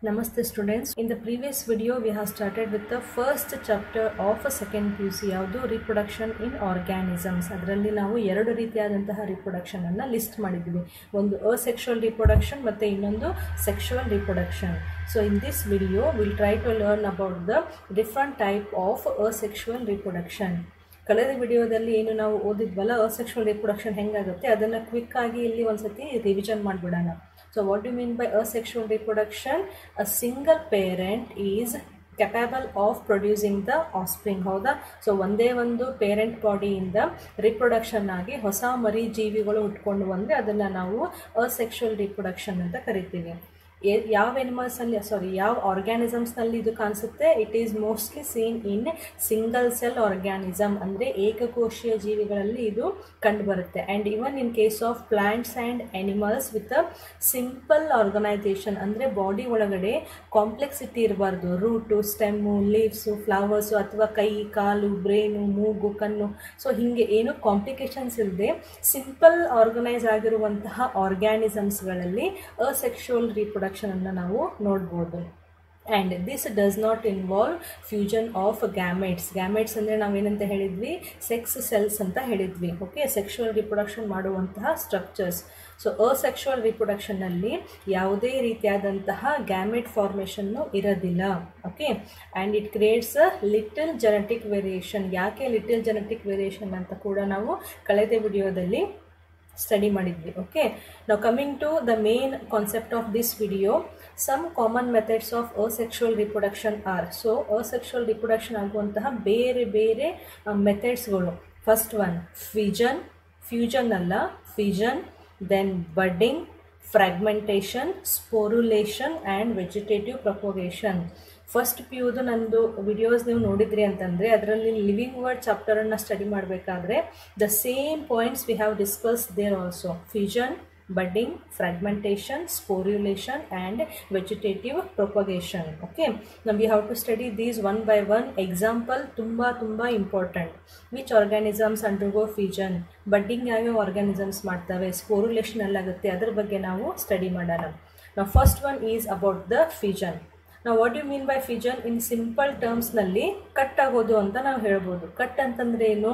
Namaste students. In the previous video we have started with the first chapter of a second PUC ಯಾವುದು reproduction in organisms ಅದರಲ್ಲಿ ನಾವು ಎರಡು ರೀತಿಯಾದಂತಹ reproduction ಅನ್ನ list ಮಾಡಿದ್ವಿ ಒಂದು ಅಸೆಕ್ಷುವಲ್ ರಿಪ್ರೊಡಕ್ಷನ್ ಮತ್ತೆ ಇನ್ನೊಂದು sexual reproduction so in this video will try to learn about the different type of asexual reproduction ಕಳೆದ ವಿಡಿಯೋದಲ್ಲಿ ಏನು ನಾವು ಓದಿದ್ವಲ್ಲ ಅಸೆಕ್ಷುವಲ್ ರಿಪ್ರೊಡಕ್ಷನ್ ಹೆಂಗಾಗುತ್ತೆ ಅದನ್ನು ಕ್ವಿಕ್ ಆಗಿ ಇಲ್ಲಿ ಒಂದ್ಸತಿ ರಿವಿಷನ್ ಮಾಡಿಬಿಡೋಣ so what you mean by asexual reproduction a single parent is capable of producing the offspring ಹೌದಾ ಸೊ ಒಂದೇ ಒಂದು ಪೇರೆಂಟ್ ಬಾಡಿಯಿಂದ ರಿಪ್ರೊಡಕ್ಷನ್ ಆಗಿ ಹೊಸ ಮರಿ ಜೀವಿಗಳು ಹುಟ್ಕೊಂಡು ಬಂದರೆ ಅದನ್ನು ನಾವು ಅಸೆಕ್ಷುವಲ್ ರಿಪ್ರೊಡಕ್ಷನ್ ಅಂತ ಕರಿತೀವಿ ಎ- ಯಾವ ಎನಿಮಲ್ಸಲ್ಲಿ ಸಾರಿ ಯಾವ ಆರ್ಗ್ಯಾನಿಸಮ್ಸ್ನಲ್ಲಿ ಇದು ಕಾಣಿಸುತ್ತೆ it is mostly seen in single cell organism ಅಂದರೆ ಏಕಕೋಶೀಯ ಜೀವಿಗಳಲ್ಲಿ ಇದು ಕಂಡುಬರುತ್ತೆ and even in case of plants and animals with a simple organization ಅಂದರೆ ಬಾಡಿ ಒಳಗಡೆ ಕಾಂಪ್ಲೆಕ್ಸಿಟಿ ಇರಬಾರ್ದು ರೂಟು ಸ್ಟೆಮ್ಮು ಲೀವ್ಸು ಫ್ಲವರ್ಸು ಅಥವಾ ಕೈ ಕಾಲು ಬ್ರೇನು ಮೂಗು ಕಣ್ಣು ಸೊ ಹೀಗೆ ಏನು ಕಾಂಪ್ಲಿಕೇಶನ್ಸ್ ಇಲ್ಲದೆ ಸಿಂಪಲ್ ಆರ್ಗನೈಸ್ ಆಗಿರುವಂತಹ ಆರ್ಗ್ಯಾನಿಸಮ್ಸ್ಗಳಲ್ಲಿ ಅಸೆಕ್ಷುವಲ್ ರಿಪ್ರೊಡಕ್ಷನನ್ನು ನಾವು ನೋಡ್ಬೋದು and this does not involve fusion of gametes gametes ಅಂದರೆ ನಾವೇನಂತ ಹೇಳಿದ್ವಿ ಸೆಕ್ಸ್ ಸೆಲ್ಸ್ ಅಂತ ಹೇಳಿದ್ವಿ ಓಕೆ ಸೆಕ್ಷುವಲ್ ರಿಪ್ರೊಡಕ್ಷನ್ ಮಾಡುವಂತಹ ಸ್ಟ್ರಕ್ಚರ್ಸ್ ಸೊ ಅಸೆಕ್ಷುವಲ್ ರಿಪ್ರೊಡಕ್ಷನ್ನಲ್ಲಿ ಯಾವುದೇ ರೀತಿಯಾದಂತಹ ಗ್ಯಾಮೆಟ್ ಫಾರ್ಮೇಷನ್ನು ಇರೋದಿಲ್ಲ okay and it creates a little genetic variation ಯಾಕೆ ಲಿಟಲ್ ಜೆನೆಟಿಕ್ ವೇರಿಯೇಷನ್ ಅಂತ ಕೂಡ ನಾವು ಕಳೆದ ವಿಡಿಯೋದಲ್ಲಿ ಸ್ಟಡಿ ಮಾಡಿದ್ವಿ ಓಕೆ ನಾವು coming to the main concept of this video some common methods of asexual reproduction are so asexual reproduction ಆಗುವಂತಹ ಬೇರೆ ಬೇರೆ ಮೆಥಡ್ಸ್ಗಳು ಫಸ್ಟ್ ಒನ್ ಫ್ಯೂಜನ್ ಫ್ಯೂಜನ್ ಅಲ್ಲ fusion then budding fragmentation sporulation and vegetative propagation first ಪಿ ಯುದು ನಂದು videos ನೀವು ನೋಡಿದ್ರಿ ಅಂತಂದರೆ ಅದರಲ್ಲಿ ಲಿವಿಂಗ್ ವರ್ಡ್ ಚಾಪ್ಟರನ್ನು ಸ್ಟಡಿ ಮಾಡಬೇಕಾದ್ರೆ the same points we have discuss there also fusion budding fragmentation sporulation and vegetative propagation okay ನಾವು we have to study these one by one example ತುಂಬ ತುಂಬ important which organisms undergo fusion budding ಯಾವ್ಯಾವ organisms ಮಾಡ್ತವೆ ಸ್ಪೋರುಲೇಷನ್ ಎಲ್ಲಾಗುತ್ತೆ ಅದ್ರ ಬಗ್ಗೆ ನಾವು study ಮಾಡೋಣ ನಾವು first one is about the fusion ನಾವು what you mean by fusion in simple ಟರ್ಮ್ಸ್ನಲ್ಲಿ ಕಟ್ ಆಗೋದು ಅಂತ ನಾವು ಹೇಳ್ಬೋದು ಕಟ್ ಅಂತಂದ್ರೆ ಏನು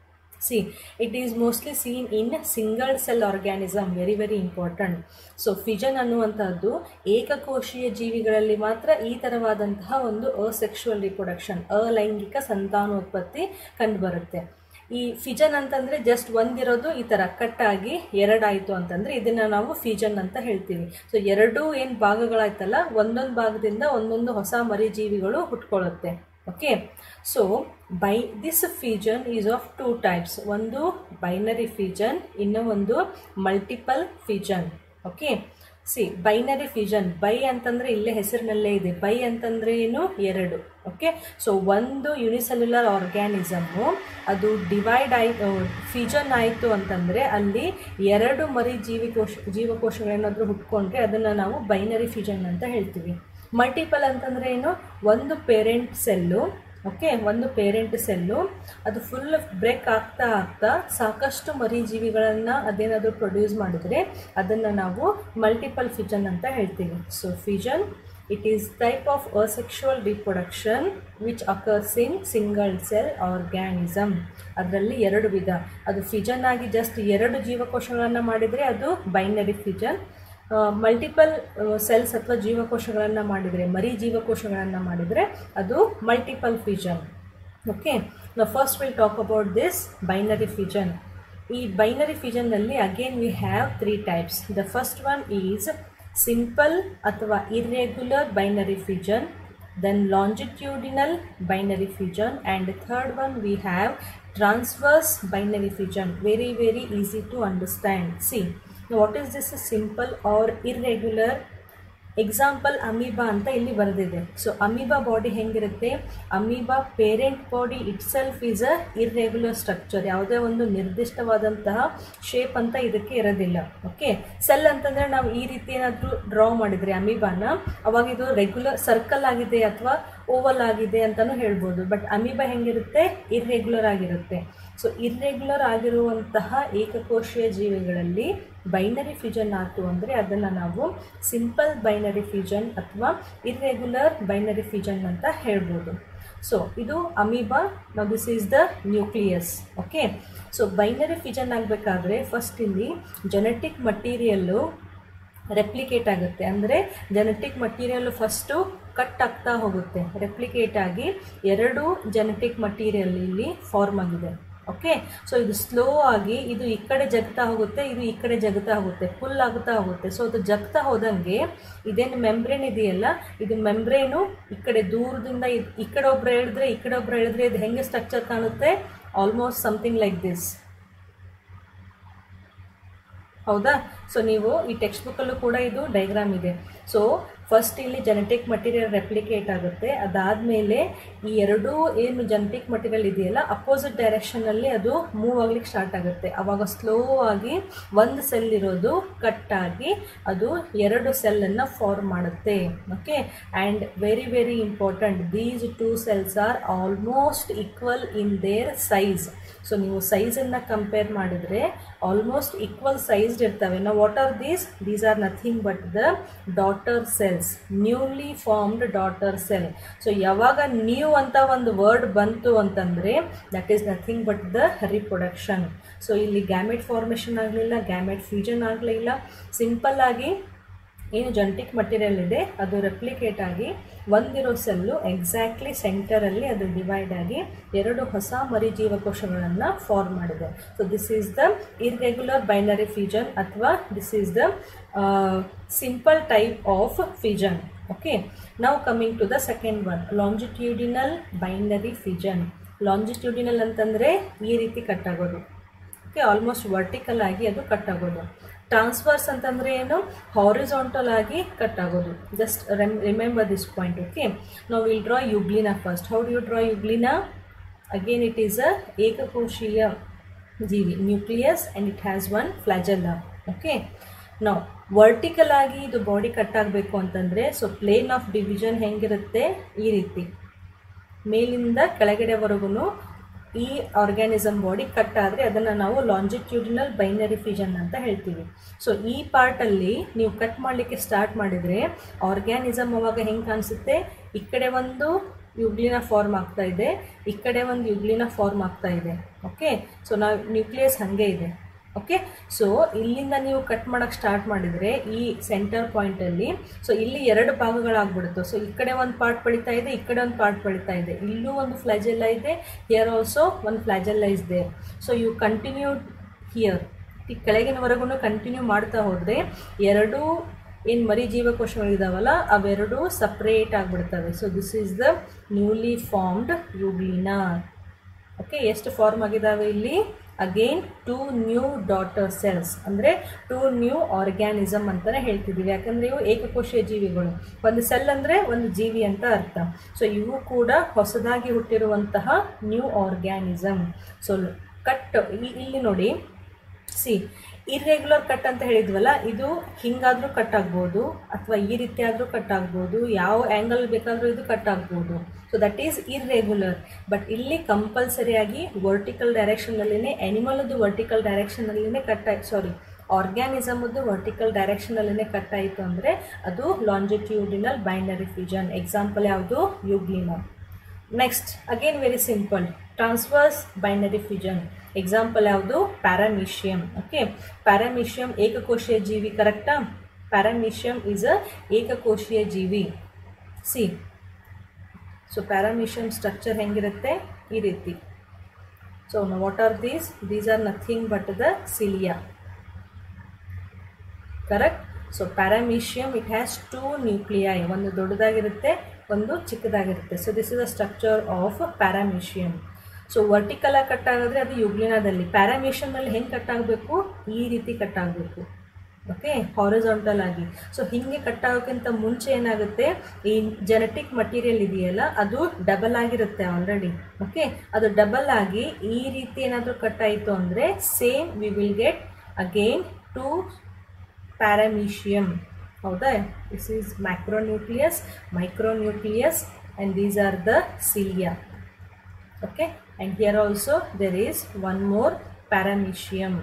see it is mostly seen in single cell organism very very important so fission ಅನ್ನುವಂಥದ್ದು ಏಕಕೋಶೀಯ ಜೀವಿಗಳಲ್ಲಿ ಮಾತ್ರ ಈ ಥರವಾದಂತಹ ಒಂದು ಅಸೆಕ್ಷುವಲ್ ರಿಪ್ರೊಡಕ್ಷನ್ ಅಲೈಂಗಿಕ ಸಂತಾನೋತ್ಪತ್ತಿ ಕಂಡುಬರುತ್ತೆ ಈ ಫಿಜನ್ ಅಂತಂದರೆ ಜಸ್ಟ್ ಒಂದಿರೋದು ಈ ಥರ ಕಟ್ಟಾಗಿ ಎರಡಾಯಿತು ಅಂತಂದರೆ ಇದನ್ನು ನಾವು ಫಿಜನ್ ಅಂತ ಹೇಳ್ತೀವಿ ಸೊ ಎರಡೂ ಏನು ಭಾಗಗಳಾಯ್ತಲ್ಲ ಒಂದೊಂದು ಭಾಗದಿಂದ ಒಂದೊಂದು ಹೊಸ ಮರಿ ಜೀವಿಗಳು ಹುಟ್ಕೊಳ್ಳುತ್ತೆ okay so by this fission is of two types ಒಂದು ಬೈನರಿ ಫೀಜನ್ ಇನ್ನೂ ಒಂದು multiple fission okay see binary fission by ಅಂತಂದರೆ ಇಲ್ಲೇ ಹೆಸರಿನಲ್ಲೇ ಇದೆ ಬೈ ಅಂತಂದರೆ ಏನು ಎರಡು ಓಕೆ ಸೊ ಒಂದು ಯುನಿಸೆಲ್ಯುಲರ್ ಆರ್ಗ್ಯಾನಿಸಮ್ಮು ಅದು ಡಿವೈಡ್ ಆಯ್ತು ಫಿಜನ್ ಆಯಿತು ಅಂತಂದರೆ ಅಲ್ಲಿ ಎರಡು ಮರಿ ಜೀವಿಕೋಶ ಜೀವಕೋಶಗಳೇನಾದರೂ ಹುಟ್ಕೊಂಡ್ರೆ ಅದನ್ನು ನಾವು ಬೈನರಿ ಫಿಜನ್ ಅಂತ ಹೇಳ್ತೀವಿ ಮಲ್ಟಿಪಲ್ ಅಂತಂದರೆ ಏನು ಒಂದು ಪೇರೆಂಟ್ ಸೆಲ್ಲು ಓಕೆ ಒಂದು ಪೇರೆಂಟ್ ಸೆಲ್ಲು ಅದು ಫುಲ್ ಬ್ರೇಕ್ ಆಗ್ತಾ ಆಗ್ತಾ ಸಾಕಷ್ಟು ಮರಿ ಜೀವಿಗಳನ್ನು ಅದೇನಾದರೂ ಪ್ರೊಡ್ಯೂಸ್ ಮಾಡಿದರೆ ಅದನ್ನು ನಾವು ಮಲ್ಟಿಪಲ್ ಫಿಜನ್ ಅಂತ ಹೇಳ್ತೀವಿ so fission it is type of asexual reproduction which occurs in single cell organism ಅದರಲ್ಲಿ ಎರಡು ವಿಧ ಅದು ಫಿಜನ್ ಆಗಿ ಜಸ್ಟ್ ಎರಡು ಜೀವಕೋಶಗಳನ್ನು ಮಾಡಿದರೆ ಅದು ಬೈನರಿ ಫಿಜನ್ ಮಲ್ಟಿಪಲ್ ಸೆಲ್ಸ್ ಅಥವಾ ಜೀವಕೋಶಗಳನ್ನು ಮಾಡಿದರೆ ಮರಿ ಜೀವಕೋಶಗಳನ್ನು ಮಾಡಿದರೆ ಅದು ಮಲ್ಟಿಪಲ್ ಫಿಜನ್ ಓಕೆ ನಾವು first will talk about this binary fission ಈ ಬೈನರಿ ಫಿಜನ್ನಲ್ಲಿ again we have three types the first one is simple ಅಥವಾ irregular binary fission then longitudinal binary fission and third one we have transverse binary fission very very easy to understand see now what is this simple or irregular example amoeba ಅಂತ ಇಲ್ಲಿ ಬರೆದಿದೆ so amoeba body ಹೆಂಗಿರುತ್ತೆ amoeba parent body itself is a irregular structure ಯಾವುದೇ ಒಂದು ನಿರ್ದಿಷ್ಟವಾದಂತಹ shape ಅಂತ ಇದಕ್ಕೆ ಇರೋದಿಲ್ಲ okay cell ಅಂತಂದರೆ ನಾವು ಈ ರೀತಿ ಏನಾದರೂ ಡ್ರಾ ಮಾಡಿದರೆ ಅಮೀಬಾನ ಅವಾಗ ಇದು ರೆಗ್ಯುಲರ್ ಸರ್ಕಲ್ ಆಗಿದೆ ಅಥವಾ ಓವಲ್ ಆಗಿದೆ ಅಂತಲೂ ಹೇಳ್ಬೋದು ಬಟ್ ಅಮೀಬಾ ಹೆಂಗಿರುತ್ತೆ ಇರ್ರೆಗ್ಯುಲರ್ ಆಗಿರುತ್ತೆ ಸೊ ಇರ್ರೆಗ್ಯುಲರ್ ಆಗಿರುವಂತಹ ಏಕಕೋಶೀಯ ಜೀವಿಗಳಲ್ಲಿ ಬೈನರಿ ಫ್ಯೂಷನ್ ಆಯಿತು ಅಂದರೆ ಅದನ್ನು ನಾವು ಸಿಂಪಲ್ ಬೈನರಿ ಫ್ಯೂಷನ್ ಅಥವಾ ಇರ್ರೆಗ್ಯುಲರ್ ಬೈನರಿ ಫ್ಯೂಷನ್ ಅಂತ ಹೇಳ್ಬೋದು ಸೊ ಇದು ಅಮೀಬಾ ನಾವು this is the nucleus okay so binary fusion ಆಗಬೇಕಾದ್ರೆ ಫಸ್ಟ್ ಇಲ್ಲಿ ಜೆನೆಟಿಕ್ ಮಟೀರಿಯಲ್ಲು ರೆಪ್ಲಿಕೇಟ್ ಆಗುತ್ತೆ ಅಂದರೆ ಜೆನೆಟಿಕ್ ಮಟೀರಿಯಲ್ ಫಸ್ಟು ಕಟ್ ಆಗ್ತಾ ಹೋಗುತ್ತೆ ರೆಪ್ಲಿಕೇಟ್ ಆಗಿ ಎರಡು ಜೆನೆಟಿಕ್ ಮಟೀರಿಯಲ್ ಇಲ್ಲಿ ಫಾರ್ಮ್ ಆಗಿದೆ ಓಕೆ ಸೊ ಇದು ಸ್ಲೋ ಆಗಿ ಇದು ಈ ಕಡೆ ಜಗ್ತಾ ಹೋಗುತ್ತೆ ಇದು ಈ ಕಡೆ ಜಗ್ತಾ ಹೋಗುತ್ತೆ ಫುಲ್ ಆಗುತ್ತಾ ಹೋಗುತ್ತೆ ಸೊ ಅದು ಜಗ್ತಾ ಹೋದಂಗೆ ಇದೇನು ಮೆಂಬ್ರೇನ್ ಇದೆಯಲ್ಲ ಇದು ಮೆಂಬ್ರೇನು ಈ ಕಡೆ ದೂರದಿಂದ ಇದ್- ಈ ಕಡೆ ಒಬ್ರು ಹೇಳಿದ್ರೆ ಈ ಕಡೆ ಒಬ್ರು ಹೇಳಿದ್ರೆ ಇದು ಹೆಂಗೆ ಸ್ಟ್ರಕ್ಚರ್ ಕಾಣುತ್ತೆ ಆಲ್ಮೋಸ್ಟ್ ಸಮಥಿಂಗ್ ಲೈಕ್ ದಿಸ್ ಹೌದಾ ಸೊ ನೀವು ಈ ಟೆಕ್ಸ್ಟ್ ಬುಕ್ಕಲ್ಲೂ ಕೂಡ ಇದು ಡೈಗ್ರಾಮ್ ಇದೆ ಸೊ ಫಸ್ಟ್ ಇಲ್ಲಿ ಜೆನೆಟಿಕ್ ಮಟೀರಿಯಲ್ ರೆಪ್ಲಿಕೇಟ್ ಆಗುತ್ತೆ ಅದಾದಮೇಲೆ ಈ ಎರಡೂ ಏನು ಜೆನೆಟಿಕ್ ಮಟೀರಿಯಲ್ ಇದೆಯಲ್ಲ ಅಪೋಸಿಟ್ ಡೈರೆಕ್ಷನಲ್ಲಿ ಅದು ಮೂವ್ ಆಗ್ಲಿಕ್ಕೆ ಸ್ಟಾರ್ಟ್ ಆಗುತ್ತೆ ಆವಾಗ ಸ್ಲೋ ಆಗಿ ಒಂದು ಸೆಲ್ ಇರೋದು ಕಟ್ ಆಗಿ ಅದು ಎರಡು ಸೆಲ್ಲನ್ನು ಫಾರ್ಮ್ ಮಾಡುತ್ತೆ okay and very very important these two cells are almost equal in their size so ನೀವು ಸೈಜನ್ನು ಕಂಪೇರ್ ಮಾಡಿದರೆ ಆಲ್ಮೋಸ್ಟ್ ಈಕ್ವಲ್ ಸೈಜ್ಡ್ ಇರ್ತವೆ ನಾವು what are these these are nothing but the daughter cells newly formed daughter cell so ಯಾವಾಗ new ಅಂತ ಒಂದು word ಬಂತು ಅಂತಂದರೆ that is nothing but the reproduction so ಇಲ್ಲಿ ಗ್ಯಾಮೆಟ್ ಫಾರ್ಮೇಷನ್ ಆಗಲಿಲ್ಲ ಗ್ಯಾಮೆಟ್ ಫ್ಯೂಷನ್ ಆಗಲಿಲ್ಲ ಸಿಂಪಲ್ ಆಗಿ ಏನು ಜೆನೆಟಿಕ್ ಮಟೀರಿಯಲ್ ಇದೆ ಅದು ರೆಪ್ಲಿಕೇಟ್ ಆಗಿ ಒಂದಿರೋ ಸೆಲ್ಲು ಎಕ್ಸಾಕ್ಟ್ಲಿ ಸೆಂಟರಲ್ಲಿ ಅದು ಡಿವೈಡ್ ಆಗಿ ಎರಡು ಹೊಸ ಮರಿ ಜೀವಕೋಶಗಳನ್ನು ಫಾರ್ಮ್ ಮಾಡಿದೆ so this is the irregular binary fusion ಅಥವಾ this is the simple type of fusion okay ನಾವು coming to the second one longitudinal binary fusion longitudinal ಅಂತಂದರೆ ಈ ರೀತಿ ಕಟ್ ಆಗೋದು ಓಕೆ ಆಲ್ಮೋಸ್ಟ್ ವರ್ಟಿಕಲ್ ಆಗಿ ಅದು ಕಟ್ ಆಗೋದು ಟ್ರಾನ್ಸ್ಫರ್ಸ್ ಅಂತಂದರೆ ಏನು ಹಾರಿಜಾಂಟಲ್ ಆಗಿ ಕಟ್ ಆಗೋದು just remember this point okay ನಾವು will draw euglena first how do you draw euglena again it is a ಏಕಕೋಶೀಯ ಜೀವಿ nucleus and it has one flagella okay ನಾವು ವರ್ಟಿಕಲ್ ಆಗಿ ಇದು ಬಾಡಿ ಕಟ್ ಆಗಬೇಕು ಅಂತಂದರೆ ಸೊ ಪ್ಲೇನ್ ಆಫ್ ಡಿವಿಷನ್ ಹೆಂಗಿರುತ್ತೆ ಈ ರೀತಿ ಮೇಲಿಂದ ಕೆಳಗಡೆವರೆಗೂ ಈ ಆರ್ಗ್ಯಾನಿಸಮ್ ಬಾಡಿ ಕಟ್ ಆದರೆ ಅದನ್ನು ನಾವು ಲಾಂಜಿಟ್ಯೂಡಿನಲ್ ಬೈನರಿ ಫ್ಯೂಷನ್ ಅಂತ ಹೇಳ್ತೀವಿ ಸೊ ಈ ಪಾರ್ಟಲ್ಲಿ ನೀವು ಕಟ್ ಮಾಡಲಿಕ್ಕೆ ಸ್ಟಾರ್ಟ್ ಮಾಡಿದರೆ ಆರ್ಗ್ಯಾನಿಸಮ್ ಅವಾಗ ಹೆಂಗೆ ಕಾಣಿಸುತ್ತೆ ಈ ಕಡೆ ಒಂದು ಯುಗ್ಲಿನ ಫಾರ್ಮ್ ಆಗ್ತಾ ಇದೆ ಈ ಕಡೆ ಒಂದು ಯುಗ್ಲಿನ ಫಾರ್ಮ್ ಆಗ್ತಾ ಇದೆ ಓಕೆ ಸೊ ನಾವು ನ್ಯೂಕ್ಲಿಯಸ್ ಹಾಗೆ ಇದೆ ಓಕೆ ಸೊ ಇಲ್ಲಿಂದ ನೀವು ಕಟ್ ಮಾಡೋಕ್ಕೆ ಸ್ಟಾರ್ಟ್ ಮಾಡಿದರೆ ಈ ಸೆಂಟರ್ ಪಾಯಿಂಟಲ್ಲಿ ಸೊ ಇಲ್ಲಿ ಎರಡು ಭಾಗಗಳಾಗ್ಬಿಡುತ್ತೆ ಸೊ ಈ ಕಡೆ ಒಂದು ಪಾರ್ಟ್ ಬೆಳೀತಾ ಇದೆ ಈ ಕಡೆ ಒಂದು ಪಾರ್ಟ್ ಬೆಳೀತಾ ಇದೆ ಇಲ್ಲೂ ಒಂದು ಫ್ಲಾಜೆಲ್ಲ ಇದೆ ಹಿಯರ್ ಆಲ್ಸೋ ಒಂದು flagella is there so you continue here ಈ ಕೆಳಗಿನವರೆಗೂ ಕಂಟಿನ್ಯೂ ಮಾಡ್ತಾ ಹೋದರೆ ಎರಡೂ ಏನು ಮರಿ ಜೀವಕೋಶಗಳಿದಾವಲ್ಲ ಅವೆರಡೂ ಸಪ್ರೇಟ್ ಆಗಿಬಿಡ್ತವೆ so this is the newly formed euglena okay ಎಷ್ಟು ಫಾರ್ಮ್ ಆಗಿದ್ದಾವೆ ಇಲ್ಲಿ again two new daughter cells ಅಂದರೆ ಟೂ ನ್ಯೂ ಆರ್ಗ್ಯಾನಿಸಮ್ ಅಂತಲೇ ಹೇಳ್ತಿದ್ದೀವಿ ಯಾಕಂದರೆ ಇವು ಏಕಕೋಶೀಯ ಜೀವಿಗಳು ಒಂದು ಸೆಲ್ ಅಂದರೆ ಒಂದು ಜೀವಿ ಅಂತ ಅರ್ಥ ಸೊ ಇವು ಕೂಡ ಹೊಸದಾಗಿ ಹುಟ್ಟಿರುವಂತಹ ನ್ಯೂ ಆರ್ಗ್ಯಾನಿಸಮ್ ಸೊ ಕಟ್ ಇಲ್ಲಿ ನೋಡಿ ಸಿ ಇರ್ರೆಗ್ಯುಲರ್ ಕಟ್ ಅಂತ ಹೇಳಿದ್ವಲ್ಲ ಇದು ಹಿಂಗಾದರೂ ಕಟ್ ಆಗ್ಬೋದು ಅಥವಾ ಈ ರೀತಿ ಆದರೂ ಕಟ್ ಆಗ್ಬೋದು ಯಾವ ಆ್ಯಂಗಲ್ ಬೇಕಾದರೂ ಇದು ಕಟ್ ಆಗ್ಬೋದು so that is irregular but ಇಲ್ಲಿ ಕಂಪಲ್ಸರಿಯಾಗಿ ವರ್ಟಿಕಲ್ ಡೈರೆಕ್ಷನಲ್ಲಿನೇ ಆ್ಯನಿಮಲದ್ದು ವರ್ಟಿಕಲ್ ಡೈರೆಕ್ಷನಲ್ಲಿನೇ ಕಟ್ ಆಯ್ತು ಸಾರಿ ಆರ್ಗ್ಯಾನಿಸಮದ್ದು ವರ್ಟಿಕಲ್ ಡೈರೆಕ್ಷನಲ್ಲಿನೇ ಕಟ್ ಆಯಿತು ಅಂದರೆ ಅದು ಲಾಂಜಿಟ್ಯೂಡಿನಲ್ ಬೈನರಿ ಫ್ಯೂಷನ್ ಎಕ್ಸಾಂಪಲ್ ಯಾವುದು euglena next again very simple transverse binary fusion example ಯಾವುದು ಪ್ಯಾರಾಮೀಷಿಯಂ ಓಕೆ ಪ್ಯಾರಾಮೀಷಿಯಂ ಏಕಕೋಶೀಯ ಜೀವಿ ಕರೆಕ್ಟಾ ಪ್ಯಾರಾಮೀಷಿಯಂ ಈಸ್ ಅ ಏಕಕೋಶೀಯ ಜೀವಿ ಸಿ ಸೊ ಪ್ಯಾರಾಮೀಷಿಯಂ ಸ್ಟ್ರಕ್ಚರ್ ಹೆಂಗಿರುತ್ತೆ ಈ ರೀತಿ so what are these these are nothing but the cilia correct so paramecium it has two nuclei ಒಂದು ದೊಡ್ಡದಾಗಿರುತ್ತೆ ಒಂದು ಚಿಕ್ಕದಾಗಿರುತ್ತೆ so this is a structure of paramecium so vertical ಆಗಿ ಕಟ್ ಆಗಿದ್ರೆ ಅದು ಯುಗ್ಲಿನಾದಲ್ಲಿ ಪ್ಯಾರಾಮೀಷಿಯಮ್ನಲ್ಲಿ ಹೆಂಗೆ ಕಟ್ ಆಗಬೇಕು ಈ ರೀತಿ ಕಟ್ ಆಗಬೇಕು ಓಕೆ ಹಾರಿಜಾಂಟಲ್ ಆಗಿ ಸೊ ಹೀಗೆ ಕಟ್ ಆಗೋಕ್ಕಿಂತ ಮುಂಚೆ ಏನಾಗುತ್ತೆ ಈ ಜೆನೆಟಿಕ್ ಮಟೀರಿಯಲ್ ಇದೆಯಲ್ಲ ಅದು ಡಬಲ್ ಆಗಿರುತ್ತೆ ಆಲ್ರೆಡಿ ಓಕೆ ಅದು ಡಬಲ್ ಆಗಿ ಈ ರೀತಿ ಏನಾದರೂ ಕಟ್ ಆಯಿತು ಅಂದರೆ same we will get again two paramecium ಹೌದಾ this is macronucleus micronucleus and these are the cilia okay and here also there is one more paramecium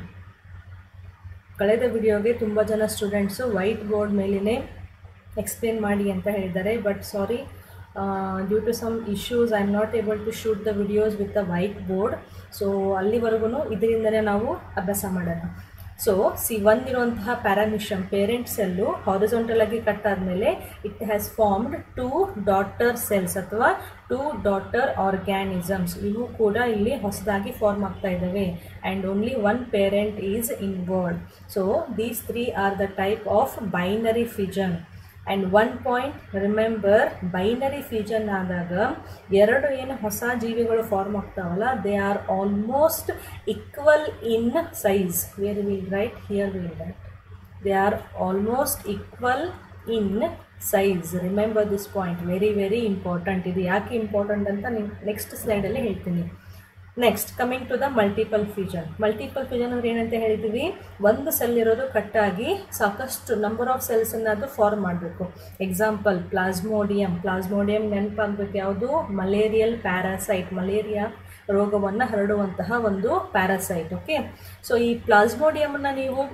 ಕಳೆದ ವಿಡಿಯೋಗೆ ತುಂಬ ಜನ ಸ್ಟೂಡೆಂಟ್ಸು ವೈಟ್ ಬೋರ್ಡ್ ಮೇಲೇ ಎಕ್ಸ್ಪ್ಲೇನ್ ಮಾಡಿ ಅಂತ ಹೇಳಿದ್ದಾರೆ but sorry due to some issues I am not able to shoot the videos with the white board so ಅಲ್ಲಿವರೆಗೂ ಇದರಿಂದಲೇ ನಾವು ಅಭ್ಯಾಸ ಮಾಡೋಣ ಸೊ ಸಿ ಒಂದಿರುವಂತಹ ಪ್ಯಾರಾಮಿಷಮ್ ಪೇರೆಂಟ್ ಸೆಲ್ಲು ಹಾರಿಸೋಂಟಲ್ ಆಗಿ ಕಟ್ ಆದಮೇಲೆ it has formed two daughter cells ಅಥವಾ two daughter organisms ಇವು ಕೂಡ ಇಲ್ಲಿ ಹೊಸದಾಗಿ ಫಾರ್ಮ್ ಆಗ್ತಾ ಇದ್ದಾವೆ and only one parent is involved so these three are the type of binary fission and one point remember binary fission ಆದಾಗ ಎರಡು ಏನು ಹೊಸ ಜೀವಿಗಳು ಫಾರ್ಮ್ ಆಗ್ತಾವಲ್ಲ they are almost equal in size where will write here will write they are almost equal in size remember this point very very important ಇದು ಯಾಕೆ important ಅಂತ ನೀವು ನೆಕ್ಸ್ಟ್ ಸ್ಲೈಡಲ್ಲಿ ಹೇಳ್ತೀನಿ next coming to the multiple fusion multiple fusion ಅಂದ್ರೆ ಏನಂತ ಹೇಳಿದ್ದೀವಿ ಒಂದು ಸೆಲ್ ಇರೋದು ಕಟ್ಟಾಗಿ ಸಾಕಷ್ಟು ನಂಬರ್ ಆಫ್ ಸೆಲ್ಸನ್ನು ಅದು ಫಾರ್ಮ್ ಮಾಡಬೇಕು ಎಕ್ಸಾಂಪಲ್ ಪ್ಲಾಸ್ಮೋಡಿಯಂ ಪ್ಲಾಸ್ಮೋಡಿಯಂ ನೆನಪಾಗಬೇಕು ಯಾವುದು ಮಲೇರಿಯಲ್ ಪ್ಯಾರಾಸೈಟ್ ಮಲೇರಿಯಾ ರೋಗವನ್ನು ಹರಡುವಂತಹ ಒಂದು ಪ್ಯಾರಾಸೈಟ್ ಓಕೆ ಸೊ ಈ ಪ್ಲಾಸ್ಮೋಡಿಯಮನ್ನು ನೀವು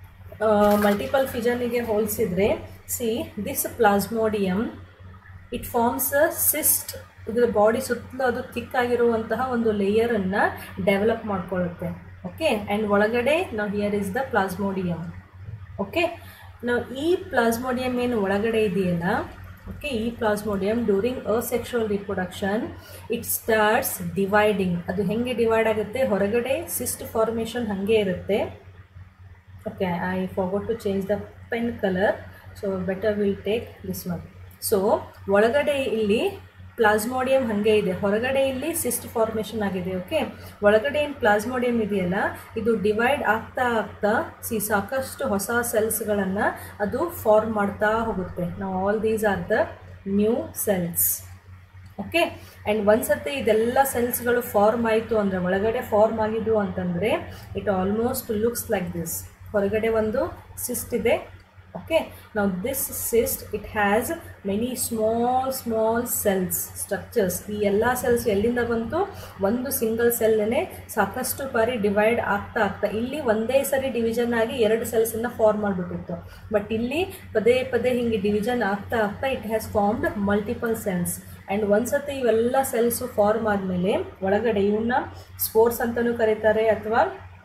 ಮಲ್ಟಿಪಲ್ ಫಿಜನಿಗೆ ಹೋಲಿಸಿದರೆ see this plasmodium it forms a cyst ಇದರ ಬಾಡಿ ಸುತ್ತಲೂ ಅದು ಥಿಕ್ಕಾಗಿರುವಂತಹ ಒಂದು ಲೇಯರನ್ನು ಡೆವಲಪ್ ಮಾಡ್ಕೊಳ್ಳುತ್ತೆ ಓಕೆ ಆ್ಯಂಡ್ ಒಳಗಡೆ ನಾವು here is the plasmodium okay ನಾವು ಈ ಪ್ಲಾಸ್ಮೋಡಿಯಂ ಏನು ಒಳಗಡೆ ಇದೆಯಲ್ಲ ಓಕೆ ಈ plasmodium during a sexual reproduction it starts dividing ಅದು ಹೆಂಗೆ ಡಿವೈಡ್ ಆಗುತ್ತೆ ಹೊರಗಡೆ ಸಿಸ್ಟ್ ಫಾರ್ಮೇಷನ್ ಹಾಗೆ ಇರುತ್ತೆ okay I forgot to change the pen colour so better will take this one so ಒಳಗಡೆ ಇಲ್ಲಿ ಪ್ಲಾಸ್ಮೋಡಿಯಂ ಹಾಗೆ ಇದೆ ಹೊರಗಡೆ ಇಲ್ಲಿ ಸಿಸ್ಟ್ ಫಾರ್ಮೇಷನ್ ಆಗಿದೆ ಓಕೆ ಒಳಗಡೆ ಏನು ಪ್ಲಾಸ್ಮೋಡಿಯಂ ಇದೆಯಲ್ಲ ಇದು ಡಿವೈಡ್ ಆಗ್ತಾ ಆಗ್ತಾ ಸಿ ಸಾಕಷ್ಟು ಹೊಸ ಸೆಲ್ಸ್ಗಳನ್ನು ಅದು ಫಾರ್ಮ್ ಮಾಡ್ತಾ ಹೋಗುತ್ತೆ ನಾವು all these are the new cells okay and ಒಂದ್ಸತಿ ಇದೆಲ್ಲ ಸೆಲ್ಸ್ಗಳು ಫಾರ್ಮ್ ಆಯಿತು ಅಂದರೆ ಒಳಗಡೆ ಫಾರ್ಮ್ ಆಗಿದ್ದು ಅಂತಂದರೆ it almost looks like this ಹೊರಗಡೆ ಒಂದು ಸಿಸ್ಟ್ ಇದೆ ಓಕೆ ನಾವು this cyst it has many small small cells structures ಈ ಎಲ್ಲ ಸೆಲ್ಸ್ ಎಲ್ಲಿಂದ ಬಂತು ಒಂದು ಸಿಂಗಲ್ ಸೆಲ್ಲೇ ಸಾಕಷ್ಟು ಬಾರಿ ಡಿವೈಡ್ ಆಗ್ತಾ ಆಗ್ತಾ ಇಲ್ಲಿ ಒಂದೇ ಸರಿ ಡಿವಿಷನ್ ಆಗಿ ಎರಡು ಸೆಲ್ಸನ್ನು ಫಾರ್ಮ್ ಮಾಡಿಬಿಟ್ಟಿತ್ತು ಬಟ್ ಇಲ್ಲಿ ಪದೇ ಪದೇ ಹಿಂಗೆ ಡಿವಿಷನ್ ಆಗ್ತಾ ಆಗ್ತಾ it has formed multiple cells and ಒಂದ್ಸತಿ ಇವೆಲ್ಲ ಸೆಲ್ಸು ಫಾರ್ಮ್ ಆದಮೇಲೆ ಒಳಗಡೆ ಇವನ್ನ ಸ್ಪೋರ್ಟ್ಸ್ ಅಂತಲೂ ಕರೀತಾರೆ ಅಥವಾ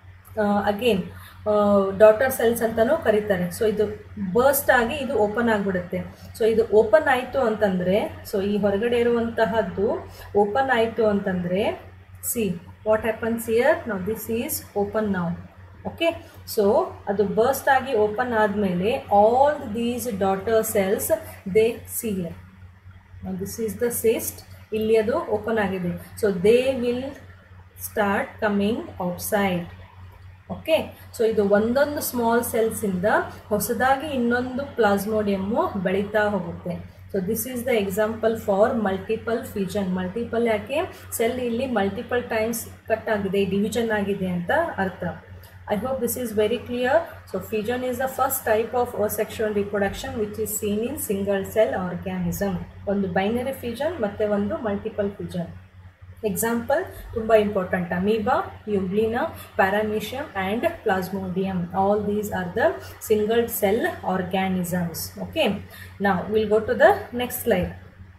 ಅಗೇನ್ ಡಾಟರ್ ಸೆಲ್ಸ್ ಅಂತಲೂ ಕರೀತಾರೆ ಸೊ ಇದು ಬರ್ಸ್ಟ್ ಆಗಿ ಇದು ಓಪನ್ ಆಗಿಬಿಡುತ್ತೆ ಸೊ ಇದು ಓಪನ್ ಆಯಿತು ಅಂತಂದರೆ ಸೊ ಈ ಹೊರಗಡೆ ಇರುವಂತಹದ್ದು ಓಪನ್ ಆಯಿತು ಅಂತಂದರೆ ಸಿ ವಾಟ್ ಹ್ಯಾಪನ್ಸ್ ಇಯರ್ ನಾವು ದಿಸ್ ಈಸ್ ಓಪನ್ ನಾವು ಓಕೆ ಸೊ ಅದು ಬರ್ಸ್ಟ್ ಆಗಿ ಓಪನ್ ಆದಮೇಲೆ all these daughter cells they see here this is the cyst ಇಲ್ಲಿ ಅದು ಓಪನ್ ಆಗಿದೆ so they will start coming outside okay so ಇದು ಒಂದೊಂದು ಸ್ಮಾಲ್ ಸೆಲ್ಸಿಂದ ಹೊಸದಾಗಿ ಇನ್ನೊಂದು ಪ್ಲಾಸ್ಮೋಡಿಯಮ್ಮು ಬೆಳೀತಾ ಹೋಗುತ್ತೆ so this is the example for multiple fusion multiple ಯಾಕೆ ಸೆಲ್ ಇಲ್ಲಿ ಮಲ್ಟಿಪಲ್ ಟೈಮ್ಸ್ ಕಟ್ ಆಗಿದೆ ಡಿವಿಷನ್ ಆಗಿದೆ ಅಂತ ಅರ್ಥ I hope this is very clear so fusion is the first type of sexual reproduction which is seen in single cell organism ಒಂದು binary fusion ಮತ್ತು ಒಂದು multiple fusion example ತುಂಬ important amoeba euglena paramecium and plasmodium all these are the single cell organisms okay ನಾವು will go to the next slide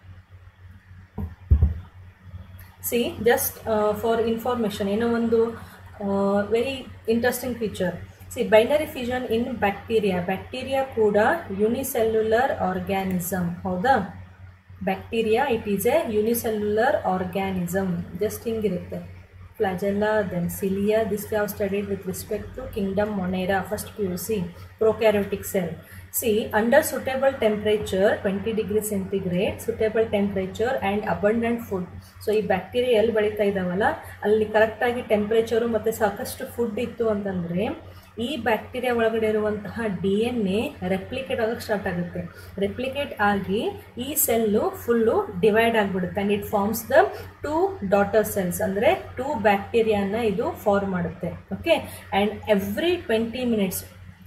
see just for information ಏನೋ ಒಂದು very interesting feature see binary fusion in bacteria bacteria ಕೂಡ unicellular organism ಹೌದಾ bacteria it is a unicellular organism just ಹಿಂಗಿರುತ್ತೆ flagella then cilia this we have studied with respect to kingdom monera first P U C prokaryotic cell see under suitable temperature twenty degree centigrade suitable temperature and abundant food so ಈ bacteria ಎಲ್ಲಿ ಬೆಳೀತಾ ಇದ್ದಾವಲ್ಲ ಅಲ್ಲಿ ಕರೆಕ್ಟಾಗಿ temperature ಮತ್ತು ಸಾಕಷ್ಟು food ಇತ್ತು ಅಂತಂದರೆ ಈ ಬ್ಯಾಕ್ಟೀರಿಯಾ ಒಳಗಡೆ ಇರುವಂತಹ ಡಿ ಎನ್ ಎ ರೆಪ್ಲಿಕೇಟ್ ಆಗೋಕ್ಕೆ ಸ್ಟಾರ್ಟ್ ಆಗುತ್ತೆ ರೆಪ್ಲಿಕೇಟ್ ಆಗಿ ಈ ಸೆಲ್ಲು ಫುಲ್ಲು ಡಿವೈಡ್ ಆಗಿಬಿಡುತ್ತೆ and it forms the two daughter cells ಅಂದರೆ ಟೂ ಬ್ಯಾಕ್ಟೀರಿಯಾನ ಇದು ಫಾರ್ಮ್ ಮಾಡುತ್ತೆ okay and every twenty minutes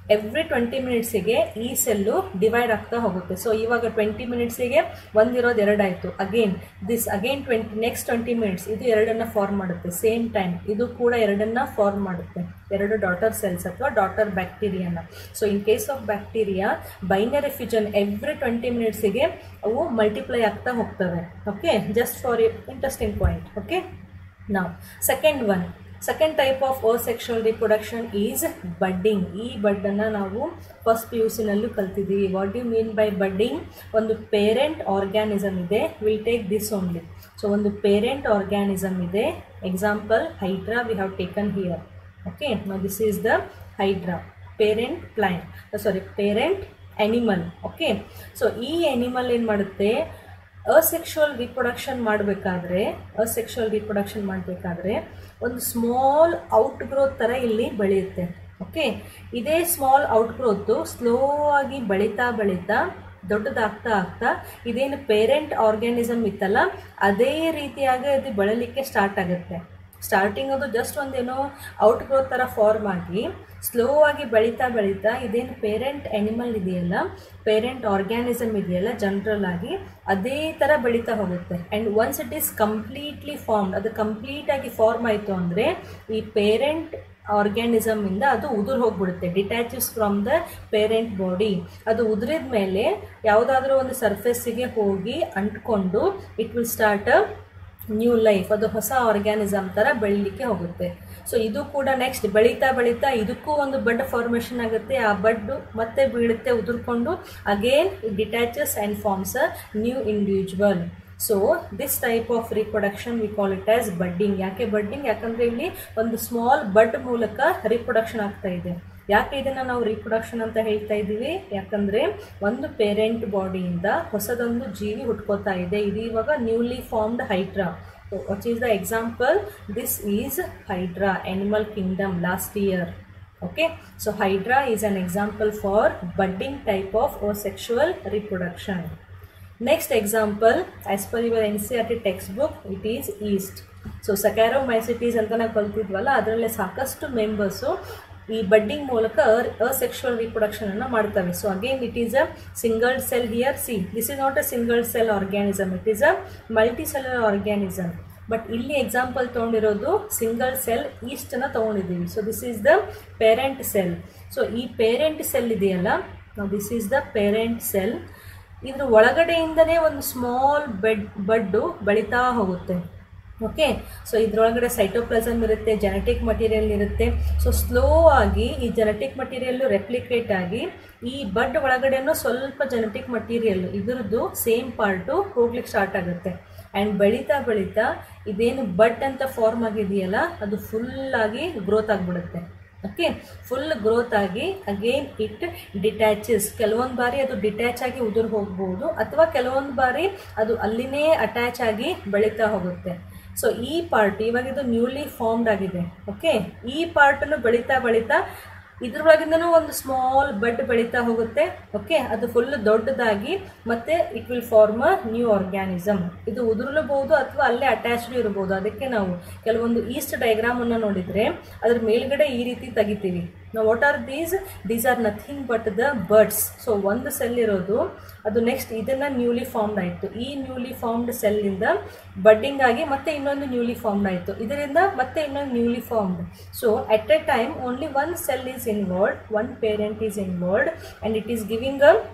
every twenty ಮಿನಿಟ್ಸಿಗೆ ಈ ಸೆಲ್ಲು ಡಿವೈಡ್ ಆಗ್ತಾ ಹೋಗುತ್ತೆ ಸೊ ಇವಾಗ ಟ್ವೆಂಟಿ ಮಿನಿಟ್ಸಿಗೆ ಒಂದಿರೋದು ಎರಡಾಯಿತು again this again twenty next twenty minutes ಇದು ಎರಡನ್ನು ಫಾರ್ಮ್ ಮಾಡುತ್ತೆ ಸೇಮ್ ಟೈಮ್ ಇದು ಕೂಡ ಎರಡನ್ನು ಫಾರ್ಮ್ ಮಾಡುತ್ತೆ ಎರಡು ಡಾಟರ್ ಸೆಲ್ಸ್ ಅಥವಾ ಡಾಟರ್ ಬ್ಯಾಕ್ಟೀರಿಯಾನ so in case of bacteria binary fission every twenty ಮಿನಿಟ್ಸಿಗೆ ಅವು ಮಲ್ಟಿಪ್ಲೈ ಆಗ್ತಾ ಹೋಗ್ತವೆ okay just for interesting point okay ನಾವು second one second type of asexual reproduction is budding ಈ ಬಡ್ಡನ್ನು ನಾವು ಫಸ್ಟ್ ಪಿ ಯು ಸಿನಲ್ಲೂ ಕಲ್ತಿದ್ದೀವಿ what you mean by budding ಒಂದು ಪೇರೆಂಟ್ ಆರ್ಗ್ಯಾನಿಸಮ್ ಇದೆ will take this only so ಒಂದು parent organism ಇದೆ example hydra we have taken here okay this is the hydra parent plant sorry parent animal okay so ಈ animal ಏನು ಮಾಡುತ್ತೆ asexual reproduction ಮಾಡಬೇಕಾದ್ರೆ asexual reproduction ಮಾಡಬೇಕಾದ್ರೆ ಒಂದು small out growth ಥರ ಇಲ್ಲಿ ಬೆಳೆಯುತ್ತೆ ಓಕೆ ಇದೇ ಸ್ಮಾಲ್ ಔಟ್ ಗ್ರೋತು ಸ್ಲೋ ಆಗಿ ಬೆಳೀತಾ ಬೆಳೀತಾ ದೊಡ್ಡದಾಗ್ತಾ ಆಗ್ತಾ ಇದೇನು ಪೇರೆಂಟ್ ಆರ್ಗ್ಯಾನಿಸಮ್ ಇತ್ತಲ್ಲ ಅದೇ ರೀತಿಯಾಗಿ ಅದು ಬೆಳಲಿಕ್ಕೆ ಸ್ಟಾರ್ಟ್ ಆಗುತ್ತೆ ಸ್ಟಾರ್ಟಿಂಗ್ ಅದು ಜಸ್ಟ್ ಒಂದೇನೋ ಔಟ್ ಗ್ರೋತ್ ಥರ ಫಾರ್ಮ್ ಆಗಿ ಸ್ಲೋ ಆಗಿ ಬೆಳೀತಾ ಬೆಳೀತಾ ಇದೇನು ಪೇರೆಂಟ್ ಆ್ಯನಿಮಲ್ ಇದೆಯಲ್ಲ ಪೇರೆಂಟ್ ಆರ್ಗ್ಯಾನಿಸಮ್ ಇದೆಯಲ್ಲ ಜನರಲ್ ಆಗಿ ಅದೇ ಥರ ಬೆಳೀತಾ ಹೋಗುತ್ತೆ and once it is completely formed ಅದು ಕಂಪ್ಲೀಟಾಗಿ ಫಾರ್ಮ್ ಆಯಿತು ಅಂದರೆ ಈ ಪೇರೆಂಟ್ ಆರ್ಗ್ಯಾನಿಸಮಿಂದ ಅದು ಉದುರು ಹೋಗ್ಬಿಡುತ್ತೆ detaches from the parent body ಅದು ಉದುರಿದ ಮೇಲೆ ಯಾವುದಾದ್ರೂ ಒಂದು ಸರ್ಫೇಸಿಗೆ ಹೋಗಿ ಅಂಟ್ಕೊಂಡು it will start a new life ಅದು ಹೊಸ ಆರ್ಗ್ಯಾನಿಸಮ್ ಥರ ಬೆಳೀಲಿಕ್ಕೆ ಹೋಗುತ್ತೆ ಸೊ ಇದು ಕೂಡ ನೆಕ್ಸ್ಟ್ ಬೆಳೀತಾ ಬೆಳೀತಾ ಇದಕ್ಕೂ ಒಂದು ಬಡ್ ಫಾರ್ಮೇಷನ್ ಆಗುತ್ತೆ ಆ ಬಡ್ಡು ಮತ್ತೆ ಬೀಳುತ್ತೆ ಉದುರ್ಕೊಂಡು again detaches and forms a new individual so this type of reproduction we call it as budding ಯಾಕೆ ಬಡ್ಡಿಂಗ್ ಯಾಕಂದರೆ ಇಲ್ಲಿ ಒಂದು ಸ್ಮಾಲ್ ಬಡ್ ಮೂಲಕ ರಿಪ್ರೊಡಕ್ಷನ್ ಆಗ್ತಾ ಇದೆ ಯಾಕೆ ಇದನ್ನು ನಾವು ರಿಪ್ರೊಡಕ್ಷನ್ ಅಂತ ಹೇಳ್ತಾ ಇದ್ದೀವಿ ಯಾಕಂದರೆ ಒಂದು ಪೇರೆಂಟ್ ಬಾಡಿಯಿಂದ ಹೊಸದೊಂದು ಜೀವಿ ಹುಟ್ಕೋತಾ ಇದೆ ಇದು ಇವಾಗ newly formed hydra what is the example this is hydra animal kingdom last year okay so hydra is an example for budding type of asexual reproduction next example as per your ncrt textbook it is yeast so saccharomyces ಅಂತ ನಾವು ಕಲ್ತಿದ್ವಲ್ಲ ಅದರಲ್ಲೇ ಸಾಕಷ್ಟು members ಈ budding ಮೂಲಕ asexual reproduction ಅನ್ನು ಮಾಡ್ತವೆ so again it is a single cell here see this is not a single cell organism it is a multi cellular organism but ಇಲ್ಲಿ example ತೊಗೊಂಡಿರೋದು ಸಿಂಗಲ್ ಸೆಲ್ ಈಸ್ಟನ್ನು ತೊಗೊಂಡಿದ್ದೀವಿ so this is the parent cell so ಈ parent cell ಇದೆಯಲ್ಲ this is the parent cell ಇದ್ರ ಒಳಗಡೆಯಿಂದನೇ ಒಂದು small bed bud ಬೆಳೀತಾ ಹೋಗುತ್ತೆ ಓಕೆ ಸೊ ಇದರೊಳಗಡೆ ಸೈಟೋಪ್ಲಾಸಮ್ ಇರುತ್ತೆ ಜೆನೆಟಿಕ್ ಮಟೀರಿಯಲ್ ಇರುತ್ತೆ ಸೊ ಸ್ಲೋ ಆಗಿ ಈ ಜೆನೆಟಿಕ್ ಮಟೀರಿಯಲ್ಲು ರೆಪ್ಲಿಕೇಟ್ ಆಗಿ ಈ ಬಡ್ ಒಳಗಡೆನೂ ಸ್ವಲ್ಪ ಜೆನೆಟಿಕ್ ಮಟೀರಿಯಲ್ ಇದ್ರದ್ದು ಸೇಮ್ ಪಾರ್ಟು ಹೋಗ್ಲಿಕ್ಕೆ ಸ್ಟಾರ್ಟ್ ಆಗುತ್ತೆ ಆ್ಯಂಡ್ ಬೆಳೀತಾ ಬೆಳೀತಾ ಇದೇನು ಬಡ್ ಅಂತ ಫಾರ್ಮ್ ಆಗಿದೆಯಲ್ಲ ಅದು ಫುಲ್ಲಾಗಿ ಗ್ರೋತ್ ಆಗಿಬಿಡುತ್ತೆ ಓಕೆ ಫುಲ್ ಗ್ರೋತ್ ಆಗಿ ಅಗೇನ್ ಇಟ್ ಡಿಟ್ಯಾಚಸ್ ಕೆಲವೊಂದು ಬಾರಿ ಅದು ಡಿಟ್ಯಾಚ್ ಆಗಿ ಉದುರು ಹೋಗ್ಬೋದು ಅಥವಾ ಕೆಲವೊಂದು ಬಾರಿ ಅದು ಅಲ್ಲಿನೇ ಅಟ್ಯಾಚ್ ಆಗಿ ಬೆಳೀತಾ ಹೋಗುತ್ತೆ ಸೊ ಈ ಪಾರ್ಟ್ ಇವಾಗ ಇದು ನ್ಯೂಲಿ ಫಾರ್ಮ್ಡ್ ಆಗಿದೆ ಓಕೆ ಈ ಪಾರ್ಟನ್ನು ಬೆಳೀತಾ ಬೆಳೀತಾ ಇದ್ರೊಳಗಿಂದನೂ ಒಂದು ಸ್ಮಾಲ್ ಬಡ್ ಬೆಳೀತಾ ಹೋಗುತ್ತೆ ಓಕೆ ಅದು ಫುಲ್ ದೊಡ್ಡದಾಗಿ ಮತ್ತೆ it will form a new organism ಇದು ಉದುರಲಬಹುದು ಅಥವಾ ಅಲ್ಲೇ ಅಟ್ಯಾಚ್ಡ್ ಇರ್ಬೋದು ಅದಕ್ಕೆ ನಾವು ಕೆಲವೊಂದು ಈಸ್ಟ್ ಡಯಾಗ್ರಾಮನ್ನು ನೋಡಿದರೆ ಅದ್ರ ಮೇಲ್ಗಡೆ ಈ ರೀತಿ ತೆಗಿತೀವಿ ನಾವು what are these these are nothing but the buds so ಒಂದು ಸೆಲ್ ಇರೋದು ಅದು ನೆಕ್ಸ್ಟ್ ಇದನ್ನು ನ್ಯೂಲಿ ಫಾರ್ಮ್ಡ್ ಆಯಿತು ಈ ನ್ಯೂಲಿ ಫಾರ್ಮ್ಡ್ ಸೆಲ್ಲಿಂದ ಬಡ್ಡಿಂಗ್ ಆಗಿ ಮತ್ತೆ ಇನ್ನೊಂದು ನ್ಯೂಲಿ ಫಾರ್ಮ್ಡ್ ಆಯಿತು ಇದರಿಂದ ಮತ್ತೆ ಇನ್ನೊಂದು newly formed so at a time only one cell is involved one parent is involved and it is giving a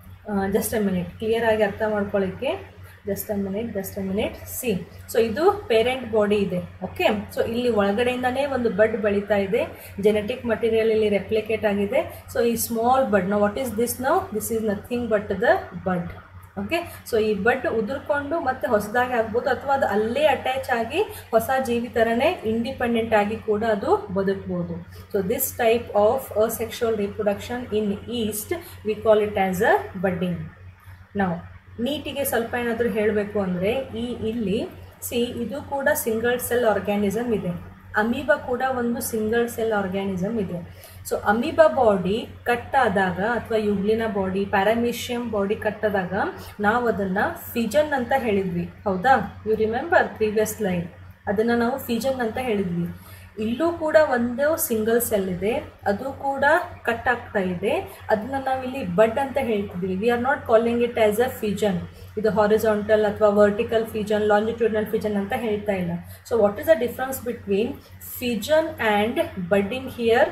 just a minute clear ಆಗಿ ಅರ್ಥ ಮಾಡ್ಕೊಳ್ಳಿಕ್ಕೆ just a minute just a minute see so ಇದು parent body ಇದೆ okay so ಇಲ್ಲಿ ಒಳಗಡೆಯಿಂದನೇ ಒಂದು bud ಬೆಳೀತಾ ಇದೆ ಜೆನೆಟಿಕ್ ಮಟೀರಿಯಲ್ ಇಲ್ಲಿ ರೆಪ್ಲಿಕೇಟ್ ಆಗಿದೆ ಸೊ ಈ small bud no what is this no this is nothing but the ಬಡ್ ಓಕೆ ಸೊ ಈ ಬಡ್ ಉದುರ್ಕೊಂಡು ಮತ್ತೆ ಹೊಸದಾಗಿ ಆಗ್ಬೋದು ಅಥವಾ ಅದು ಅಲ್ಲೇ ಅಟ್ಯಾಚ್ ಆಗಿ ಹೊಸ ಜೀವಿ ಥರನೇ ಇಂಡಿಪೆಂಡೆಂಟ್ ಆಗಿ ಕೂಡ ಅದು ಬದುಕ್ಬೋದು so this type of asexual reproduction in yeast we call it as a budding ನಾವು ನೀಟಿಗೆ ಸ್ವಲ್ಪ ಏನಾದರೂ ಹೇಳಬೇಕು ಅಂದರೆ ಈ ಇಲ್ಲಿ ಸಿ ಇದು ಕೂಡ ಸಿಂಗಲ್ ಸೆಲ್ ಆರ್ಗ್ಯಾನಿಸಮ್ ಇದೆ ಅಮೀಬಾ ಕೂಡ ಒಂದು ಸಿಂಗಲ್ ಸೆಲ್ ಆರ್ಗ್ಯಾನಿಸಮ್ ಇದೆ ಸೊ ಅಮೀಬಾ ಬಾಡಿ ಕಟ್ ಆದಾಗ ಅಥವಾ ಯುಗ್ಲಿನ ಬಾಡಿ ಪ್ಯಾರಾಮಿಷಿಯಂ ಬಾಡಿ ಕಟ್ಟಾದಾಗ ನಾವು ಅದನ್ನು ಫಿಜನ್ ಅಂತ ಹೇಳಿದ್ವಿ ಹೌದಾ ಯು ರಿಮೆಂಬರ್ ಪ್ರೀವಿಯಸ್ ಲೈನ್ ಅದನ್ನು ನಾವು ಫಿಜನ್ ಅಂತ ಹೇಳಿದ್ವಿ ಇಲ್ಲೂ ಕೂಡ ಒಂದು ಸಿಂಗಲ್ ಸೆಲ್ ಇದೆ ಅದು ಕೂಡ ಕಟ್ ಆಗ್ತಾ ಇದೆ ಅದನ್ನ ನಾವಿಲ್ಲಿ ಬಡ್ ಅಂತ ಹೇಳ್ತಿದ್ವಿ we are not calling it as a fission ಇದು ಹಾರಿಜಾಂಟಲ್ ಅಥವಾ ವರ್ಟಿಕಲ್ ಫಿಜನ್ ಲಾಂಜಿಟ್ಯೂಡ್ನಲ್ ಫಿಜನ್ ಅಂತ ಹೇಳ್ತಾ ಇಲ್ಲ so what is the difference between fission and budding here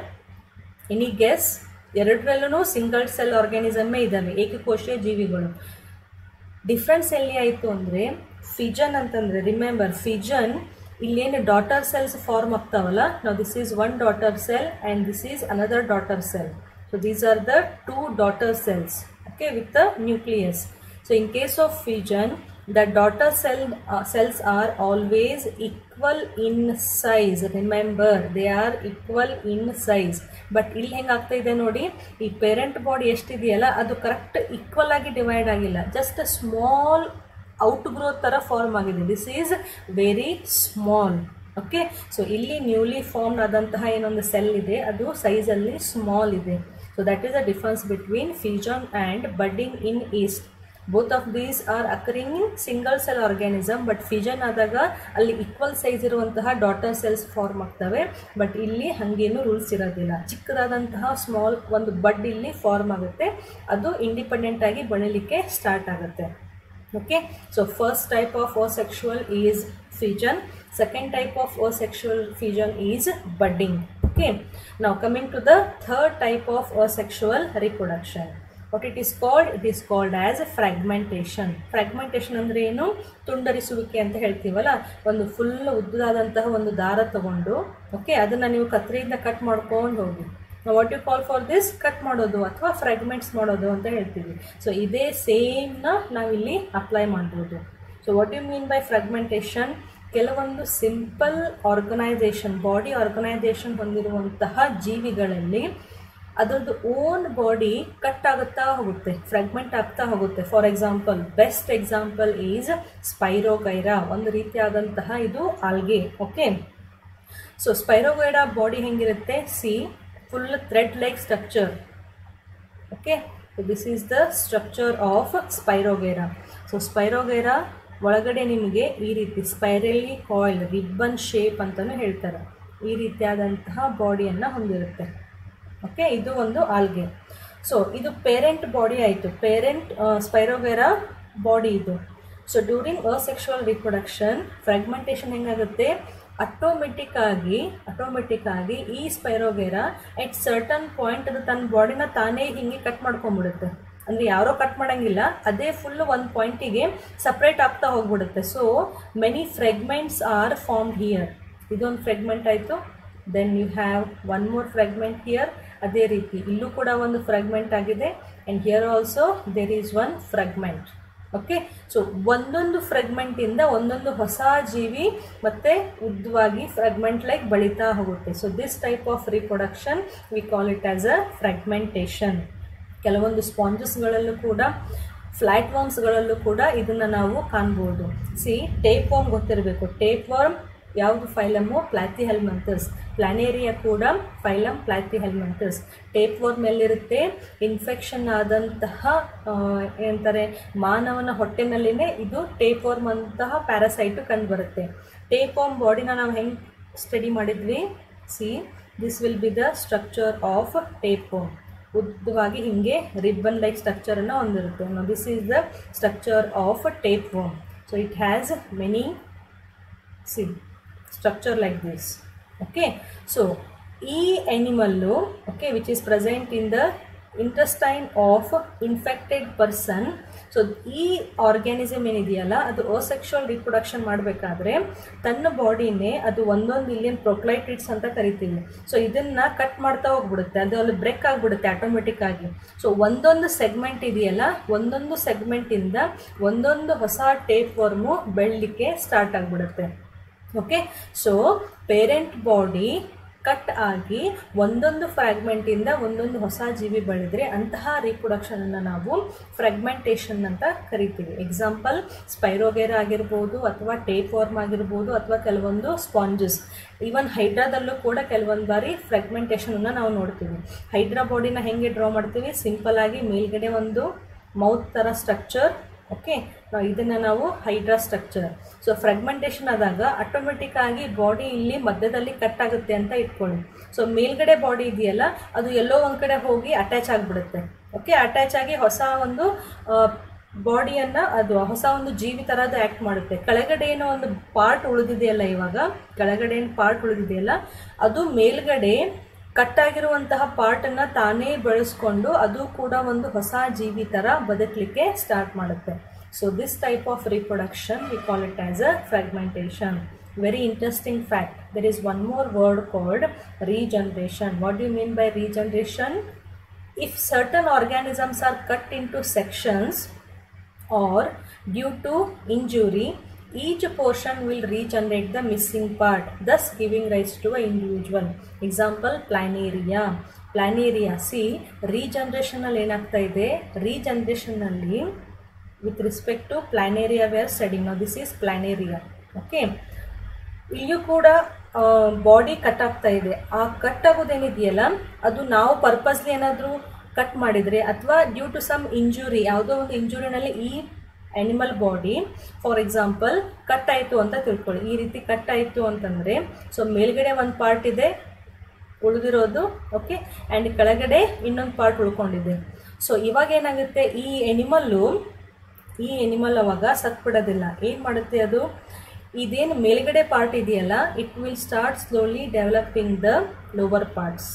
any guess ಎರಡರಲ್ಲೂ ಸಿಂಗಲ್ ಸೆಲ್ ಆರ್ಗ್ಯಾನಿಸಮ್ಮೇ ಇದ್ದಾವೆ ಏಕಕೋಶೀಯ ಜೀವಿಗಳು ಡಿಫ್ರೆನ್ಸ್ ಎಲ್ಲಿ ಆಯಿತು ಅಂದರೆ ಫಿಜನ್ ಅಂತಂದರೆ ರಿಮೆಂಬರ್ ಫಿಜನ್ ಇಲ್ಲೇನು ಡಾಟರ್ ಸೆಲ್ಸ್ ಫಾರ್ಮ್ ಆಗ್ತಾವಲ್ಲ ನಾವು this is one daughter cell and this is another daughter cell so these are the two daughter cells okay with the nucleus so in case of fission the daughter cell uh, cells are always equal in size remember they are equal in size but ಇಲ್ಲಿ ಹೆಂಗಾಗ್ತಾ ಇದೆ ನೋಡಿ ಈ parent body ಎಷ್ಟಿದೆಯಲ್ಲ ಅದು correct equal ಆಗಿ divide ಆಗಿಲ್ಲ just small out growth ಥರ ಫಾರ್ಮ್ ಆಗಿದೆ this is very small okay so ಇಲ್ಲಿ ನ್ಯೂಲಿ ಫಾರ್ಮ್ ಆದಂತಹ ಏನೊಂದು ಸೆಲ್ ಇದೆ ಅದು ಸೈಜಲ್ಲಿ ಸ್ಮಾಲ್ ಇದೆ so that is the difference between fission and budding in yeast both of these are occurring in single cell organism but fission ಆದಾಗ ಅಲ್ಲಿ equal size ಇರುವಂತಹ ಡಾಟರ್ ಸೆಲ್ಸ್ ಫಾರ್ಮ್ ಆಗ್ತವೆ ಬಟ್ ಇಲ್ಲಿ ಹಾಗೇನು ರೂಲ್ಸ್ ಇರೋದಿಲ್ಲ ಚಿಕ್ಕದಾದಂತಹ ಸ್ಮಾಲ್ ಒಂದು ಬಡ್ ಇಲ್ಲಿ ಫಾರ್ಮ್ ಆಗುತ್ತೆ ಅದು ಇಂಡಿಪೆಂಡೆಂಟ್ ಆಗಿ ಬೆಳೀಲಿಕ್ಕೆ ಸ್ಟಾರ್ಟ್ ಆಗುತ್ತೆ okay so first type of asexual is fission second type of asexual fission is budding okay now coming to the third type of asexual reproduction what it is called it is called as fragmentation fragmentation ಅಂದ್ರೆ ಏನು ತುಂಡರಿಸುವಿಕೆ ಅಂತ ಹೇಳ್ತೀವಲ್ಲ ಒಂದು full ಉದ್ದದಾದಂತಹ ಒಂದು ದಾರ ತಗೊಂಡು okay ಅದನ್ನ ನೀವು ಕತ್ರಿಯಿಂದ ಕಟ್ ಮಾಡ್ಕೊಂಡು ಹೋಗಿ what you call for this cut ಮಾಡೋದು ಅಥವಾ ಫ್ರಾಗ್ಮೆಂಟ್ಸ್ ಮಾಡೋದು ಅಂತ ಹೇಳ್ತೀವಿ ಸೊ ಇದೇ ಸೇಮ್ನ ನಾವಿಲ್ಲಿ ಅಪ್ಲೈ ಮಾಡ್ಬೋದು so what you mean by fragmentation ಕೆಲವೊಂದು ಸಿಂಪಲ್ ಆರ್ಗನೈಸೇಷನ್ ಬಾಡಿ ಆರ್ಗನೈಸೇಷನ್ ಹೊಂದಿರುವಂತಹ ಜೀವಿಗಳಲ್ಲಿ ಅದರದ್ದು ಓನ್ ಬಾಡಿ ಕಟ್ ಆಗುತ್ತಾ ಹೋಗುತ್ತೆ ಫ್ರಾಗ್ಮೆಂಟ್ ಆಗ್ತಾ ಹೋಗುತ್ತೆ for example best example is spirogyra ಒಂದು ರೀತಿಯಾದಂತಹ ಇದು algae okay so spirogyra body ಹೆಂಗಿರುತ್ತೆ see full thread like structure okay so this is the structure of spirogera so spirogera ಒಳಗಡೆ ನಿಮಗೆ ಈ ರೀತಿ ಸ್ಪೈರಲಿ ಕಾಯಿಲ್ ರಿಬ್ಬನ್ ಶೇಪ್ ಅಂತಲೂ ಹೇಳ್ತಾರೆ ಈ ರೀತಿಯಾದಂತಹ ಬಾಡಿಯನ್ನು ಹೊಂದಿರುತ್ತೆ ಓಕೆ ಇದು ಒಂದು ಆಲ್ಗೆ ಸೊ ಇದು ಪೇರೆಂಟ್ ಬಾಡಿ ಆಯಿತು ಪೇರೆಂಟ್ ಸ್ಪೈರೋಗೆರಾ ಬಾಡಿ ಇದು so during asexual reproduction fragmentation ಹೆಂಗಾಗುತ್ತೆ ಅಟೋಮೆಟಿಕ್ ಆಗಿ ಅಟೋಮೆಟಿಕ್ ಆಗಿ ಈ ಸ್ಪೈರೋಗೆರಾ ಎಟ್ ಸರ್ಟನ್ ಪಾಯಿಂಟ್ ಅದು ತನ್ನ ಬಾಡಿನ ತಾನೇ ಹಿಂಗೆ ಕಟ್ ಮಾಡ್ಕೊಂಡ್ಬಿಡುತ್ತೆ ಅಂದರೆ ಯಾರೋ ಕಟ್ ಮಾಡಂಗಿಲ್ಲ ಅದೇ ಫುಲ್ ಒಂದು ಪಾಯಿಂಟಿಗೆ ಸಪ್ರೇಟ್ ಆಗ್ತಾ ಹೋಗ್ಬಿಡುತ್ತೆ so many fragments are formed here ಇದೊಂದು ಫ್ರೆಗ್ಮೆಂಟ್ ಆಯಿತು then you have one more fragment here ಅದೇ ರೀತಿ ಇಲ್ಲೂ ಕೂಡ ಒಂದು ಫ್ರೆಗ್ಮೆಂಟ್ ಆಗಿದೆ and here also there is one fragment okay so ಒಂದೊಂದು ಫ್ರೆಗ್ಮೆಂಟಿಂದ ಒಂದೊಂದು ಹೊಸ ಜೀವಿ ಮತ್ತೆ ಉದ್ದವಾಗಿ ಫ್ರೆಗ್ಮೆಂಟ್ ಲೈಕ್ ಬೆಳೀತಾ ಹೋಗುತ್ತೆ so this type of reproduction we call it as a fragmentation ಕೆಲವೊಂದು ಸ್ಪಾಂಜಸ್ಗಳಲ್ಲೂ ಕೂಡ ಫ್ಲ್ಯಾಟ್ ವರ್ಮ್ಸ್ಗಳಲ್ಲೂ ಕೂಡ ಇದನ್ನು ನಾವು ಕಾಣ್ಬೋದು ಸಿ ಟೇಪ್ ವರ್ಮ್ ಗೊತ್ತಿರಬೇಕು ಟೇಪ್ ವರ್ಮ್ ಯಾವುದು ಫೈಲಮ್ಮು ಪ್ಲಾತಿ ಹೆಲ್ಮಂತಸ್ ಪ್ಲಾನೇರಿಯಾ ಕೂಡ phylum platyhelminthes tapeworm ಎಲ್ಲಿರುತ್ತೆ ಇನ್ಫೆಕ್ಷನ್ ಆದಂತಹ ಏನಂತಾರೆ ಮಾನವನ ಹೊಟ್ಟೆನಲ್ಲಿನೇ ಇದು ಟೇಪ್ ವರ್ಮ್ ಅಂತಹ ಪ್ಯಾರಾಸೈಟು ಕಂಡುಬರುತ್ತೆ ಟೇಪ್ ವರ್ಮ್ ಬಾಡಿನ ನಾವು ಹೆಂಗೆ ಸ್ಟಡಿ ಮಾಡಿದ್ವಿ see this will be the structure of tapeworm ಉದ್ದವಾಗಿ ಹಿಂಗೆ ರಿಬ್ಬನ್ ಲೈಕ್ ಸ್ಟ್ರಕ್ಚರನ್ನು ಹೊಂದಿರುತ್ತೆ this is the structure of tapeworm so it has many see structure like this okay so ಈ animal okay which is present in the intestine of infected person so ಈ organism ಏನಿದೆಯಲ್ಲ ಅದು asexual reproduction ಮಾಡಬೇಕಾದ್ರೆ ತನ್ನ ಬಾಡಿನೇ ಅದು ಒಂದೊಂದು ಇಲ್ಲಿಯನ್ ಪ್ರೊಕ್ಲೈಟಿಡ್ಸ್ ಅಂತ ಕರಿತೀವಿ ಸೊ ಇದನ್ನು ಕಟ್ ಮಾಡ್ತಾ ಹೋಗ್ಬಿಡುತ್ತೆ ಅದು ಅಲ್ಲಿ ಬ್ರೇಕ್ ಆಗಿಬಿಡುತ್ತೆ ಆಟೋಮೆಟಿಕ್ ಆಗಿ ಸೊ ಒಂದೊಂದು ಸೆಗ್ಮೆಂಟ್ ಇದೆಯಲ್ಲ ಒಂದೊಂದು ಸೆಗ್ಮೆಂಟಿಂದ ಒಂದೊಂದು ಹೊಸ ಟೇಪ್ ವರ್ಮು ಬೆಳಲಿಕ್ಕೆ ಸ್ಟಾರ್ಟ್ ಆಗಿಬಿಡುತ್ತೆ okay so parent body cut ಆಗಿ ಒಂದೊಂದು ಫ್ರಾಗ್ಮೆಂಟಿಂದ ಒಂದೊಂದು ಹೊಸ ಜೀವಿ ಬೆಳೆದ್ರೆ ಅಂತಹ ರೀಪ್ರೊಡಕ್ಷನನ್ನು ನಾವು ಫ್ರಾಗ್ಮೆಂಟೇಷನ್ ಅಂತ ಕರಿತೀವಿ ಎಕ್ಸಾಂಪಲ್ ಸ್ಪೈರೋಗೇರ್ ಆಗಿರ್ಬೋದು ಅಥವಾ ಟೇಪ್ ವರ್ಮ್ ಆಗಿರ್ಬೋದು ಅಥವಾ ಕೆಲವೊಂದು ಸ್ಪಾಂಜಸ್ ಈವನ್ ಹೈಡ್ರಾದಲ್ಲೂ ಕೂಡ ಕೆಲವೊಂದು ಬಾರಿ ಫ್ರಾಗ್ಮೆಂಟೇಷನನ್ನು ನಾವು ನೋಡ್ತೀವಿ ಹೈಡ್ರಾ ಬಾಡಿನ ಹೆಂಗೆ ಡ್ರಾ ಮಾಡ್ತೀವಿ ಸಿಂಪಲ್ ಆಗಿ ಮೇಲ್ಗಡೆ ಒಂದು ಮೌತ್ ಥರ ಸ್ಟ್ರಕ್ಚರ್ ಓಕೆ ನಾವು ಇದನ್ನು ನಾವು ಹೈಡ್ರಾ ಸ್ಟ್ರಕ್ಚರ್ ಸೊ ಫ್ರಾಗ್ಮೆಂಟೇಷನ್ ಆದಾಗ ಆಟೋಮೆಟಿಕ್ ಆಗಿ ಬಾಡಿ ಇಲ್ಲಿ ಮಧ್ಯದಲ್ಲಿ ಕಟ್ ಆಗುತ್ತೆ ಅಂತ ಇಟ್ಕೊಳ್ಳಿ ಸೊ ಮೇಲ್ಗಡೆ ಬಾಡಿ ಇದೆಯಲ್ಲ ಅದು ಎಲ್ಲೋ ಒಂದು ಕಡೆ ಹೋಗಿ ಅಟ್ಯಾಚ್ ಆಗಿಬಿಡುತ್ತೆ ಓಕೆ ಅಟ್ಯಾಚ್ ಆಗಿ ಹೊಸ ಒಂದು ಬಾಡಿಯನ್ನು ಅದು ಹೊಸ ಒಂದು ಜೀವಿ ಥರದ ಆ್ಯಕ್ಟ್ ಮಾಡುತ್ತೆ ಕೆಳಗಡೆ ಏನೋ ಒಂದು ಪಾರ್ಟ್ ಉಳಿದಿದೆಯಲ್ಲ ಇವಾಗ ಕೆಳಗಡೆ ಏನು ಪಾರ್ಟ್ ಉಳಿದಿದೆಯಲ್ಲ ಅದು ಮೇಲ್ಗಡೆ ಕಟ್ಟಾಗಿರುವಂತಹ ಪಾರ್ಟನ್ನು ತಾನೇ ಬೆಳೆಸ್ಕೊಂಡು ಅದು ಕೂಡ ಒಂದು ಹೊಸ ಜೀವಿ ಥರ ಬದುಕಲಿಕ್ಕೆ ಸ್ಟಾರ್ಟ್ ಮಾಡುತ್ತೆ so this type of reproduction we call it as a fragmentation very interesting fact there is one more word called regeneration what do you mean by regeneration if certain organisms are cut into sections or due to injury each portion will regenerate the missing part thus giving rise to an individual example planaria planaria see regeneration ಅಲ್ಲಿ ಏನಾಗ್ತಾ ಇದೆ regeneration ಅಲ್ಲಿ with respect to planaria we are studying now this is planaria okay ಇಲ್ಲಿಯೂ ಕೂಡ body cut ಆಗ್ತಾ ಇದೆ ಆ cut ಆಗೋದೇನಿದೆಯಲ್ಲ ಅದು ನಾವು ಪರ್ಪಸ್ಲಿ ಏನಾದರೂ ಕಟ್ ಮಾಡಿದರೆ ಅಥವಾ ಡ್ಯೂ ಟು ಸಮ್ ಇಂಜುರಿ ಯಾವುದೋ ಒಂದು ಇಂಜುರಿನಲ್ಲಿ ಈ animal body for example cut ಆಯಿತು ಅಂತ ತಿಳ್ಕೊಳ್ಳಿ ಈ ರೀತಿ ಕಟ್ ಆಯಿತು ಅಂತಂದರೆ ಸೊ ಮೇಲ್ಗಡೆ ಒಂದು ಪಾರ್ಟ್ ಇದೆ ಉಳಿದಿರೋದು ಓಕೆ ಆ್ಯಂಡ್ ಕೆಳಗಡೆ ಇನ್ನೊಂದು ಪಾರ್ಟ್ ಉಳ್ಕೊಂಡಿದೆ ಸೊ ಇವಾಗ ಏನಾಗುತ್ತೆ ಈ ಎನಿಮಲ್ಲು ಈ ಎನಿಮಲ್ ಅವಾಗ ಸತ್ಬಿಡೋದಿಲ್ಲ ಏನು ಮಾಡುತ್ತೆ ಅದು ಇದೇನು ಮೇಲ್ಗಡೆ ಪಾರ್ಟ್ ಇದೆಯಲ್ಲ it will start slowly developing the lower parts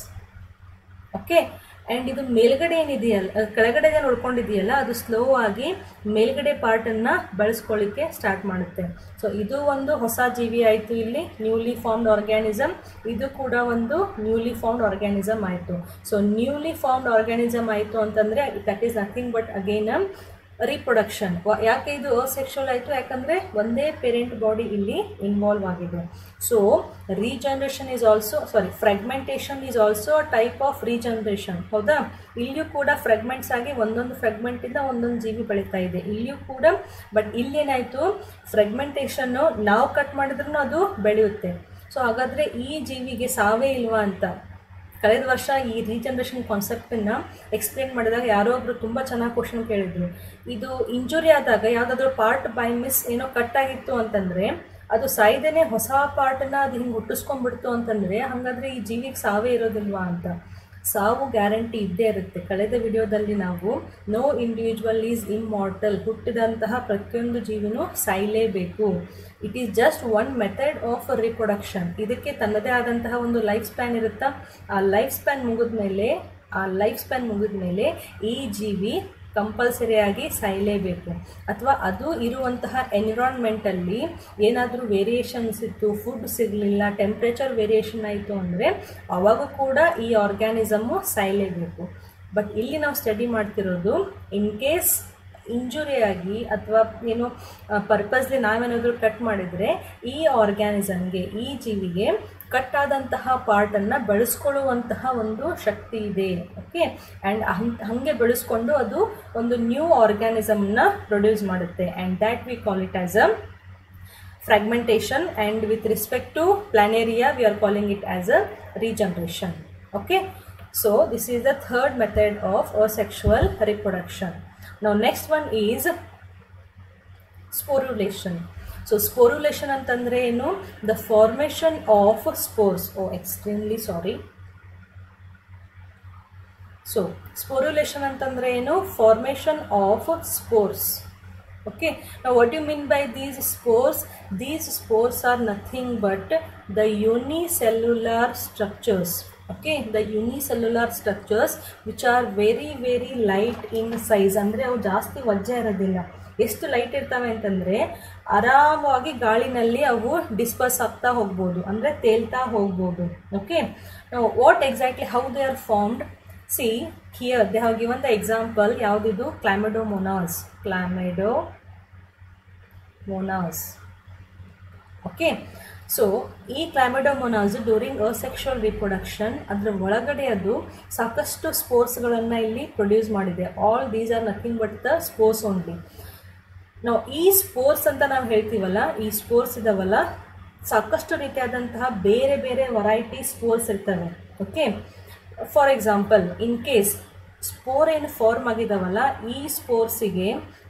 okay and ಇದು ಮೇಲ್ಗಡೆ ಏನಿದೆಯಲ್ಲ ಕೆಳಗಡೆ ಏನು ಉಳ್ಕೊಂಡಿದೆಯಲ್ಲ ಅದು ಸ್ಲೋ ಆಗಿ ಮೇಲ್ಗಡೆ ಪಾರ್ಟನ್ನು ಬೆಳೆಸ್ಕೊಳ್ಳಿಕ್ಕೆ ಸ್ಟಾರ್ಟ್ ಮಾಡುತ್ತೆ ಸೊ ಇದು ಒಂದು ಹೊಸ ಜೀವಿ ಆಯಿತು ಇಲ್ಲಿ ನ್ಯೂಲಿ ಫಾರ್ಮ್ಡ್ ಆರ್ಗ್ಯಾನಿಸಮ್ ಇದು ಕೂಡ ಒಂದು ನ್ಯೂಲಿ ಫಾರ್ಮ್ಡ್ ಆರ್ಗ್ಯಾನಿಸಮ್ ಆಯಿತು ಸೊ ನ್ಯೂಲಿ ಫಾರ್ಮ್ಡ್ ಆರ್ಗ್ಯಾನಿಸಮ್ ಆಯಿತು ಅಂತಂದರೆ that is nothing but again reproduction ಯಾಕೆ ಇದು ಅಸೆಕ್ಷುವಲ್ ಆಯಿತು ಯಾಕಂದರೆ ಒಂದೇ ಪೇರೆಂಟ್ ಬಾಡಿ ಇಲ್ಲಿ ಇನ್ವಾಲ್ವ್ ಆಗಿದೆ so regeneration is also sorry fragmentation is also type of regeneration ಹೌದಾ ಇಲ್ಲಿಯೂ ಕೂಡ ಫ್ರೆಗ್ಮೆಂಟ್ಸ್ ಆಗಿ ಒಂದೊಂದು ಫ್ರೆಗ್ಮೆಂಟಿಂದ ಒಂದೊಂದು ಜೀವಿ ಬೆಳೀತಾ ಇದೆ ಇಲ್ಲಿಯೂ ಕೂಡ ಬಟ್ ಇಲ್ಲೇನಾಯಿತು ಫ್ರೆಗ್ಮೆಂಟೇಷನ್ನು ನಾವು ಕಟ್ ಮಾಡಿದ್ರೂ ಅದು ಬೆಳೆಯುತ್ತೆ ಸೊ ಹಾಗಾದರೆ ಈ ಜೀವಿಗೆ ಸಾವೇ ಇಲ್ವಾ ಅಂತ ಕಳೆದ ವರ್ಷ ಈ ರೀಜನ್ರೇಷನ್ ಕಾನ್ಸೆಪ್ಟನ್ನು ಎಕ್ಸ್ಪ್ಲೇನ್ ಮಾಡಿದಾಗ ಯಾರೋ ಒಬ್ರು ತುಂಬ ಚೆನ್ನಾಗಿ ಕ್ವಶನ್ ಕೇಳಿದ್ರು ಇದು ಇಂಜುರಿ ಆದಾಗ ಯಾವುದಾದ್ರೂ ಪಾರ್ಟ್ ಬೈ ಮಿಸ್ ಏನೋ ಕಟ್ ಆಗಿತ್ತು ಅಂತಂದರೆ ಅದು ಸಾಯ್ದೇನೆ ಹೊಸ ಪಾರ್ಟನ್ನು ಅದು ಹಿಂಗೆ ಹುಟ್ಟಿಸ್ಕೊಂಡ್ಬಿಡ್ತು ಅಂತಂದರೆ ಹಾಗಾದರೆ ಈ ಜೀವಿಗೆ ಸಾವೇ ಇರೋದಿಲ್ವಾ ಅಂತ ಸಾವು ಗ್ಯಾರಂಟಿ ಇದ್ದೇ ಇರುತ್ತೆ ಕಳೆದ ವಿಡಿಯೋದಲ್ಲಿ ನಾವು ನೋ ಇಂಡಿವಿಜುವಲ್ ಈಸ್ ಇಮ್ಮಾರ್ಟಲ್ ಹುಟ್ಟಿದಂತಹ ಪ್ರತಿಯೊಂದು ಜೀವಿನೂ ಸಾಯಲೇಬೇಕು it is just one method of reproduction ಇದಕ್ಕೆ ತನ್ನದೇ ಆದಂತಹ ಒಂದು ಲೈಫ್ ಸ್ಪ್ಯಾನ್ ಇರುತ್ತಾ ಆ ಲೈಫ್ ಸ್ಪ್ಯಾನ್ ಮುಗಿದ ಮೇಲೆ ಆ ಲೈಫ್ ಸ್ಪ್ಯಾನ್ ಮುಗಿದ ಮೇಲೆ ಈ ಜೀವಿ ಕಂಪಲ್ಸರಿಯಾಗಿ ಸಾಯಲೇಬೇಕು ಅಥವಾ ಅದು ಇರುವಂತಹ ಎನ್ವಿರಾನ್ಮೆಂಟಲ್ಲಿ ಏನಾದರೂ ವೇರಿಯೇಷನ್ಸ್ ಇತ್ತು ಫುಡ್ ಸಿಗಲಿಲ್ಲ ಟೆಂಪ್ರೇಚರ್ ವೇರಿಯೇಷನ್ ಆಯಿತು ಅಂದರೆ ಅವಾಗ ಕೂಡ ಈ ಆರ್ಗ್ಯಾನಿಸಮ್ಮು ಸಾಯಲೇಬೇಕು ಬಟ್ ಇಲ್ಲಿ ನಾವು ಸ್ಟಡಿ ಮಾಡ್ತಿರೋದು ಇನ್ ಕೇಸ್ ಇಂಜುರಿ ಆಗಿ ಅಥವಾ ಏನು ಪರ್ಪಸ್ಲಿ ನಾವೇನಾದರೂ ಕಟ್ ಮಾಡಿದರೆ ಈ ಆರ್ಗ್ಯಾನಿಸಮ್ಗೆ ಈ ಜೀವಿಗೆ ಕಟ್ ಆದಂತಹ ಪಾರ್ಟನ್ನು ಬೆಳೆಸ್ಕೊಳ್ಳುವಂತಹ ಒಂದು ಶಕ್ತಿ ಇದೆ ಓಕೆ ಆ್ಯಂಡ್ ಹಾಗೆ ಬೆಳೆಸ್ಕೊಂಡು ಅದು ಒಂದು ನ್ಯೂ ಆರ್ಗ್ಯಾನಿಸಮ್ನ ಪ್ರೊಡ್ಯೂಸ್ ಮಾಡುತ್ತೆ and that we call it as a fragmentation and with respect to planaria we are calling it as a regeneration okay so this is the third method of asexual reproduction now next one is sporulation so sporulation ಅಂತಂದರೆ ಏನು the formation of spores oh extremely sorry so sporulation ಅಂತಂದರೆ ಏನು formation of spores okay now what do you mean by these spores these spores are nothing but the unicellular structures okay the unicellular structures which are very very light in size ಅಂದರೆ ಅವು ಜಾಸ್ತಿ ವಜ್ಜೆ ಇರೋದಿಲ್ಲ ಎಷ್ಟು light ಇರ್ತವೆ ಅಂತಂದರೆ ಆರಾಮವಾಗಿ ಗಾಳಿನಲ್ಲಿ ಅವು disperse ಆಗ್ತಾ ಹೋಗ್ಬೋದು ಅಂದರೆ ತೇಲ್ತಾ ಹೋಗ್ಬೋದು okay what exactly how they are formed see here they have given the example ಯಾವುದಿದು Chlamydomonas Chlamydomonas okay so ಈ ಕ್ಲಾಮೆಡೋಮೊನಾಸ್ ಡ್ಯೂರಿಂಗ್ ಅಸೆಕ್ಷುವಲ್ ರಿಪ್ರೊಡಕ್ಷನ್ ಅದರ ಒಳಗಡೆ ಅದು ಸಾಕಷ್ಟು ಸ್ಪೋರ್ಟ್ಸ್ಗಳನ್ನು ಇಲ್ಲಿ ಪ್ರೊಡ್ಯೂಸ್ ಮಾಡಿದೆ all these are nothing but the spores only ನಾವು ಈ ಸ್ಪೋರ್ಟ್ಸ್ ಅಂತ ನಾವು ಹೇಳ್ತೀವಲ್ಲ ಈ ಸ್ಪೋರ್ಟ್ಸ್ ಇದಾವಲ್ಲ ಸಾಕಷ್ಟು ರೀತಿಯಾದಂತಹ ಬೇರೆ ಬೇರೆ ವೆರೈಟಿ ಸ್ಪೋರ್ಟ್ಸ್ ಇರ್ತವೆ okay for example in case spore ಏನು ಫಾರ್ಮ್ ಆಗಿದಾವಲ್ಲ ಈ ಸ್ಪೋರ್ಸಿಗೆ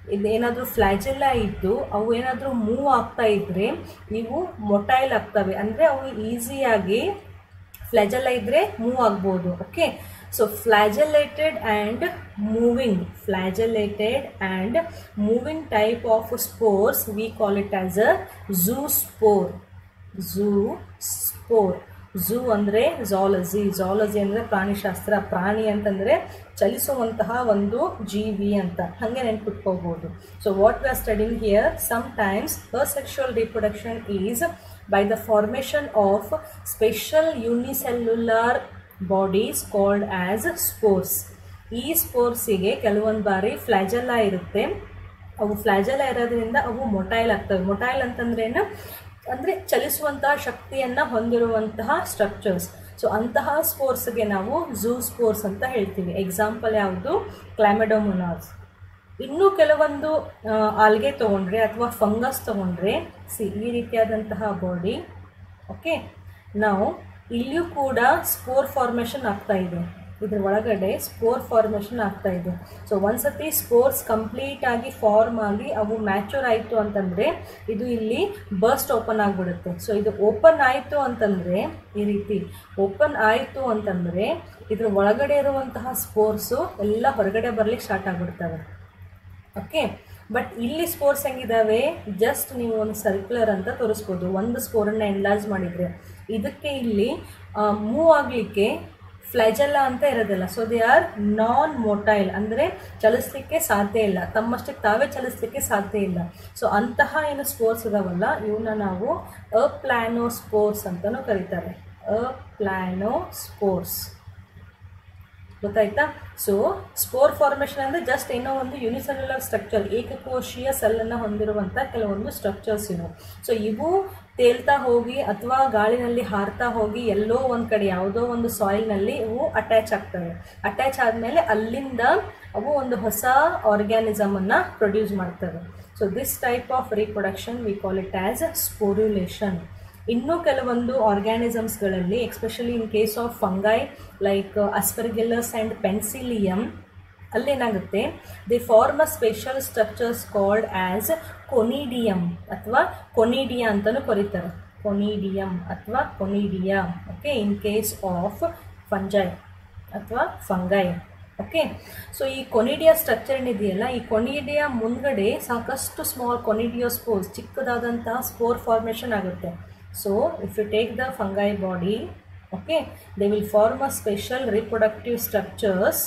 ಇದೇನಾದರೂ ಫ್ಲಾಜೆಲ್ಲ ಇದ್ದು ಅವು ಏನಾದರೂ ಮೂವ್ ಆಗ್ತಾ ಇದ್ದರೆ ಇವು ಮೊಟೈಲ್ ಆಗ್ತವೆ ಅಂದರೆ ಅವು ಈಸಿಯಾಗಿ ಫ್ಲಾಜೆಲ್ಲ ಇದ್ದರೆ ಮೂವ್ ಆಗ್ಬೋದು okay so flagellated and moving flagellated and moving type of spores we call it as a zoospore zoospore zoo ಅಂದರೆ ಝಾಲಜಿ ಝಾಲಜಿ ಅಂದರೆ ಪ್ರಾಣಿಶಾಸ್ತ್ರ ಪ್ರಾಣಿ ಅಂತಂದರೆ ಚಲಿಸುವಂತಹ ಒಂದು ಜೀವಿ ಅಂತ ಹಾಗೆ ನೆನ್ಪಿಟ್ಕೋಬೋದು so what we are studying here sometimes asexual reproduction is by the formation of special unicellular bodies called as spores ಈ ಸ್ಪೋರ್ಸಿಗೆ ಕೆಲವೊಂದು ಬಾರಿ ಫ್ಲಾಜೆಲ್ಲ ಇರುತ್ತೆ ಅವು ಫ್ಲಾಜೆಲ್ಲ ಇರೋದ್ರಿಂದ ಅವು ಮೊಟೈಲ್ ಆಗ್ತವೆ ಮೊಟೈಲ್ ಅಂತಂದ್ರೇನು ಅಂದರೆ ಚಲಿಸುವಂತಹ ಶಕ್ತಿಯನ್ನು ಹೊಂದಿರುವಂತಹ ಸ್ಟ್ರಕ್ಚರ್ಸ್ ಸೊ ಅಂತಹ ಸ್ಪೋರ್ಟ್ಸ್ಗೆ ನಾವು ಝೂ ಸ್ಪೋರ್ಟ್ಸ್ ಅಂತ ಹೇಳ್ತೀವಿ ಎಕ್ಸಾಂಪಲ್ ಯಾವುದು ಕ್ಲೈಮೆಡೋಮೊನಾಸ್ ಇನ್ನೂ ಕೆಲವೊಂದು ಆಲ್ಗೆ ತೊಗೊಂಡ್ರೆ ಅಥವಾ ಫಂಗಸ್ ತೊಗೊಂಡ್ರೆ ಸಿ ಈ ರೀತಿಯಾದಂತಹ ಬಾಡಿ ಓಕೆ ನಾವು ಇಲ್ಲಿಯೂ ಕೂಡ ಸ್ಪೋರ್ ಫಾರ್ಮೇಷನ್ ಆಗ್ತಾ ಇದೆ ಇದ್ರ ಒಳಗಡೆ ಸ್ಪೋರ್ ಫಾರ್ಮೇಷನ್ ಆಗ್ತಾ ಇದೆ ಸೊ ಒಂದ್ಸತಿ ಸ್ಪೋರ್ಸ್ ಕಂಪ್ಲೀಟ್ ಆಗಿ ಫಾರ್ಮ್ ಆಗಿ ಅವು ಮ್ಯಾಚೂರ್ ಆಯಿತು ಅಂತಂದರೆ ಇದು ಇಲ್ಲಿ ಬರ್ಸ್ಟ್ ಓಪನ್ ಆಗಿಬಿಡುತ್ತೆ ಸೊ ಇದು ಓಪನ್ ಆಯಿತು ಅಂತಂದರೆ ಈ ರೀತಿ ಓಪನ್ ಆಯಿತು ಅಂತಂದರೆ ಇದ್ರ ಒಳಗಡೆ ಇರುವಂತಹ ಸ್ಪೋರ್ಸು ಎಲ್ಲ ಹೊರಗಡೆ ಬರಲಿಕ್ಕೆ ಸ್ಟಾರ್ಟ್ ಆಗಿಬಿಡ್ತವೆ ಓಕೆ ಬಟ್ ಇಲ್ಲಿ ಸ್ಪೋರ್ಟ್ಸ್ ಹೆಂಗಿದಾವೆ ಜಸ್ಟ್ ನೀವು ಒಂದು ಸರ್ಕ್ಯುಲರ್ ಅಂತ ತೋರಿಸ್ಬೋದು ಒಂದು ಸ್ಪೋರನ್ನು ಎನ್ಲಾರ್ಜ್ ಮಾಡಿದರೆ ಇದಕ್ಕೆ ಇಲ್ಲಿ ಮೂವ್ ಆಗಲಿಕ್ಕೆ ಫ್ಲಾಜೆಲ್ಲ ಅಂತ ಇರೋದಿಲ್ಲ so they are non motile ಅಂದರೆ ಚಲಿಸ್ಲಿಕ್ಕೆ ಸಾಧ್ಯ ಇಲ್ಲ ತಮ್ಮಷ್ಟಕ್ಕೆ ತಾವೇ ಚಲಿಸ್ಲಿಕ್ಕೆ ಸಾಧ್ಯ ಇಲ್ಲ ಸೊ ಅಂತಹ ಏನು ಸ್ಪೋರ್ಟ್ಸ್ ಇದಾವಲ್ಲ ಇವನ್ನ ನಾವು ಅ ಪ್ಲ್ಯಾನೋ ಸ್ಪೋರ್ಟ್ಸ್ ಅಂತಲೂ ಕರೀತಾರೆ ಅ ಪ್ಲ್ಯಾನೋ ಸ್ಪೋರ್ಟ್ಸ್ ಗೊತ್ತಾಯ್ತಾ ಸೊ ಸ್ಪೋರ್ ಫಾರ್ಮೇಷನ್ ಅಂದರೆ ಜಸ್ಟ್ ಏನೋ ಒಂದು ಯೂನಿಸೆಲ್ಯುಲರ್ ಸ್ಟ್ರಕ್ಚರ್ ಏಕಕೋಶೀಯ ಸೆಲ್ಲನ್ನು ಹೊಂದಿರುವಂಥ ಕೆಲವೊಂದು ಸ್ಟ್ರಕ್ಚರ್ಸ್ ಇವು ಸೊ ಇವು ತೇಲ್ತಾ ಹೋಗಿ ಅಥವಾ ಗಾಳಿನಲ್ಲಿ ಹಾರ್ತಾ ಹೋಗಿ ಎಲ್ಲೋ ಒಂದು ಕಡೆ ಯಾವುದೋ ಒಂದು ಸಾಯಿಲ್ನಲ್ಲಿ ಇವು ಅಟ್ಯಾಚ್ ಆಗ್ತವೆ ಅಟ್ಯಾಚ್ ಆದಮೇಲೆ ಅಲ್ಲಿಂದ ಅವು ಒಂದು ಹೊಸ ಆರ್ಗ್ಯಾನಿಸಮನ್ನು ಪ್ರೊಡ್ಯೂಸ್ ಮಾಡ್ತವೆ so this type of reproduction we call it as sporulation ಇನ್ನೂ ಕೆಲವೊಂದು ಆರ್ಗ್ಯಾನಿಸಮ್ಸ್ಗಳಲ್ಲಿ especially in case of fungi like Aspergillus and Penicillium ಅಲ್ಲೇನಾಗುತ್ತೆ they form a special structures called as conidium ಅಥವಾ ಕೊನಿಡಿಯಾ ಅಂತಲೂ ಕರೀತಾರೆ ಕೊನಿಡಿಯಮ್ ಅಥವಾ conidia okay in case of fungi ಅಥವಾ fungi okay so ಈ ಕೊನಿಡಿಯಾ ಸ್ಟ್ರಕ್ಚರ್ ಏನಿದೆಯಲ್ಲ ಈ ಕೊನಿಡಿಯಾ ಮುಂದ್ಗಡೆ ಸಾಕಷ್ಟು ಸ್ಮಾಲ್ ಕೊನಿಡಿಯೋ ಸ್ಪೋರ್ಸ್ ಚಿಕ್ಕದಾದಂತಹ ಸ್ಪೋರ್ ಫಾರ್ಮೇಷನ್ ಆಗುತ್ತೆ so if you take the fungi body okay they will form a special reproductive structures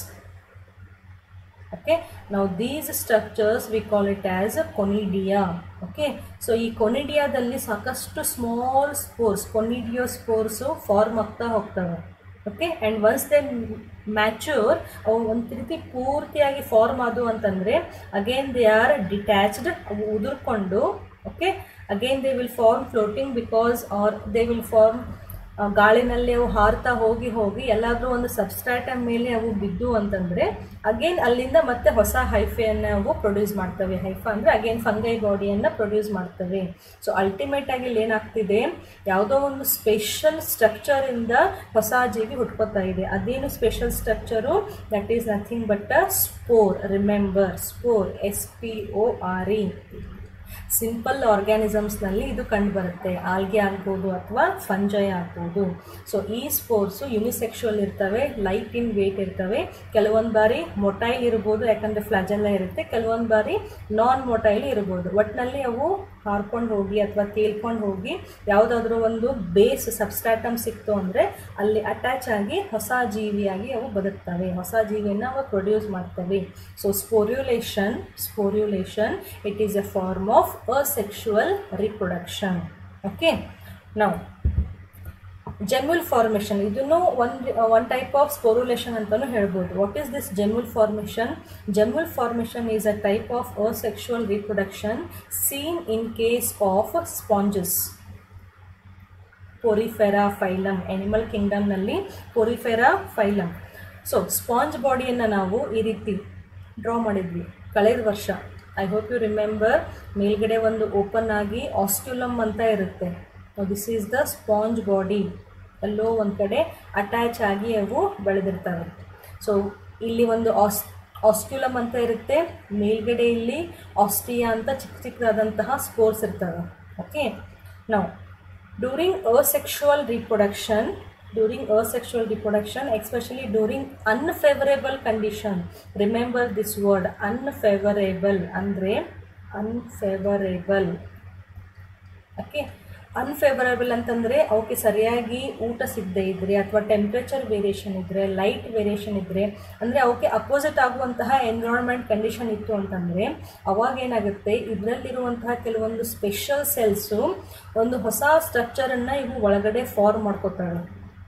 okay ನಾವು these structures we call it as conidia okay so ಈ ಕೊನಿಡಿಯಾದಲ್ಲಿ ಸಾಕಷ್ಟು small spores conidiospores form ಆಗ್ತಾ ಹೋಗ್ತವೆ okay and once they mature ಅವು ಒಂದು ರೀತಿ ಪೂರ್ತಿಯಾಗಿ ಫಾರ್ಮ್ ಆದವು ಅಂತಂದರೆ ಅಗೇನ್ ದೇ ಆರ್ ಡಿಟ್ಯಾಚ್ಡ್ ಅವು ಉದುರ್ಕೊಂಡು okay again they will form floating because are they will form ಗಾಳಿನಲ್ಲಿ ಅವು ಹಾರ್ತಾ ಹೋಗಿ ಹೋಗಿ ಎಲ್ಲಾದರೂ ಒಂದು ಸಬ್ಸ್ಟ್ರಾಟಮ್ ಮೇಲೆ ಅವು ಬಿದ್ದು ಅಂತಂದರೆ ಅಗೇನ್ ಅಲ್ಲಿಂದ ಮತ್ತೆ ಹೊಸ ಹೈಫೆಯನ್ನು ಅವು ಪ್ರೊಡ್ಯೂಸ್ ಮಾಡ್ತವೆ ಹೈಫಾ ಅಂದರೆ ಅಗೇನ್ ಫಂಗೈ ಬಾಡಿಯನ್ನು ಪ್ರೊಡ್ಯೂಸ್ ಮಾಡ್ತವೆ ಸೊ ಅಲ್ಟಿಮೇಟ್ ಆಗಿ ಇಲ್ಲಿ ಏನಾಗ್ತಿದೆ ಯಾವುದೋ ಒಂದು ಸ್ಪೆಷಲ್ ಸ್ಟ್ರಕ್ಚರಿಂದ ಹೊಸ ಜೀವಿ ಹುಟ್ಕೋತಾ ಇದೆ ಅದೇನು special structure that is nothing but a spore remember spore S P O R E simple ಆರ್ಗ್ಯಾನಿಸಮ್ಸ್ನಲ್ಲಿ ಇದು ಕಂಡುಬರುತ್ತೆ ಆಲ್ಗೆ ಆಗ್ಬೋದು ಅಥವಾ ಫಂಜೈ ಆಗ್ಬೋದು ಸೊ ಈ ಸ್ಪೋರ್ಟ್ಸು ಯುನಿಸೆಕ್ಷುವಲ್ ಇರ್ತವೆ ಲೈಟ್ ಇನ್ ವೇಟ್ ಇರ್ತವೆ ಕೆಲವೊಂದು ಬಾರಿ ಮೊಟೈಲ್ ಇರ್ಬೋದು ಯಾಕಂದರೆ ಫ್ಲಾಜೆಲ್ಲ ಇರುತ್ತೆ ಕೆಲವೊಂದು ಬಾರಿ ನಾನ್ ಮೊಟೈಲ್ ಇರ್ಬೋದು ಒಟ್ಟಿನಲ್ಲಿ ಅವು ಹಾರ್ಕೊಂಡು ಹೋಗಿ ಅಥವಾ ತೇಲ್ಕೊಂಡು ಹೋಗಿ ಯಾವುದಾದ್ರೂ ಒಂದು ಬೇಸ್ ಸಬ್ಸ್ಟ್ರಾಟಮ್ ಸಿಕ್ತು ಅಂದರೆ ಅಲ್ಲಿ ಅಟ್ಯಾಚ್ ಆಗಿ ಹೊಸ ಜೀವಿಯಾಗಿ ಅವು ಬದುಕ್ತವೆ ಹೊಸ ಜೀವಿಯನ್ನು ಅವು ಪ್ರೊಡ್ಯೂಸ್ ಮಾಡ್ತವೆ so sporulation sporulation it is a form of asexual reproduction okay now gemmule formation ಇದನ್ನು ಒಂದು ಒನ್ ಟೈಪ್ ಆಫ್ ಸ್ಪೋರುಲೇಷನ್ ಅಂತಲೂ ಹೇಳ್ಬೋದು what is this gemmule formation gemmule formation is a type of asexual reproduction seen in case of sponges Porifera phylum animal ಕಿಂಗ್ಡಮ್ನಲ್ಲಿ Porifera phylum so sponge ಬಾಡಿಯನ್ನು ನಾವು ಈ ರೀತಿ draw ಮಾಡಿದ್ವಿ ಕಳೆದ ವರ್ಷ ಐ ಹೋಪ್ ಯು ರಿಮೆಂಬರ್ ಮೇಲ್ಗಡೆ ಒಂದು ಓಪನ್ ಆಗಿ ಆಸ್ಟ್ಯುಲಮ್ ಅಂತ ಇರುತ್ತೆ this is the sponge body ಎಲ್ಲೋ ಒಂದು ಕಡೆ ಅಟ್ಯಾಚ್ ಆಗಿ ಅವು ಬೆಳೆದಿರ್ತವೆ ಸೊ ಇಲ್ಲಿ ಒಂದು ಆಸ್ ಆಸ್ಕ್ಯುಲಮ್ ಅಂತ ಇರುತ್ತೆ ಮೇಲ್ಗಡೆ ಇಲ್ಲಿ ಆಸ್ಟಿಯಾ ಅಂತ ಚಿಕ್ಕ ಚಿಕ್ಕದಾದಂತಹ ಸ್ಪೋರ್ಸ್ ಇರ್ತವೆ ಓಕೆ ನಾವು during asexual reproduction during asexual reproduction especially during unfavourable condition remember this word unfavourable ಅಂದರೆ ಅನ್ಫೇವರೇಬಲ್ ಓಕೆ ಅನ್ಫೇವರಬಲ್ ಅಂತಂದರೆ ಅವಕ್ಕೆ ಸರಿಯಾಗಿ ಊಟ ಸಿಗದೆ ಇದ್ದರೆ ಅಥವಾ ಟೆಂಪ್ರೇಚರ್ ವೇರಿಯೇಷನ್ ಇದ್ದರೆ ಲೈಟ್ ವೇರಿಯೇಷನ್ ಇದ್ದರೆ ಅಂದರೆ ಅವಕ್ಕೆ ಅಪೋಸಿಟ್ ಆಗುವಂತಹ ಎನ್ವಿರಾನ್ಮೆಂಟ್ ಕಂಡೀಷನ್ ಇತ್ತು ಅಂತಂದರೆ ಅವಾಗ ಏನಾಗುತ್ತೆ ಇದರಲ್ಲಿರುವಂತಹ ಕೆಲವೊಂದು ಸ್ಪೆಷಲ್ ಸೆಲ್ಸು ಒಂದು ಹೊಸ ಸ್ಟ್ರಕ್ಚರನ್ನು ಇವು ಒಳಗಡೆ ಫಾರ್ಮ್ ಮಾಡ್ಕೋತವೆ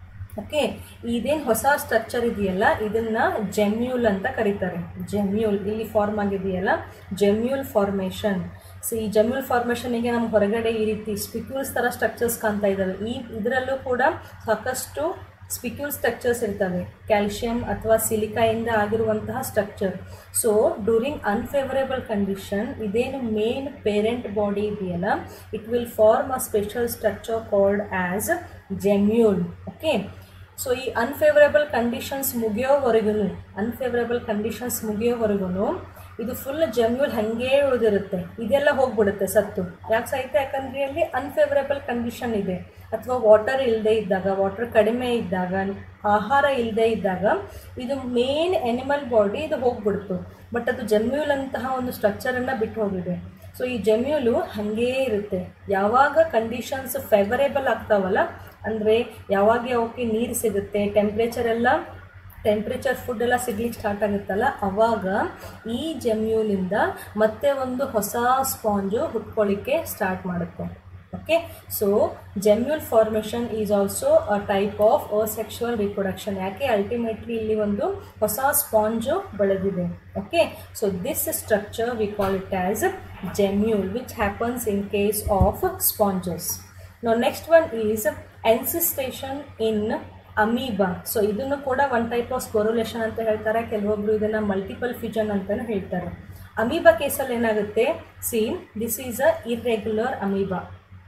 ಓಕೆ ಇದೇನು ಹೊಸ ಸ್ಟ್ರಕ್ಚರ್ ಇದೆಯಲ್ಲ ಇದನ್ನ ಜೆಮ್ಯೂಲ್ ಅಂತ ಕರೀತಾರೆ ಜೆಮ್ಯೂಲ್ ಇಲ್ಲಿ ಫಾರ್ಮ್ ಆಗಿದೆಯಲ್ಲ ಜೆಮ್ಯೂಲ್ ಫಾರ್ಮೇಷನ್ ಸೊ ಈ ಜೆಮ್ಯೂಲ್ ಫಾರ್ಮೇಷನಿಗೆ ನಮ್ಮ ಹೊರಗಡೆ ಈ ರೀತಿ ಸ್ಪಿಕ್ಯೂಲ್ಸ್ ಥರ ಸ್ಟ್ರಕ್ಚರ್ಸ್ ಕಾಣ್ತಾ ಇದ್ದಾವೆ ಈ ಇದರಲ್ಲೂ ಕೂಡ ಸಾಕಷ್ಟು ಸ್ಪಿಕ್ಯೂಲ್ ಸ್ಟ್ರಕ್ಚರ್ಸ್ ಇರ್ತವೆ ಕ್ಯಾಲ್ಶಿಯಂ ಅಥವಾ ಸಿಲಿಕಾಯಿಂದ ಆಗಿರುವಂತಹ structure so during unfavourable condition ಇದೇನು ಮೇನ್ ಪೇರೆಂಟ್ ಬಾಡಿ ಇದೆಯಲ್ಲ it will form a special structure called as gemmule okay so ಈ ಅನ್ಫೇವರೇಬಲ್ ಕಂಡೀಷನ್ಸ್ ಮುಗಿಯೋವರೆಗೂ ಅನ್ಫೇವರೇಬಲ್ ಕಂಡೀಷನ್ಸ್ ಮುಗಿಯೋವರೆಗೂ ಇದು ಫುಲ್ ಜಮ್ಯೂಲ್ ಹಾಗೇ ಉಳಿದಿರುತ್ತೆ ಇದೆಲ್ಲ ಹೋಗ್ಬಿಡುತ್ತೆ ಸತ್ತು ಯಾಕೆ ಸಾಯ್ತೆ ಯಾಕಂದರೆ ಅಲ್ಲಿ ಅನ್ಫೇವರೇಬಲ್ ಕಂಡೀಷನ್ ಇದೆ ಅಥವಾ ವಾಟರ್ ಇಲ್ಲದೆ ಇದ್ದಾಗ ವಾಟರ್ ಕಡಿಮೆ ಇದ್ದಾಗ ಆಹಾರ ಇಲ್ಲದೆ ಇದ್ದಾಗ ಇದು ಮೇನ್ ಎನಿಮಲ್ ಬಾಡಿ ಇದು ಹೋಗ್ಬಿಡ್ತು ಬಟ್ ಅದು ಜಮ್ಯೂಲ್ ಅಂತಹ ಒಂದು ಸ್ಟ್ರಕ್ಚರನ್ನು ಬಿಟ್ಟು ಹೋಗಿದೆ ಸೊ ಈ ಜಮ್ಯೂಲು ಹಾಗೇ ಇರುತ್ತೆ ಯಾವಾಗ ಕಂಡೀಷನ್ಸ್ ಫೇವರೇಬಲ್ ಆಗ್ತಾವಲ್ಲ ಅಂದರೆ ಯಾವಾಗ ಅವಕ್ಕೆ ನೀರು ಸಿಗುತ್ತೆ ಟೆಂಪ್ರೇಚರ್ ಎಲ್ಲ ಟೆಂಪ್ರೇಚರ್ ಫುಡ್ ಎಲ್ಲ ಸಿಗ್ಲಿಕ್ಕೆ ಸ್ಟಾರ್ಟ್ ಆಗುತ್ತಲ್ಲ ಅವಾಗ ಈ ಜಮ್ಯೂಲಿಂದ ಮತ್ತೆ ಒಂದು ಹೊಸ ಸ್ಪಾಂಜು ಹುಟ್ಕೊಳ್ಳಿಕ್ಕೆ ಸ್ಟಾರ್ಟ್ ಮಾಡುತ್ತೆ okay so gemmule formation is also a type of asexual reproduction ಯಾಕೆ ಅಲ್ಟಿಮೇಟ್ಲಿ ಇಲ್ಲಿ ಒಂದು ಹೊಸ ಸ್ಪಾಂಜು ಬೆಳೆದಿದೆ okay so this structure we call it as gemmule which happens in case of sponges no next one is encystation in amoeba so ಇದನ್ನು ಕೂಡ one type of ಸ್ಪೊರುಲೇಷನ್ ಅಂತ ಹೇಳ್ತಾರೆ ಕೆಲವೊಬ್ರು ಇದನ್ನು ಮಲ್ಟಿಪಲ್ ಫಿಜನ್ ಅಂತಲೂ ಹೇಳ್ತಾರೆ ಅಮೀಬಾ ಕೇಸಲ್ಲಿ ಏನಾಗುತ್ತೆ see this is a irregular amoeba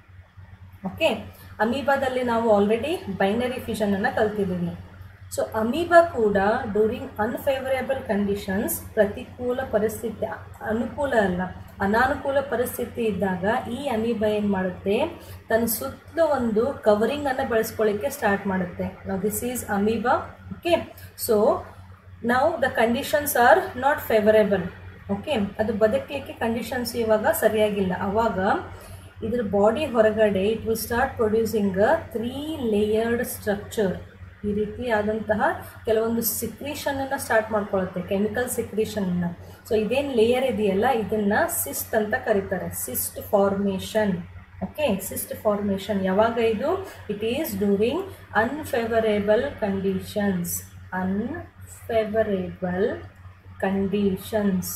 okay ಅಮೀಬಾದಲ್ಲಿ ನಾವು ಆಲ್ರೆಡಿ ಬೈನರಿ ಫಿಷನನ್ನು ಕಲ್ತಿದ್ದೀವಿ ಸೊ ಅಮೀಬಾ ಕೂಡ ಡ್ಯೂರಿಂಗ್ ಅನ್ಫೇವರೇಬಲ್ ಕಂಡೀಷನ್ಸ್ ಪ್ರತಿಕೂಲ ಪರಿಸ್ಥಿತಿ ಅನುಕೂಲ ಅಲ್ಲ ಅನಾನುಕೂಲ ಪರಿಸ್ಥಿತಿ ಇದ್ದಾಗ ಈ ಅಮೀಬಾ ಏನು ಮಾಡುತ್ತೆ ತನ್ನ ಸುತ್ತಲೂ ಒಂದು ಕವರಿಂಗನ್ನು ಬೆಳೆಸ್ಕೊಳ್ಳಿಕ್ಕೆ ಸ್ಟಾರ್ಟ್ ಮಾಡುತ್ತೆ ನಾವು this is amoeba okay so ನಾವು the conditions are not favourable okay ಅದು ಬದುಕಲಿಕ್ಕೆ ಕಂಡೀಷನ್ಸ್ ಇವಾಗ ಸರಿಯಾಗಿಲ್ಲ ಅವಾಗ ಇದ್ರ ಬಾಡಿ ಹೊರಗಡೆ it will start producing a three layered structure ಈ ರೀತಿ ಆದಂತಹ ಕೆಲವೊಂದು ಸಿಕ್ರೀಷನನ್ನು ಸ್ಟಾರ್ಟ್ ಮಾಡ್ಕೊಳ್ಳುತ್ತೆ ಕೆಮಿಕಲ್ ಸಿಕ್ರೀಷನನ್ನು ಸೊ ಇದೇನು ಲೇಯರ್ ಇದೆಯಲ್ಲ ಇದನ್ನು ಸಿಸ್ಟ್ ಅಂತ ಕರೀತಾರೆ cyst formation okay cyst formation ಯಾವಾಗ ಇದು it is during unfavourable conditions unfavourable conditions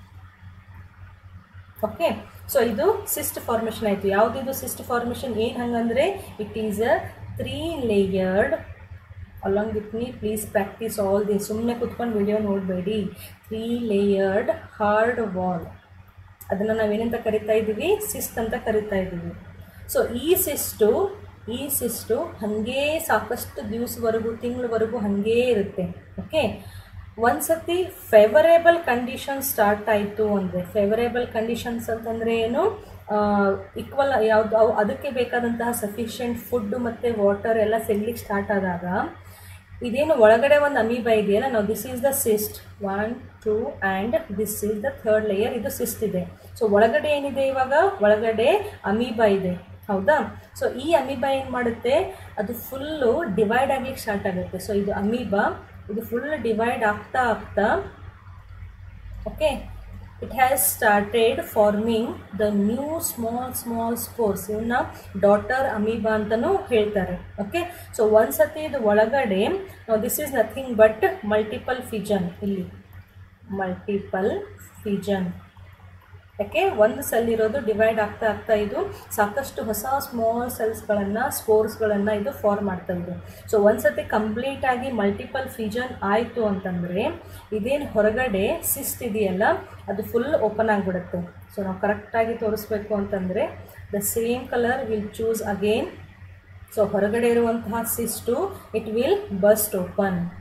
okay so ಇದು ಸಿಸ್ಟ್ ಫಾರ್ಮೇಷನ್ ಆಯಿತು ಯಾವುದಿದು ಸಿಸ್ಟ್ ಫಾರ್ಮೇಷನ್ ಏನು ಹಂಗಂದರೆ it is a three layered along with me please practice all the ಸುಮ್ಮನೆ ಕುತ್ಕೊಂಡು ವಿಡಿಯೋ ನೋಡಬೇಡಿ three layered hard wall ಅದನ್ನು ನಾವೇನಂತ ಕರಿತಾ ಇದ್ದೀವಿ ಸಿಸ್ಟ್ ಅಂತ ಕರಿತಾ ಇದ್ದೀವಿ ಸೊ ಈ ಸಿಸ್ಟು ಈ ಸಿಸ್ಟು ಹಾಗೇ ಸಾಕಷ್ಟು ದಿವಸವರೆಗೂ ತಿಂಗಳವರೆಗೂ ಹಾಗೇ ಇರುತ್ತೆ ಓಕೆ ಒಂದ್ಸತಿ ಫೇವರೇಬಲ್ ಕಂಡೀಷನ್ ಸ್ಟಾರ್ಟ್ ಆಯಿತು ಅಂದರೆ ಫೇವರೇಬಲ್ ಕಂಡೀಷನ್ಸ್ ಅಂತಂದರೆ ಏನು ಈಕ್ವಲ್ ಯಾವುದು ಅವು ಅದಕ್ಕೆ ಬೇಕಾದಂತಹ ಸಫಿಷಿಯೆಂಟ್ ಫುಡ್ ಮತ್ತು ವಾಟರ್ ಎಲ್ಲ ಸಿಗ್ಲಿಕ್ಕೆ ಸ್ಟಾರ್ಟ್ ಆದಾಗ ಇದೇನು ಒಳಗಡೆ ಒಂದು ಅಮೀಬಾ ಇದೆಯಲ್ಲ ನಾವು this is the cyst one two and this is the third layer ಇದು ಸಿಸ್ಟ್ ಇದೆ ಸೊ ಒಳಗಡೆ ಏನಿದೆ ಇವಾಗ ಒಳಗಡೆ ಅಮೀಬಾ ಇದೆ ಹೌದಾ ಸೊ ಈ ಅಮೀಬಾ ಏನು ಮಾಡುತ್ತೆ ಅದು ಫುಲ್ಲು ಡಿವೈಡ್ ಆಗಲಿಕ್ಕೆ ಸ್ಟಾರ್ಟ್ ಆಗುತ್ತೆ ಸೊ ಇದು ಅಮೀಬಾ ಇದು ಫುಲ್ ಡಿವೈಡ್ ಆಗ್ತಾ ಆಗ್ತಾ okay it has started forming the new small small spores ಇವನ್ನ ಡಾಟರ್ ಅಮೀಬಾ ಅಂತಲೂ ಹೇಳ್ತಾರೆ ಓಕೆ ಸೊ ಒಂದ್ಸತಿ ಇದು ಒಳಗಡೆ this is nothing but multiple fission ಇಲ್ಲಿ ಮಲ್ಟಿಪಲ್ ಫಿಜನ್ ಯಾಕೆ ಒಂದು ಸೆಲ್ ಇರೋದು ಡಿವೈಡ್ ಆಗ್ತಾ ಆಗ್ತಾ ಇದು ಸಾಕಷ್ಟು ಹೊಸ ಸ್ಮಾಲ್ ಸೆಲ್ಸ್ಗಳನ್ನು ಸ್ಪೋರ್ಸ್ಗಳನ್ನು ಇದು ಫಾರ್ಮ್ ಮಾಡ್ತಾ ಇದೆ ಸೊ ಒಂದ್ಸತಿ ಕಂಪ್ಲೀಟಾಗಿ ಮಲ್ಟಿಪಲ್ ಫಿಜನ್ ಆಯಿತು ಅಂತಂದರೆ ಇದೇನು ಹೊರಗಡೆ ಸಿಸ್ಟ್ ಇದೆಯಲ್ಲ ಅದು ಫುಲ್ ಓಪನ್ ಆಗಿಬಿಡುತ್ತೆ ಸೊ ನಾವು ಕರೆಕ್ಟಾಗಿ ತೋರಿಸ್ಬೇಕು ಅಂತಂದರೆ the same colour will choose again so ಹೊರಗಡೆ ಇರುವಂತಹ cyst it will burst open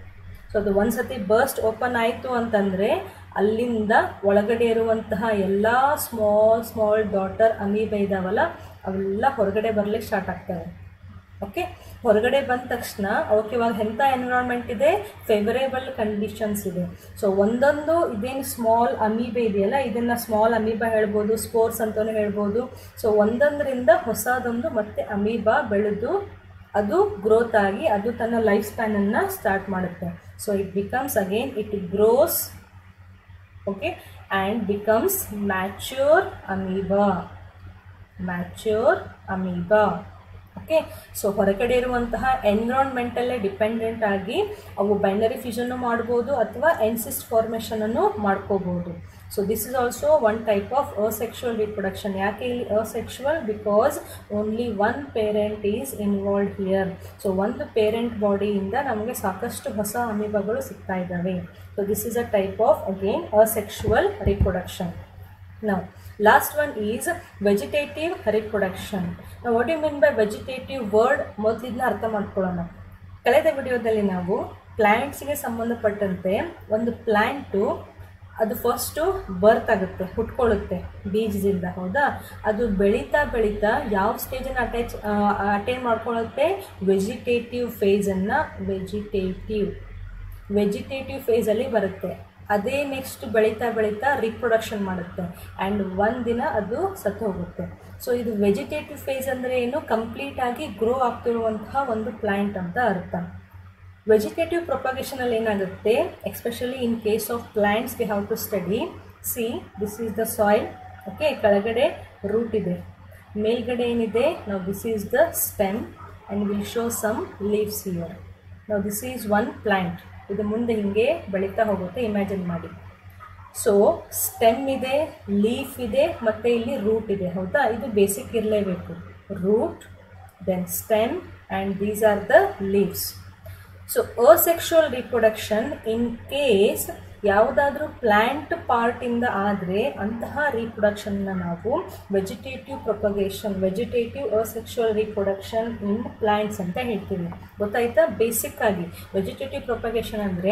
so ಅದು ಒಂದ್ಸತಿ ಬರ್ಸ್ಟ್ ಓಪನ್ ಆಯಿತು ಅಂತಂದರೆ ಅಲ್ಲಿಂದ ಒಳಗಡೆ ಇರುವಂತಹ ಎಲ್ಲ ಸ್ಮಾಲ್ ಸ್ಮಾಲ್ ಡಾಟರ್ ಅಮೀಬ ಇದಾವಲ್ಲ ಅವೆಲ್ಲ ಹೊರಗಡೆ ಬರಲಿಕ್ಕೆ ಸ್ಟಾರ್ಟ್ ಆಗ್ತವೆ ಓಕೆ ಹೊರಗಡೆ ಬಂದ ತಕ್ಷಣ ಅವಕ್ಕೆ ಇವಾಗ ಎಂಥ ಎನ್ವಿರಾನ್ಮೆಂಟ್ ಇದೆ ಫೇವರೇಬಲ್ ಕಂಡೀಷನ್ಸ್ ಇದೆ ಸೊ ಒಂದೊಂದು ಇದೇನು ಸ್ಮಾಲ್ ಅಮೀಬೆ ಇದೆಯಲ್ಲ ಇದನ್ನು ಸ್ಮಾಲ್ ಅಮೀಬಾ ಹೇಳ್ಬೋದು ಸ್ಪೋರ್ಸ್ ಅಂತಲೂ ಹೇಳ್ಬೋದು ಸೊ ಒಂದೊಂದರಿಂದ ಹೊಸದೊಂದು ಮತ್ತೆ ಅಮೀಬಾ ಬೆಳೆದು ಅದು ಗ್ರೋತ್ ಆಗಿ ಅದು ತನ್ನ ಲೈಫ್ ಸ್ಪ್ಯಾನನ್ನು ಸ್ಟಾರ್ಟ್ ಮಾಡುತ್ತೆ so it becomes again it grows okay and becomes mature amoeba mature amoeba okay so ಹೊರಗಡೆ ಇರುವಂತಹ ಎನ್ವಿರಾನ್ಮೆಂಟಲ್ಲೇ ಡಿಪೆಂಡೆಂಟ್ ಆಗಿ ಅವು ಬೈನರಿ ಫ್ಯೂಷನ್ನು ಮಾಡ್ಬೋದು ಅಥವಾ ಎನ್ಸಿಸ್ಟ್ ಫಾರ್ಮೇಷನನ್ನು ಮಾಡ್ಕೋಬೋದು so this is also one type of asexual reproduction ಯಾಕೆ ಇಲ್ಲಿ asexual because only one parent is involve here so ಒಂದು ಪೇರೆಂಟ್ ಬಾಡಿಯಿಂದ ನಮಗೆ ಸಾಕಷ್ಟು ಹೊಸ ಅಮೀಬಗಳು ಸಿಗ್ತಾ ಇದ್ದಾವೆ so this is a type of again asexual reproduction ನಾವು last one is vegetative reproduction ನಾವು what you mean by vegetative word ಮೊದಲಿದ್ನ ಅರ್ಥ ಮಾಡ್ಕೊಳ್ಳೋಣ ಕಳೆದ ವಿಡಿಯೋದಲ್ಲಿ ನಾವು ಪ್ಲ್ಯಾಂಟ್ಸ್ಗೆ ಸಂಬಂಧಪಟ್ಟಂತೆ ಒಂದು ಪ್ಲ್ಯಾಂಟು ಅದು ಫಸ್ಟು ಬರ್ತ್ ಆಗುತ್ತೆ ಹುಟ್ಕೊಳ್ಳುತ್ತೆ ಬೀಜದಿಂದ ಹೌದಾ ಅದು ಬೆಳೀತಾ ಬೆಳೀತಾ ಯಾವ ಸ್ಟೇಜನ್ನು ಅಟ್ಯಾಚ್ ಅಟೈನ್ ಮಾಡ್ಕೊಳ್ಳುತ್ತೆ ವೆಜಿಟೇಟಿವ್ ಫೇಸನ್ನು ವೆಜಿಟೇಟಿವ್ ವೆಜಿಟೇಟಿವ್ ಫೇಸಲ್ಲಿ ಬರುತ್ತೆ ಅದೇ ನೆಕ್ಸ್ಟ್ ಬೆಳೀತಾ ಬೆಳೀತಾ ರಿಪ್ರೊಡಕ್ಷನ್ ಮಾಡುತ್ತೆ ಆ್ಯಂಡ್ ಒಂದಿನ ಅದು ಸತ್ತು ಹೋಗುತ್ತೆ ಸೊ ಇದು ವೆಜಿಟೇಟಿವ್ ಫೇಸ್ ಅಂದರೆ ಏನು ಕಂಪ್ಲೀಟಾಗಿ ಗ್ರೋ ಆಗ್ತಿರುವಂತಹ ಒಂದು ಪ್ಲ್ಯಾಂಟ್ ಅಂತ ಅರ್ಥ ವೆಜಿಟೇಟಿವ್ ಪ್ರೊಪಗೇಷನಲ್ಲಿ ಏನಾಗುತ್ತೆ especially in case of plants we have to study see this is the soil okay ಕೆಳಗಡೆ ರೂಟ್ ಇದೆ ಮೇಲ್ಗಡೆ ಏನಿದೆ ನಾವು this is the stem and will show some leaves here ನಾವು ದಿಸ್ ಈಸ್ ಒನ್ ಪ್ಲ್ಯಾಂಟ್ ಇದು ಮುಂದೆ ಹಿಂಗೆ ಬೆಳೀತಾ ಹೋಗುತ್ತೆ ಇಮ್ಯಾಜಿನ್ ಮಾಡಿ ಸೊ ಸ್ಟೆಮ್ ಇದೆ ಲೀಫ್ ಇದೆ ಮತ್ತು ಇಲ್ಲಿ ರೂಟ್ ಇದೆ ಹೌದಾ ಇದು ಬೇಸಿಕ್ ಇರಲೇಬೇಕು root then stem and these are the leaves so asexual reproduction in case ಯಾವುದಾದ್ರೂ ಪ್ಲ್ಯಾಂಟ್ ಪಾರ್ಟಿಂದ ಆದರೆ ಅಂತಹ ರೀಪ್ರೊಡಕ್ಷನ್ನ ನಾವು vegetative propagation vegetative asexual reproduction in plants ಅಂತ ಹೇಳ್ತೀವಿ ಗೊತ್ತಾಯ್ತಾ ಬೇಸಿಕ್ ಆಗಿ ವೆಜಿಟೇಟಿವ್ ಪ್ರೊಪಗೇಷನ್ ಅಂದರೆ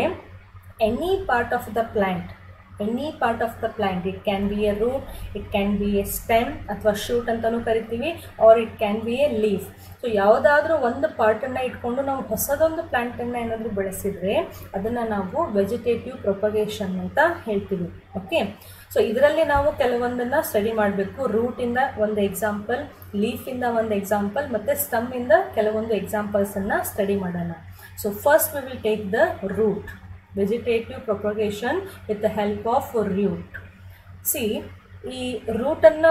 any part of the plant any part of the plant it can be a root it can be a stem ಅಥವಾ ಶೂಟ್ ಅಂತಲೂ ಕರಿತೀವಿ or it can be a leaf so ಯಾವುದಾದ್ರೂ ಒಂದು ಪಾರ್ಟನ್ನು ಇಟ್ಕೊಂಡು ನಾವು ಹೊಸದೊಂದು ಪ್ಲ್ಯಾಂಟನ್ನು ಏನಾದರೂ ಬೆಳೆಸಿದರೆ ಅದನ್ನು ನಾವು ವೆಜಿಟೇಟಿವ್ ಪ್ರೊಪಗೇಷನ್ ಅಂತ ಹೇಳ್ತೀವಿ ಓಕೆ ಸೊ ಇದರಲ್ಲಿ ನಾವು ಕೆಲವೊಂದನ್ನು ಸ್ಟಡಿ ಮಾಡಬೇಕು ರೂಟಿಂದ ಒಂದು ಎಕ್ಸಾಂಪಲ್ ಲೀಫಿಂದ ಒಂದು ಎಕ್ಸಾಂಪಲ್ ಮತ್ತು ಸ್ಟಮ್ಮಿಂದ ಕೆಲವೊಂದು ಎಕ್ಸಾಂಪಲ್ಸನ್ನು ಸ್ಟಡಿ ಮಾಡೋಣ so first we will take the root vegetative propagation with the help of root see ಈ ರೂಟನ್ನು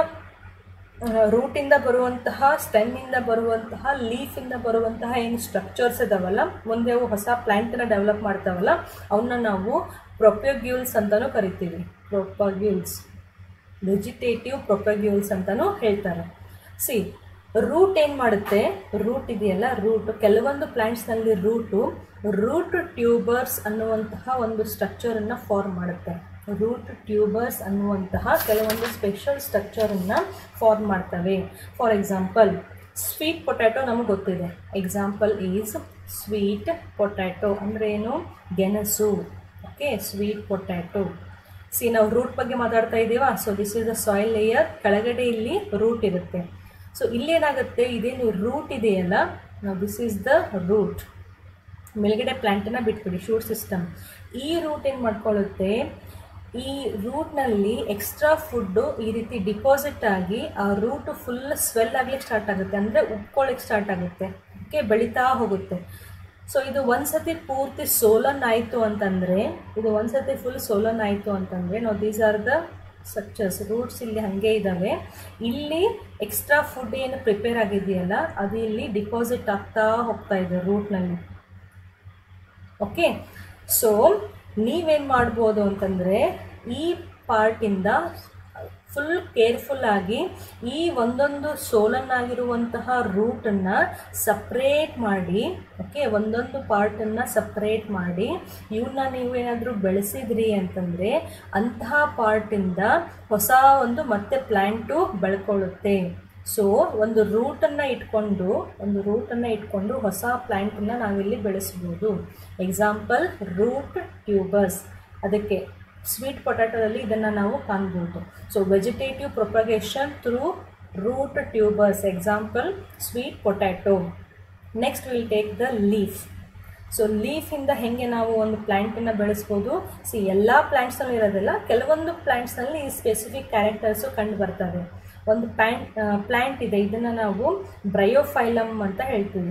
ರೂಟಿಂದ ಬರುವಂತಹ ಸ್ಟೆಮ್ಮಿಂದ ಬರುವಂತಹ ಲೀಫಿಂದ ಬರುವಂತಹ ಏನು ಸ್ಟ್ರಕ್ಚರ್ಸ್ ಇದಾವಲ್ಲ ಮುಂದೆ ಅವು ಹೊಸ ಪ್ಲ್ಯಾಂಟನ್ನು ಡೆವಲಪ್ ಮಾಡ್ತಾವಲ್ಲ ಅವನ್ನ ನಾವು ಪ್ರೊಪಗ್ಯೂಲ್ಸ್ ಅಂತಲೂ ಕರಿತೀವಿ ಪ್ರೊಪಗ್ಯೂಲ್ಸ್ ವೆಜಿಟೇಟಿವ್ ಪ್ರೊಪಗ್ಯೂಲ್ಸ್ ಅಂತಲೂ ಹೇಳ್ತಾರೆ ಸಿ ರೂಟ್ ಏನು ಮಾಡುತ್ತೆ ರೂಟ್ ಇದೆಯಲ್ಲ ರೂಟ್ ಕೆಲವೊಂದು ಪ್ಲ್ಯಾಂಟ್ಸ್ನಲ್ಲಿ ರೂಟು ರೂಟ್ ಟ್ಯೂಬರ್ಸ್ ಅನ್ನುವಂತಹ ಒಂದು ಸ್ಟ್ರಕ್ಚರನ್ನು ಫಾರ್ಮ್ ಮಾಡುತ್ತೆ ರೂಟ್ ಟ್ಯೂಬರ್ಸ್ ಅನ್ನುವಂತಹ ಕೆಲವೊಂದು ಸ್ಪೆಷಲ್ ಸ್ಟ್ರಕ್ಚರನ್ನು ಫಾರ್ಮ್ ಮಾಡ್ತವೆ ಫಾರ್ ಎಕ್ಸಾಂಪಲ್ ಸ್ವೀಟ್ ಪೊಟ್ಯಾಟೊ ನಮಗೆ ಗೊತ್ತಿದೆ ಎಕ್ಸಾಂಪಲ್ ಈಸ್ ಸ್ವೀಟ್ ಪೊಟ್ಯಾಟೊ ಅಂದರೆ ಏನು ಗೆಣಸು ಓಕೆ ಸ್ವೀಟ್ ಪೊಟ್ಯಾಟೊ ಸಿ ನಾವು ರೂಟ್ ಬಗ್ಗೆ ಮಾತಾಡ್ತಾ ಇದ್ದೀವಾ so this is the soil layer ಕೆಳಗಡೆ ಇಲ್ಲಿ ರೂಟ್ ಇರುತ್ತೆ ಸೊ ಇಲ್ಲೇನಾಗುತ್ತೆ ಇದೇನು ರೂಟ್ ಇದೆಯಲ್ಲ ನಾವು ದಿಸ್ ಈಸ್ ದ ರೂಟ್ ಮೇಲ್ಗಡೆ ಪ್ಲ್ಯಾಂಟನ್ನು ಬಿಟ್ಬಿಡಿ ಶೂಟ್ ಸಿಸ್ಟಮ್ ಈ ರೂಟ್ ಏನು ಮಾಡ್ಕೊಳ್ಳುತ್ತೆ ಈ ರೂಟ್ನಲ್ಲಿ ಎಕ್ಸ್ಟ್ರಾ ಫುಡ್ಡು ಈ ರೀತಿ ಡಿಪಾಸಿಟ್ ಆಗಿ ಆ ರೂಟು ಫುಲ್ ಸ್ವೆಲ್ ಆಗ್ಲಿಕ್ಕೆ ಸ್ಟಾರ್ಟ್ ಆಗುತ್ತೆ ಅಂದರೆ ಉಪ್ಕೊಳ್ಳಿಕ್ಕೆ ಸ್ಟಾರ್ಟ್ ಆಗುತ್ತೆ ಓಕೆ ಬೆಳೀತಾ ಹೋಗುತ್ತೆ ಸೊ ಇದು ಒಂದ್ಸತಿ ಪೂರ್ತಿ ಸೋಲನ್ ಆಯಿತು ಅಂತಂದರೆ ಇದು ಒಂದ್ಸತಿ ಫುಲ್ ಸೋಲನ್ ಆಯಿತು ಅಂತಂದರೆ ನಾವು these are the structures roots ಇಲ್ಲಿ ಹಾಗೆ ಇದ್ದಾವೆ ಇಲ್ಲಿ ಎಕ್ಸ್ಟ್ರಾ ಫುಡ್ ಏನು ಪ್ರಿಪೇರ್ ಆಗಿದೆಯಲ್ಲ ಅದು ಇಲ್ಲಿ ಡಿಪಾಸಿಟ್ ಆಗ್ತಾ ಹೋಗ್ತಾ ಇದೆ ರೂಟ್ನಲ್ಲಿ ಓಕೆ ಸೊ ನೀವೇನು ಮಾಡ್ಬೋದು ಅಂತಂದರೆ ಈ ಪಾರ್ಟಿಂದ ಫುಲ್ ಕೇರ್ಫುಲ್ಲಾಗಿ ಈ ಒಂದೊಂದು ಸೋಲನ್ನಾಗಿರುವಂತಹ ರೂಟನ್ನು ಸಪ್ರೇಟ್ ಮಾಡಿ ಓಕೆ ಒಂದೊಂದು ಪಾರ್ಟನ್ನು ಸಪ್ರೇಟ್ ಮಾಡಿ ಇವನ್ನ ನೀವೇನಾದರೂ ಬೆಳೆಸಿದ್ರಿ ಅಂತಂದರೆ ಅಂತಹ ಪಾರ್ಟಿಂದ ಹೊಸ ಒಂದು ಮತ್ತೆ ಪ್ಲ್ಯಾಂಟು ಬೆಳ್ಕೊಳ್ಳುತ್ತೆ ಸೊ ಒಂದು ರೂಟನ್ನು ಇಟ್ಕೊಂಡು ಒಂದು ರೂಟನ್ನು ಇಟ್ಕೊಂಡು ಹೊಸ ಪ್ಲ್ಯಾಂಟನ್ನು ನಾವಿಲ್ಲಿ ಬೆಳೆಸ್ಬೋದು ಎಕ್ಸಾಂಪಲ್ ರೂಟ್ ಟ್ಯೂಬರ್ಸ್ ಅದಕ್ಕೆ ಸ್ವೀಟ್ ಪೊಟ್ಯಾಟೋದಲ್ಲಿ ಇದನ್ನು ನಾವು ಕಾಣ್ಬೋದು so vegetative propagation through root tubers example sweet potato next will take the leaf so ಲೀಫಿಂದ ಹೇಗೆ ನಾವು ಒಂದು ಪ್ಲ್ಯಾಂಟನ್ನು ಬೆಳೆಸ್ಬೋದು ಸಿ ಎಲ್ಲ ಪ್ಲ್ಯಾಂಟ್ಸಲ್ಲಿ ಇರೋದಿಲ್ಲ ಕೆಲವೊಂದು ಪ್ಲ್ಯಾಂಟ್ಸ್ನಲ್ಲಿ ಈ ಸ್ಪೆಸಿಫಿಕ್ ಕ್ಯಾರೆಕ್ಟರ್ಸು ಕಂಡು ಬರ್ತವೆ ಒಂದು ಪ್ಯಾಂಟ್ ಪ್ಲ್ಯಾಂಟ್ ಇದೆ ಇದನ್ನು ನಾವು ಬ್ರಯೋಫೈಲಮ್ ಅಂತ ಹೇಳ್ತೀವಿ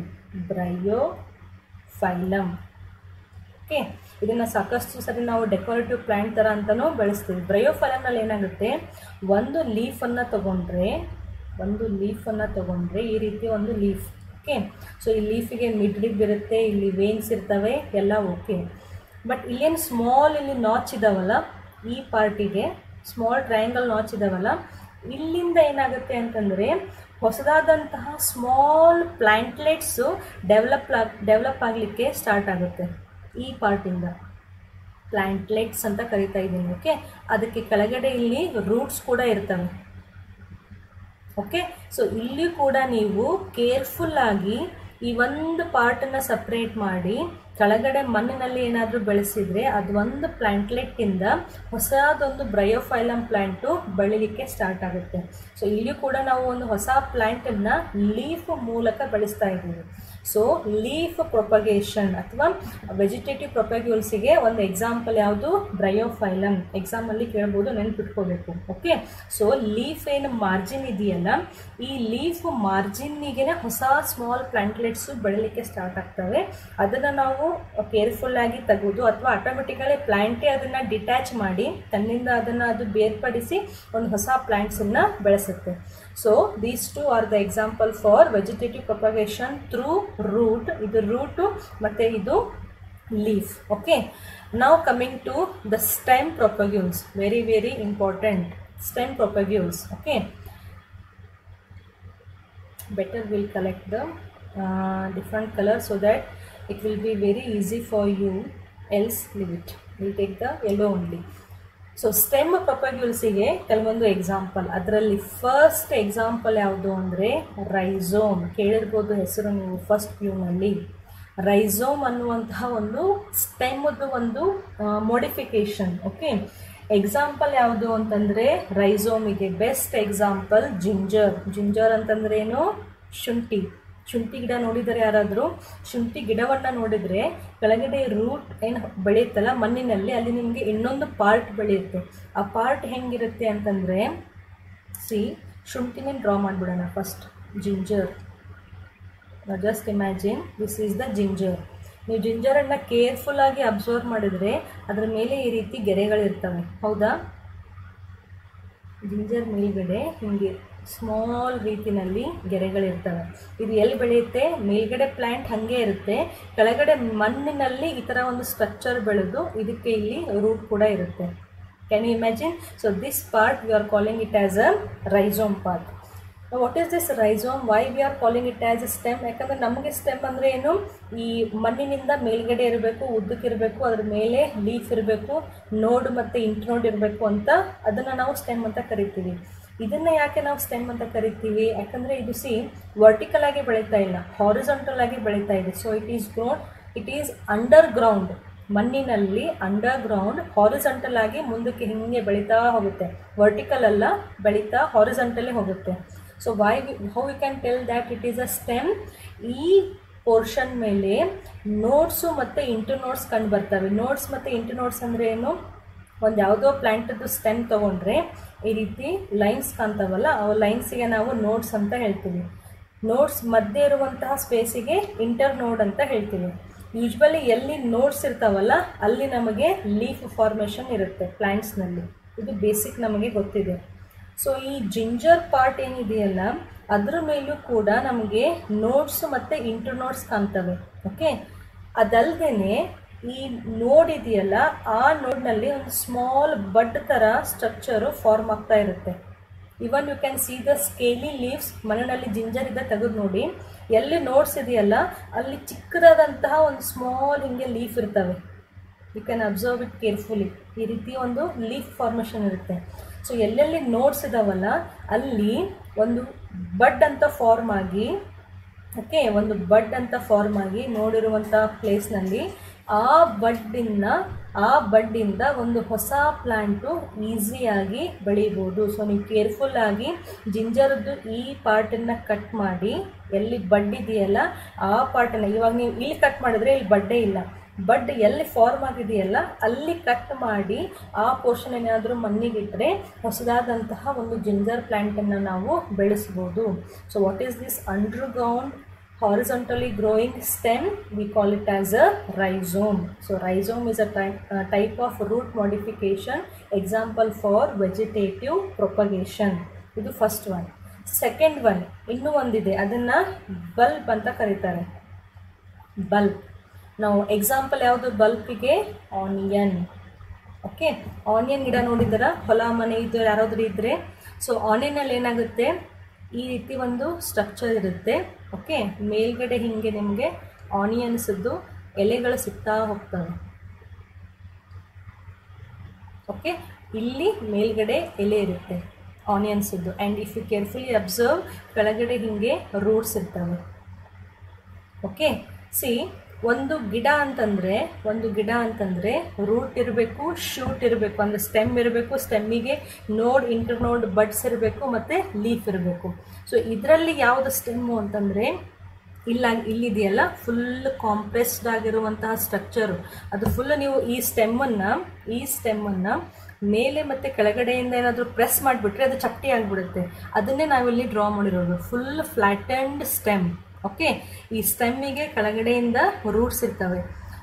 ಬ್ರಯೋಫೈಲಮ್ ಓಕೆ ಇದನ್ನು ಸಾಕಷ್ಟು ಸರಿ ನಾವು ಡೆಕೋರೇಟಿವ್ ಪ್ಲ್ಯಾಂಟ್ ಥರ ಅಂತಲೂ ಬೆಳೆಸ್ತೀವಿ ಬ್ರಯೋಫೈಲಮ್ನಲ್ಲಿ ಏನಾಗುತ್ತೆ ಒಂದು ಲೀಫನ್ನು ತಗೊಂಡ್ರೆ ಒಂದು ಲೀಫನ್ನು ತಗೊಂಡ್ರೆ ಈ ರೀತಿ ಒಂದು ಲೀಫ್ ಓಕೆ ಸೊ ಈ ಲೀಫಿಗೆ ಮಿಡ್ ರಿಬ್ ಇರುತ್ತೆ ಇಲ್ಲಿ ವೇನ್ಸ್ ಇರ್ತವೆ ಎಲ್ಲ ಓಕೆ ಬಟ್ ಇಲ್ಲೇನು ಸ್ಮಾಲ್ ಇಲ್ಲಿ ನಾಚ್ ಇದಾವಲ್ಲ ಈ ಪಾರ್ಟಿಗೆ ಸ್ಮಾಲ್ ಟ್ರಯಾಂಗಲ್ ನಾಚ್ ಇದಾವಲ್ಲ ಇಲ್ಲಿಂದ ಏನಾಗುತ್ತೆ ಅಂತಂದರೆ ಹೊಸದಾದಂತಹ ಸ್ಮಾಲ್ ಪ್ಲ್ಯಾಂಟ್ಲೆಟ್ಸು ಡೆವಲಪ್ ಡೆವಲಪ್ ಆಗಲಿಕ್ಕೆ ಸ್ಟಾರ್ಟ್ ಆಗುತ್ತೆ ಈ ಪಾರ್ಟಿಂದ ಪ್ಲ್ಯಾಂಟ್ಲೆಟ್ಸ್ ಅಂತ ಕರಿತಾ ಇದ್ದೀನಿ ಓಕೆ ಅದಕ್ಕೆ ಕೆಳಗಡೆ ಇಲ್ಲಿ ರೂಟ್ಸ್ ಕೂಡ ಇರ್ತವೆ ಓಕೆ ಸೊ ಇಲ್ಲಿ ಕೂಡ ನೀವು ಕೇರ್ಫುಲ್ಲಾಗಿ ಈ ಒಂದು ಪಾರ್ಟನ್ನು ಸಪ್ರೇಟ್ ಮಾಡಿ ಕೆಳಗಡೆ ಮಣ್ಣಿನಲ್ಲಿ ಏನಾದರೂ ಬೆಳೆಸಿದರೆ ಅದು ಒಂದು ಪ್ಲ್ಯಾಂಟ್ಲೆಟ್ಟಿಂದ ಹೊಸದೊಂದು ಬ್ರಯೋಫೈಲಮ್ ಪ್ಲ್ಯಾಂಟು ಬೆಳಿಲಿಕ್ಕೆ ಸ್ಟಾರ್ಟ್ ಆಗುತ್ತೆ ಸೊ ಇಲ್ಲಿ ಕೂಡ ನಾವು ಒಂದು ಹೊಸ ಪ್ಲ್ಯಾಂಟನ್ನು ಲೀಫ್ ಮೂಲಕ ಬೆಳೆಸ್ತಾ ಇದ್ದೀವಿ ಸೊ ಲೀಫ್ ಪ್ರೊಪಗೇಷನ್ ಅಥವಾ ವೆಜಿಟೇಟಿವ್ ಪ್ರೊಪಗ್ಯೂಲ್ಸಿಗೆ ಒಂದು ಎಕ್ಸಾಂಪಲ್ ಯಾವುದು ಬ್ರಯೋಫೈಲಮ್ ಎಕ್ಸಾಮಲ್ಲಿ ಕೇಳ್ಬೋದು ನೆನ್ಪಿಟ್ಕೋಬೇಕು ಓಕೆ ಸೊ ಲೀಫ್ ಏನು ಮಾರ್ಜಿನ್ ಇದೆಯಲ್ಲ ಈ ಲೀಫ್ ಮಾರ್ಜಿನ್ನಿಗೆ ಹೊಸ ಸ್ಮಾಲ್ ಪ್ಲಾಂಟ್ಲೆಟ್ಸು ಬೆಳಲಿಕ್ಕೆ ಸ್ಟಾರ್ಟ್ ಆಗ್ತವೆ ಅದನ್ನು ನಾವು ಕೇರ್ಫುಲ್ಲಾಗಿ ತೆಗೆದು ಅಥವಾ ಆಟೋಮೆಟಿಕಲಿ ಪ್ಲ್ಯಾಂಟೇ ಅದನ್ನು ಡಿಟ್ಯಾಚ್ ಮಾಡಿ ತನ್ನಿಂದ ಅದನ್ನು ಅದು ಬೇರ್ಪಡಿಸಿ ಒಂದು ಹೊಸ ಪ್ಲ್ಯಾಂಟ್ಸನ್ನು ಬೆಳೆಸುತ್ತೆ so these two are the example for vegetative propagation through root ಇದು ರೂಟು ಮತ್ತು ಇದು ಲೀಫ್ ಓಕೆ ನಾವು coming to the stem propagules very very important stem propagules okay better we'll collect the uh, different color so that it will be very easy for you else leave it we'll take the yellow only so stem ಪ್ರೊಪಗ್ಯೂಲ್ಸಿಗೆ ಕೆಲವೊಂದು example ಅದರಲ್ಲಿ first example ಯಾವುದು ಅಂದರೆ ರೈಝೋಮ್ ಕೇಳಿರ್ಬೋದು ಹೆಸರು ನೀವು first ವ್ಯೂನಲ್ಲಿ ರೈಝೋಮ್ ಅನ್ನುವಂತಹ ಒಂದು ಸ್ಟೆಮ್ದು ಒಂದು ಮೋಡಿಫಿಕೇಶನ್ ಓಕೆ ಎಕ್ಸಾಂಪಲ್ ಯಾವುದು ಅಂತಂದರೆ ರೈಝೋಮಿಗೆ ಬೆಸ್ಟ್ ಎಕ್ಸಾಂಪಲ್ ಜಿಂಜರ್ ಜಿಂಜರ್ ಅಂತಂದ್ರೆ ಏನು ಶುಂಠಿ ಶುಂಠಿ ಗಿಡ ನೋಡಿದರೆ ಯಾರಾದರೂ ಶುಂಠಿ ಗಿಡವನ್ನು ನೋಡಿದರೆ ಕೆಳಗಡೆ ರೂಟ್ ಏನು ಬೆಳೆಯುತ್ತಲ್ಲ ಮಣ್ಣಿನಲ್ಲಿ ಅಲ್ಲಿ ನಿಮಗೆ ಇನ್ನೊಂದು ಪಾರ್ಟ್ ಬೆಳೆಯುತ್ತೆ ಆ ಪಾರ್ಟ್ ಹೆಂಗಿರುತ್ತೆ ಅಂತಂದರೆ ಸಿ ಶುಂಠಿನೇ ಡ್ರಾ ಮಾಡಿಬಿಡೋಣ first ginger just imagine this is the ginger ನೀವು ಜಿಂಜರನ್ನು ಕೇರ್ಫುಲ್ಲಾಗಿ ಅಬ್ಸರ್ವ್ ಮಾಡಿದರೆ ಅದರ ಮೇಲೆ ಈ ರೀತಿ ಗೆರೆಗಳಿರ್ತವೆ ಹೌದಾ ಜಿಂಜರ್ ಮೇಲ್ಗಡೆ ಹಿಂಗೆ ಸ್ಮಾಲ್ ರೀತಿನಲ್ಲಿ ಗೆರೆಗಳಿರ್ತವೆ ಇದು ಎಲ್ಲಿ ಬೆಳೆಯುತ್ತೆ ಮೇಲ್ಗಡೆ ಪ್ಲ್ಯಾಂಟ್ ಹಾಗೆ ಇರುತ್ತೆ ಕೆಳಗಡೆ ಮಣ್ಣಿನಲ್ಲಿ ಈ ಥರ ಒಂದು ಸ್ಟ್ರಕ್ಚರ್ ಬೆಳೆದು ಇದಕ್ಕೆ ಇಲ್ಲಿ ರೂಟ್ ಕೂಡ ಇರುತ್ತೆ can you imagine so this part we are calling it as a rhizome part what is this rhizome why we are calling it as a stem ಯಾಕಂದರೆ ನಮಗೆ ಸ್ಟೆಮ್ ಅಂದರೆ ಏನು ಈ ಮಣ್ಣಿನಿಂದ ಮೇಲ್ಗಡೆ ಇರಬೇಕು ಉದ್ದಕ್ಕಿರಬೇಕು ಅದ್ರ ಮೇಲೆ ಲೀಫ್ ಇರಬೇಕು ನೋಡ್ ಮತ್ತು ಇಂಟ್ನೋಡ್ ಇರಬೇಕು ಅಂತ ಅದನ್ನು ನಾವು ಸ್ಟೆಮ್ ಅಂತ ಕರಿತೀವಿ ಇದನ್ನು ಯಾಕೆ ನಾವು ಸ್ಟೆಮ್ ಅಂತ ಕರಿತೀವಿ ಯಾಕಂದರೆ ಇದು ಸಿ ವರ್ಟಿಕಲ್ ಆಗಿ ಬೆಳೀತಾ ಇಲ್ಲ ಹಾರಿಸಂಟಲ್ ಆಗಿ ಬೆಳೀತಾ ಇದೆ so it is grown it is underground ಮಣ್ಣಿನಲ್ಲಿ ಅಂಡರ್ ಗ್ರೌಂಡ್ ಹಾರಿಸಂಟಲ್ ಆಗಿ ಮುಂದಕ್ಕೆ ಹಿಂಗೆ ಬೆಳೀತಾ ಹೋಗುತ್ತೆ ವರ್ಟಿಕಲ್ ಅಲ್ಲ ಬೆಳೀತಾ ಹಾರಿಸಂಟಲ್ಲೇ ಹೋಗುತ್ತೆ so why how we can tell that it is a stem ಈ ಪೋರ್ಷನ್ ಮೇಲೆ ನೋಟ್ಸು ಮತ್ತು ಇಂಟು ನೋಟ್ಸ್ ಕಂಡು ಬರ್ತವೆ ನೋಟ್ಸ್ ಮತ್ತು ಇಂಟು ನೋಟ್ಸ್ ಅಂದರೆ ಏನು ಒಂದು ಯಾವುದೋ ಪ್ಲ್ಯಾಂಟದ್ದು ಸ್ಟೆಮ್ ತೊಗೊಂಡ್ರೆ ಈ ರೀತಿ ಲೈನ್ಸ್ ಕಾಣ್ತಾವಲ್ಲ ಆ ಲೈನ್ಸಿಗೆ ನಾವು ನೋಟ್ಸ್ ಅಂತ ಹೇಳ್ತೀವಿ ನೋಟ್ಸ್ ಮಧ್ಯೆ ಇರುವಂತಹ ಸ್ಪೇಸಿಗೆ ಇಂಟರ್ ನೋಡ್ ಅಂತ ಹೇಳ್ತೀವಿ ಯೂಶ್ವಲಿ ಎಲ್ಲಿ ನೋಟ್ಸ್ ಇರ್ತಾವಲ್ಲ ಅಲ್ಲಿ ನಮಗೆ ಲೀಫ್ ಫಾರ್ಮೇಷನ್ ಇರುತ್ತೆ ಪ್ಲ್ಯಾಂಟ್ಸ್ನಲ್ಲಿ ಇದು ಬೇಸಿಕ್ ನಮಗೆ ಗೊತ್ತಿದೆ ಸೊ ಈ ಜಿಂಜರ್ ಪಾರ್ಟ್ ಏನಿದೆಯಲ್ಲ ಅದ್ರ ಮೇಲೂ ಕೂಡ ನಮಗೆ ನೋಟ್ಸ್ ಮತ್ತು ಇಂಟರ್ ನೋಟ್ಸ್ ಕಾಣ್ತವೆ ಓಕೆ ಅದಲ್ಲದೆ ಈ ನೋಡ್ ಇದೆಯಲ್ಲ ಆ ನೋಡ್ನಲ್ಲಿ ಒಂದು ಸ್ಮಾಲ್ ಬಡ್ ಥರ ಸ್ಟ್ರಕ್ಚರು ಫಾರ್ಮ್ ಆಗ್ತಾ ಇರುತ್ತೆ even you can see the scaly leaves ಮನೆಯಲ್ಲಿ ಜಿಂಜರ್ ಇದ್ದ ತೆಗೆದು ನೋಡಿ ಎಲ್ಲಿ ನೋಟ್ಸ್ ಇದೆಯಲ್ಲ ಅಲ್ಲಿ ಚಿಕ್ಕದಾದಂತಹ ಒಂದು ಸ್ಮಾಲ್ ಹಿಂಗೆ ಲೀಫ್ ಇರ್ತವೆ you can observe it carefully ಈ ರೀತಿ ಒಂದು ಲೀಫ್ ಫಾರ್ಮೇಷನ್ ಇರುತ್ತೆ ಸೊ ಎಲ್ಲೆಲ್ಲಿ ನೋಡ್ಸ್ ಇದಾವಲ್ಲ ಅಲ್ಲಿ ಒಂದು ಬಡ್ ಅಂತ ಫಾರ್ಮ್ ಆಗಿ ಓಕೆ ಒಂದು ಬಡ್ ಅಂತ ಫಾರ್ಮ್ ಆಗಿ ನೋಡಿರುವಂಥ ಪ್ಲೇಸ್ನಲ್ಲಿ ಆ ಬಡ್ಡಿಂದ ಆ ಬಡ್ಡಿಂದ ಒಂದು ಹೊಸ ಪ್ಲ್ಯಾಂಟು ಈಸಿಯಾಗಿ ಬೆಳಿಬೋದು ಸೊ ನೀವು ಕೇರ್ಫುಲ್ ಆಗಿ ಜಿಂಜರದ್ದು ಈ ಪಾರ್ಟನ್ನು ಕಟ್ ಮಾಡಿ ಎಲ್ಲಿ ಬಡ್ ಇದೆಯಲ್ಲ ಆ ಪಾರ್ಟನ್ನು ಇವಾಗ ನೀವು ಇಲ್ಲಿ ಕಟ್ ಮಾಡಿದ್ರೆ ಇಲ್ಲಿ ಬಡ್ಡೇ ಇಲ್ಲ ಬಡ್ ಎಲ್ಲಿ ಫಾರ್ಮ್ ಆಗಿದೆಯಲ್ಲ ಅಲ್ಲಿ ಕಟ್ ಮಾಡಿ ಆ ಪೋರ್ಷನ್ ಏನಾದರೂ ಮಣ್ಣಿಗಿಟ್ಟರೆ ಹೊಸದಾದಂತಹ ಒಂದು ಜಿಂಜರ್ ಪ್ಲ್ಯಾಂಟನ್ನು ನಾವು ಬೆಳೆಸ್ಬೋದು so what is this underground horizontally growing stem we call it as a rhizome so rhizome is a type, uh, type of root modification example for vegetative propagation ಇದು first one second one ಇನ್ನೂ ಒಂದಿದೆ ಅದನ್ನು bulb ಅಂತ ಕರೀತಾರೆ bulb ನಾವು example ಯಾವುದು ಬಲ್ಬಿಗೆ onion okay onion ಗಿಡ ನೋಡಿದ್ದೀರಾ ಹೊಲ ಮನೆ ಇದು ಯಾರಾದರೂ ಇದ್ದರೆ ಸೊ ಆನಿಯನಲ್ಲಿ ಏನಾಗುತ್ತೆ ಈ ರೀತಿ ಒಂದು ಸ್ಟ್ರಕ್ಚರ್ ಇರುತ್ತೆ ಓಕೆ ಮೇಲ್ಗಡೆ ಹಿಂಗೆ ನಿಮಗೆ ಆನಿಯನ್ಸದ್ದು ಎಲೆಗಳು ಸಿಗ್ತಾ ಹೋಗ್ತವೆ ಓಕೆ ಇಲ್ಲಿ ಮೇಲ್ಗಡೆ ಎಲೆ ಇರುತ್ತೆ ಆನಿಯನ್ಸದ್ದು and if you carefully observe ಕೆಳಗಡೆ ಹಿಂಗೆ ರೂಟ್ಸ್ ಇರ್ತವೆ ಓಕೆ ಸಿ ಒಂದು ಗಿಡ ಅಂತಂದರೆ ಒಂದು ಗಿಡ ಅಂತಂದರೆ ರೂಟ್ ಇರಬೇಕು ಶೂಟ್ ಇರಬೇಕು ಅಂದರೆ ಸ್ಟೆಮ್ ಇರಬೇಕು ಸ್ಟೆಮ್ಮಿಗೆ ನೋಡ್ ಇಂಟರ್ ನೋಡ್ ಬಡ್ಸ್ ಇರಬೇಕು ಮತ್ತು ಲೀಫ್ ಇರಬೇಕು ಸೊ ಇದರಲ್ಲಿ ಯಾವುದು ಸ್ಟೆಮ್ಮು ಅಂತಂದರೆ ಇಲ್ಲ ಇಲ್ಲಿದೆಯಲ್ಲ ಫುಲ್ ಕಾಂಪ್ರೆಸ್ಡ್ ಆಗಿರುವಂತಹ ಸ್ಟ್ರಕ್ಚರು ಅದು ಫುಲ್ ನೀವು ಈ ಸ್ಟೆಮ್ಮನ್ನು ಈ ಸ್ಟೆಮ್ಮನ್ನು ಮೇಲೆ ಮತ್ತು ಕೆಳಗಡೆಯಿಂದ ಏನಾದರೂ ಪ್ರೆಸ್ ಮಾಡಿಬಿಟ್ರೆ ಅದು ಚಪ್ಪಟಿ ಆಗಿಬಿಡುತ್ತೆ ಅದನ್ನೇ ನಾವಿಲ್ಲಿ ಡ್ರಾ ಮಾಡಿರೋದು ಫುಲ್ ಫ್ಲ್ಯಾಟೆಂಡ್ ಸ್ಟೆಮ್ ಓಕೆ ಈ ಸ್ಟೆಮ್ಮಿಗೆ ಕೆಳಗಡೆಯಿಂದ ರೂಟ್ಸ್ ಇರ್ತವೆ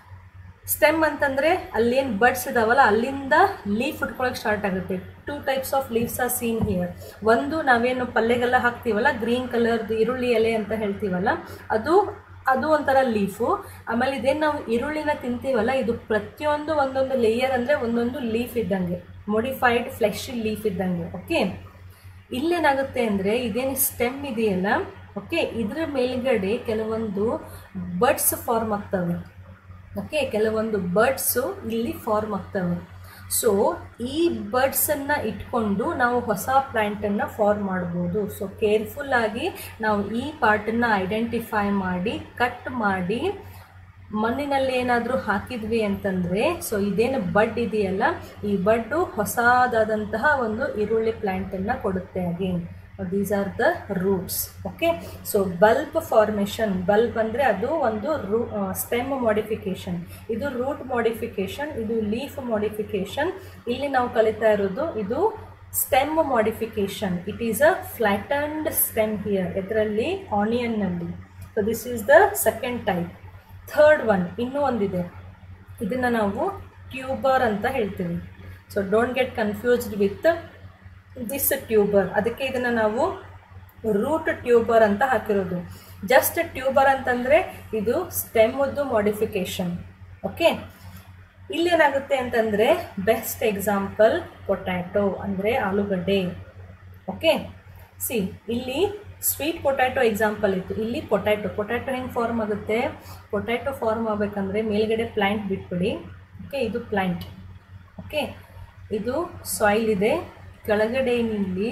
ಸ್ಟೆಮ್ ಅಂತಂದರೆ ಅಲ್ಲೇನು ಬಡ್ಸ್ ಇದಾವಲ್ಲ ಅಲ್ಲಿಂದ ಲೀಫ್ ಉಟ್ಕೊಳಕ್ಕೆ ಸ್ಟಾರ್ಟ್ ಆಗುತ್ತೆ two types of leaves are seen here ಒಂದು ನಾವೇನು ಪಲ್ಲೆಗೆಲ್ಲ ಹಾಕ್ತೀವಲ್ಲ ಗ್ರೀನ್ ಕಲರ್ದು ಈರುಳ್ಳಿ ಎಲೆ ಅಂತ ಹೇಳ್ತೀವಲ್ಲ ಅದು ಅದು ಒಂಥರ ಲೀಫು ಆಮೇಲೆ ಇದೇನು ನಾವು ಈರುಳ್ಳಿನ ತಿಂತೀವಲ್ಲ ಇದು ಪ್ರತಿಯೊಂದು ಒಂದೊಂದು ಲೇಯರ್ ಅಂದರೆ ಒಂದೊಂದು ಲೀಫ್ ಇದ್ದಂಗೆ ಮೊಡಿಫೈಡ್ ಫ್ಲೆಶ್ ಲೀಫ್ ಇದ್ದಂಗೆ ಓಕೆ ಇಲ್ಲೇನಾಗುತ್ತೆ ಅಂದರೆ ಇದೇನು ಸ್ಟೆಮ್ ಇದೆಯಲ್ಲ ಓಕೆ ಇದರ ಮೇಲ್ಗಡೆ ಕೆಲವೊಂದು ಬಡ್ಸ್ ಫಾರ್ಮ್ ಆಗ್ತವೆ ಓಕೆ ಕೆಲವೊಂದು ಬರ್ಡ್ಸು ಇಲ್ಲಿ ಫಾರ್ಮ್ ಆಗ್ತವೆ ಸೊ ಈ ಬರ್ಡ್ಸನ್ನು ಇಟ್ಕೊಂಡು ನಾವು ಹೊಸ ಪ್ಲ್ಯಾಂಟನ್ನು ಫಾರ್ಮ್ ಮಾಡ್ಬೋದು ಸೊ ಕೇರ್ಫುಲ್ಲಾಗಿ ನಾವು ಈ ಪಾರ್ಟನ್ನು ಐಡೆಂಟಿಫೈ ಮಾಡಿ ಕಟ್ ಮಾಡಿ ಮಣ್ಣಿನಲ್ಲಿ ಏನಾದರೂ ಹಾಕಿದ್ವಿ ಅಂತಂದರೆ ಸೊ ಇದೇನು ಬಡ್ ಇದೆಯಲ್ಲ ಈ ಬಡ್ಡು ಹೊಸದಾದಂತಹ ಒಂದು ಈರುಳ್ಳಿ ಪ್ಲ್ಯಾಂಟನ್ನು ಕೊಡುತ್ತೆ again these are the roots okay so bulb formation bulb ಅಂದರೆ ಅದು ಒಂದು ರೂ ಸ್ಟೆಮ್ ಮಾಡಿಫಿಕೇಷನ್ ಇದು ರೂಟ್ ಮಾಡಿಫಿಕೇಷನ್ ಇದು ಲೀಫ್ ಮಾಡಿಫಿಕೇಷನ್ ಇಲ್ಲಿ ನಾವು ಕಲಿತಾ ಇರೋದು ಇದು stem modification it is a flattened stem here ಇದರಲ್ಲಿ ಆನಿಯನ್ನಲ್ಲಿ so this is the second type third one ಇನ್ನೂ ಒಂದಿದೆ ಇದನ್ನು ನಾವು ಟ್ಯೂಬರ್ ಅಂತ ಹೇಳ್ತೀವಿ so don't get confused with this tuber ಅದಕ್ಕೆ ಇದನ್ನು ನಾವು ರೂಟ್ ಟ್ಯೂಬರ್ ಅಂತ ಹಾಕಿರೋದು ಜಸ್ಟ್ ಟ್ಯೂಬರ್ ಅಂತಂದರೆ ಇದು ಸ್ಟೆಮ್ಮದ್ದು ಮಾಡಿಫಿಕೇಶನ್ ಓಕೆ ಇಲ್ಲೇನಾಗುತ್ತೆ ಅಂತಂದರೆ ಬೆಸ್ಟ್ ಎಕ್ಸಾಂಪಲ್ ಪೊಟ್ಯಾಟೊ ಅಂದರೆ ಆಲೂಗಡ್ಡೆ ಓಕೆ ಸಿ ಇಲ್ಲಿ ಸ್ವೀಟ್ ಪೊಟ್ಯಾಟೊ ಎಕ್ಸಾಂಪಲ್ ಇತ್ತು ಇಲ್ಲಿ ಪೊಟ್ಯಾಟೊ ಪೊಟ್ಯಾಟೊ ಹೆಂಗೆ ಫಾರ್ಮ್ ಆಗುತ್ತೆ ಪೊಟ್ಯಾಟೊ ಫಾರ್ಮ್ ಆಗಬೇಕಂದ್ರೆ ಮೇಲ್ಗಡೆ ಪ್ಲ್ಯಾಂಟ್ ಬಿಟ್ಬಿಡಿ ಓಕೆ ಇದು ಪ್ಲ್ಯಾಂಟ್ ಓಕೆ ಇದು ಸಾಯಿಲ್ ಇದೆ ಕೆಳಗಡೆ ಇಲ್ಲಿ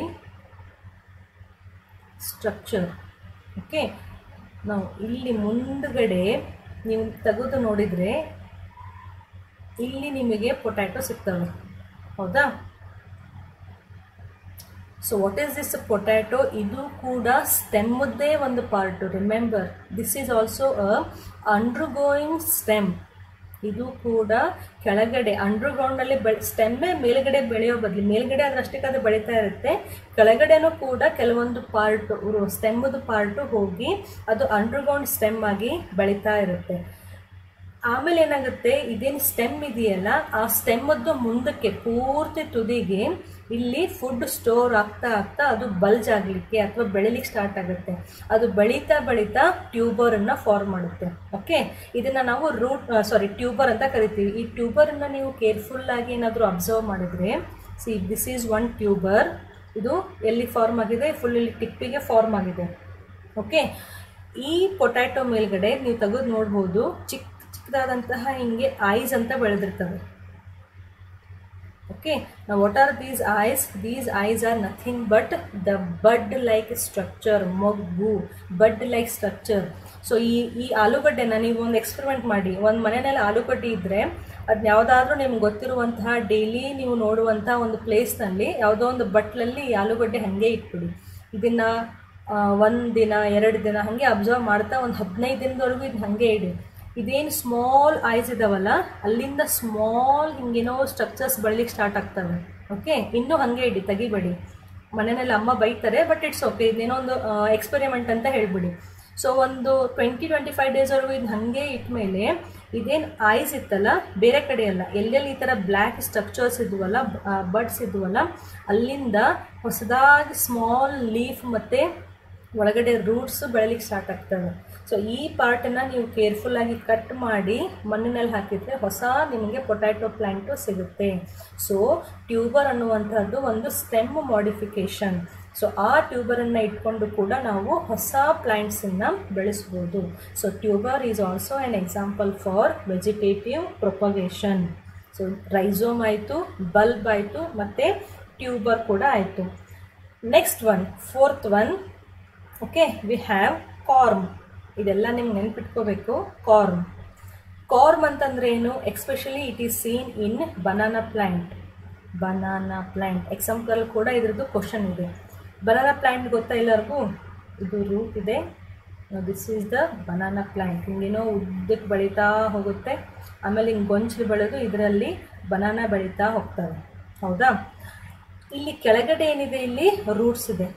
ಸ್ಟ್ರಕ್ಚರ್ ಓಕೆ ನಾವು ಇಲ್ಲಿ ಮುಂದ್ಗಡೆ ನೀವು ತೆಗೆದು ನೋಡಿದರೆ ಇಲ್ಲಿ ನಿಮಗೆ ಪೊಟ್ಯಾಟೊ ಸಿಗ್ತವೆ ಹೌದಾ so what is this potato ಇದು ಕೂಡ ಸ್ಟೆಮ್ಮದ್ದೇ ಒಂದು part remember this is also a underground stem ಇದು ಕೂಡ ಕೆಳಗಡೆ ಅಂಡರ್ಗ್ರೌಂಡಲ್ಲಿ ಬೆಳೆ ಸ್ಟೆಮ್ಮೇ ಮೇಲ್ಗಡೆ ಬೆಳೆಯೋ ಬದಲು ಮೇಲ್ಗಡೆ ಆದ್ರೆ ಅಷ್ಟಕ್ಕೆ ಅದು ಬೆಳೀತಾ ಇರುತ್ತೆ ಕೆಳಗಡೆನೂ ಕೂಡ ಕೆಲವೊಂದು ಪಾರ್ಟು ಸ್ಟೆಮ್ಮದು ಪಾರ್ಟು ಹೋಗಿ ಅದು ಅಂಡರ್ಗ್ರೌಂಡ್ ಸ್ಟೆಮ್ ಆಗಿ ಬೆಳೀತಾ ಇರುತ್ತೆ ಆಮೇಲೆ ಏನಾಗುತ್ತೆ ಇದೇನು ಸ್ಟೆಮ್ ಇದೆಯಲ್ಲ ಆ ಸ್ಟೆಮ್ಮದ್ದು ಮುಂದಕ್ಕೆ ಪೂರ್ತಿ ತುದಿಗೆ ಇಲ್ಲಿ ಫುಡ್ ಸ್ಟೋರ್ ಆಗ್ತಾ ಆಗ್ತಾ ಅದು ಬಲ್ಜ್ ಆಗಲಿಕ್ಕೆ ಅಥವಾ ಬೆಳಿಲಿಕ್ಕೆ ಸ್ಟಾರ್ಟ್ ಆಗುತ್ತೆ ಅದು ಬೆಳೀತಾ ಬೆಳೀತಾ ಟ್ಯೂಬರನ್ನು ಫಾರ್ಮ್ ಮಾಡುತ್ತೆ ಓಕೆ ಇದನ್ನು ನಾವು ರೂಟ್ ಸಾರಿ ಟ್ಯೂಬರ್ ಅಂತ ಕರಿತೀವಿ ಈ ಟ್ಯೂಬರನ್ನು ನೀವು ಕೇರ್ಫುಲ್ಲಾಗಿ ಏನಾದರೂ ಅಬ್ಸರ್ವ್ ಮಾಡಿದರೆ see this is one tuber ಇದು ಎಲ್ಲಿ ಫಾರ್ಮ್ ಆಗಿದೆ ಫುಲ್ ಇಲ್ಲಿ ಟಿಪ್ಪಿಗೆ ಫಾರ್ಮ್ ಆಗಿದೆ ಓಕೆ ಈ ಪೊಟ್ಯಾಟೊ ಮೇಲ್ಗಡೆ ನೀವು ತೆಗೆದು ನೋಡ್ಬೋದು ಚಿಕ್ಕ ಚಿಕ್ಕದಾದಂತಹ ಹಿಂಗೆ ಐಸ್ ಅಂತ ಬೆಳೆದಿರ್ತವೆ okay now what are these eyes these eyes are nothing but the bud like structure ಮೊಗ್ಗು ಬಡ್ ಲೈಕ್ ಸ್ಟ್ರಕ್ಚರ್ ಸೊ ಈ ಈ ಆಲೂಗಡ್ಡೆನ ನೀವು ಒಂದು ಎಕ್ಸ್ಪೆರಿಮೆಂಟ್ ಮಾಡಿ ಒಂದು ಮನೆಯಲ್ಲಿ ಆಲೂಗಡ್ಡೆ ಇದ್ದರೆ ಅದನ್ನ ಯಾವುದಾದ್ರೂ ನಿಮ್ಗೆ ಗೊತ್ತಿರುವಂತಹ ಡೈಲಿ ನೀವು ನೋಡುವಂತಹ ಒಂದು ಪ್ಲೇಸ್ನಲ್ಲಿ ಯಾವುದೋ ಒಂದು ಬಟ್ಲಲ್ಲಿ ಈ ಆಲೂಗಡ್ಡೆ ಹಾಗೆ ಇಟ್ಬಿಡಿ ಇದನ್ನು ಒಂದು ದಿನ ಎರಡು ದಿನ ಹಾಗೆ ಅಬ್ಸರ್ವ್ ಮಾಡ್ತಾ ಒಂದು ಹದಿನೈದು ದಿನದವರೆಗೂ ಇದು ಹಾಗೆ ಇಡಿ ಇದೇನು ಸ್ಮಾಲ್ ಐಸ್ ಇದಾವಲ್ಲ ಅಲ್ಲಿಂದ ಸ್ಮಾಲ್ ಹಿಂಗೇನೋ ಸ್ಟ್ರಕ್ಚರ್ಸ್ ಬೆಳಿಲಿಕ್ಕೆ ಸ್ಟಾರ್ಟ್ ಆಗ್ತವೆ ಓಕೆ ಇನ್ನೂ ಹಾಗೆ ಇಡಿ ತೆಗಿಬೇಡಿ ಮನೆಯಲ್ಲಿ ಅಮ್ಮ ಬೈತಾರೆ ಬಟ್ ಇಟ್ಸ್ ಓಕೆ ಇದೇನೋ ಒಂದು ಎಕ್ಸ್ಪೆರಿಮೆಂಟ್ ಅಂತ ಹೇಳ್ಬಿಡಿ ಸೊ ಒಂದು ಟ್ವೆಂಟಿ ಟ್ವೆಂಟಿ ಫೈವ್ ಡೇಸ್ವರೆಗೂ ಇದು ಹಾಗೆ ಇಟ್ಮೇಲೆ ಇದೇನು ಐಸ್ ಇತ್ತಲ್ಲ ಬೇರೆ ಕಡೆ ಅಲ್ಲ ಎಲ್ಲೆಲ್ಲಿ ಈ ಥರ ಬ್ಲ್ಯಾಕ್ ಸ್ಟ್ರಕ್ಚರ್ಸ್ ಇದ್ವಲ್ಲ ಬಡ್ಸ್ ಇದ್ವಲ್ಲ ಅಲ್ಲಿಂದ ಹೊಸದಾಗಿ ಸ್ಮಾಲ್ ಲೀಫ್ ಮತ್ತು ಒಳಗಡೆ ರೂಟ್ಸ್ ಬೆಳಲಿಕ್ಕೆ ಸ್ಟಾರ್ಟ್ ಆಗ್ತವೆ ಸೊ ಈ ಪಾರ್ಟನ್ನು ನೀವು ಕೇರ್ಫುಲ್ಲಾಗಿ ಕಟ್ ಮಾಡಿ ಮಣ್ಣಿನಲ್ಲಿ ಹಾಕಿದರೆ ಹೊಸ ನಿಮಗೆ ಪೊಟ್ಯಾಟೊ ಪ್ಲ್ಯಾಂಟು ಸಿಗುತ್ತೆ ಸೊ ಟ್ಯೂಬರ್ ಅನ್ನುವಂಥದ್ದು ಒಂದು ಸ್ಟೆಮ್ ಮಾಡಿಫಿಕೇಷನ್ ಸೊ ಆ ಟ್ಯೂಬರನ್ನು ಇಟ್ಕೊಂಡು ಕೂಡ ನಾವು ಹೊಸ ಪ್ಲ್ಯಾಂಟ್ಸನ್ನು ಬೆಳೆಸ್ಬೋದು so tuber is also an example for vegetative propagation so rhizome ಆಯಿತು ಬಲ್ಬ್ ಆಯಿತು ಮತ್ತು ಟ್ಯೂಬರ್ ಕೂಡ ಆಯಿತು next one fourth one okay we have corm ಇದೆಲ್ಲ ನಿಮ್ಗೆ ನೆನ್ಪಿಟ್ಕೋಬೇಕು ಕಾರ್ಮ್ ಕಾರ್ಮ್ ಅಂತಂದ್ರೆ ಏನು especially it is seen in banana plant banana plant example ಕೂಡ ಇದ್ರದ್ದು ಕ್ವಶನ್ ಇದೆ ಬನಾನಾ ಪ್ಲ್ಯಾಂಟ್ ಗೊತ್ತಾ ಎಲ್ಲರಿಗೂ ಇದು ರೂಟ್ ಇದೆ this is the banana plant ಹಿಂಗೇನೋ ಉದ್ದಕ್ಕೆ ಬೆಳೀತಾ ಹೋಗುತ್ತೆ ಆಮೇಲೆ ಹಿಂಗೆ ಗೊಂಚಲು ಬೆಳೆದು ಇದರಲ್ಲಿ ಬನಾನಾ ಬೆಳೀತಾ ಹೋಗ್ತವೆ ಹೌದಾ ಇಲ್ಲಿ ಕೆಳಗಡೆ ಏನಿದೆ ಇಲ್ಲಿ ರೂಟ್ಸ್ ಇದೆ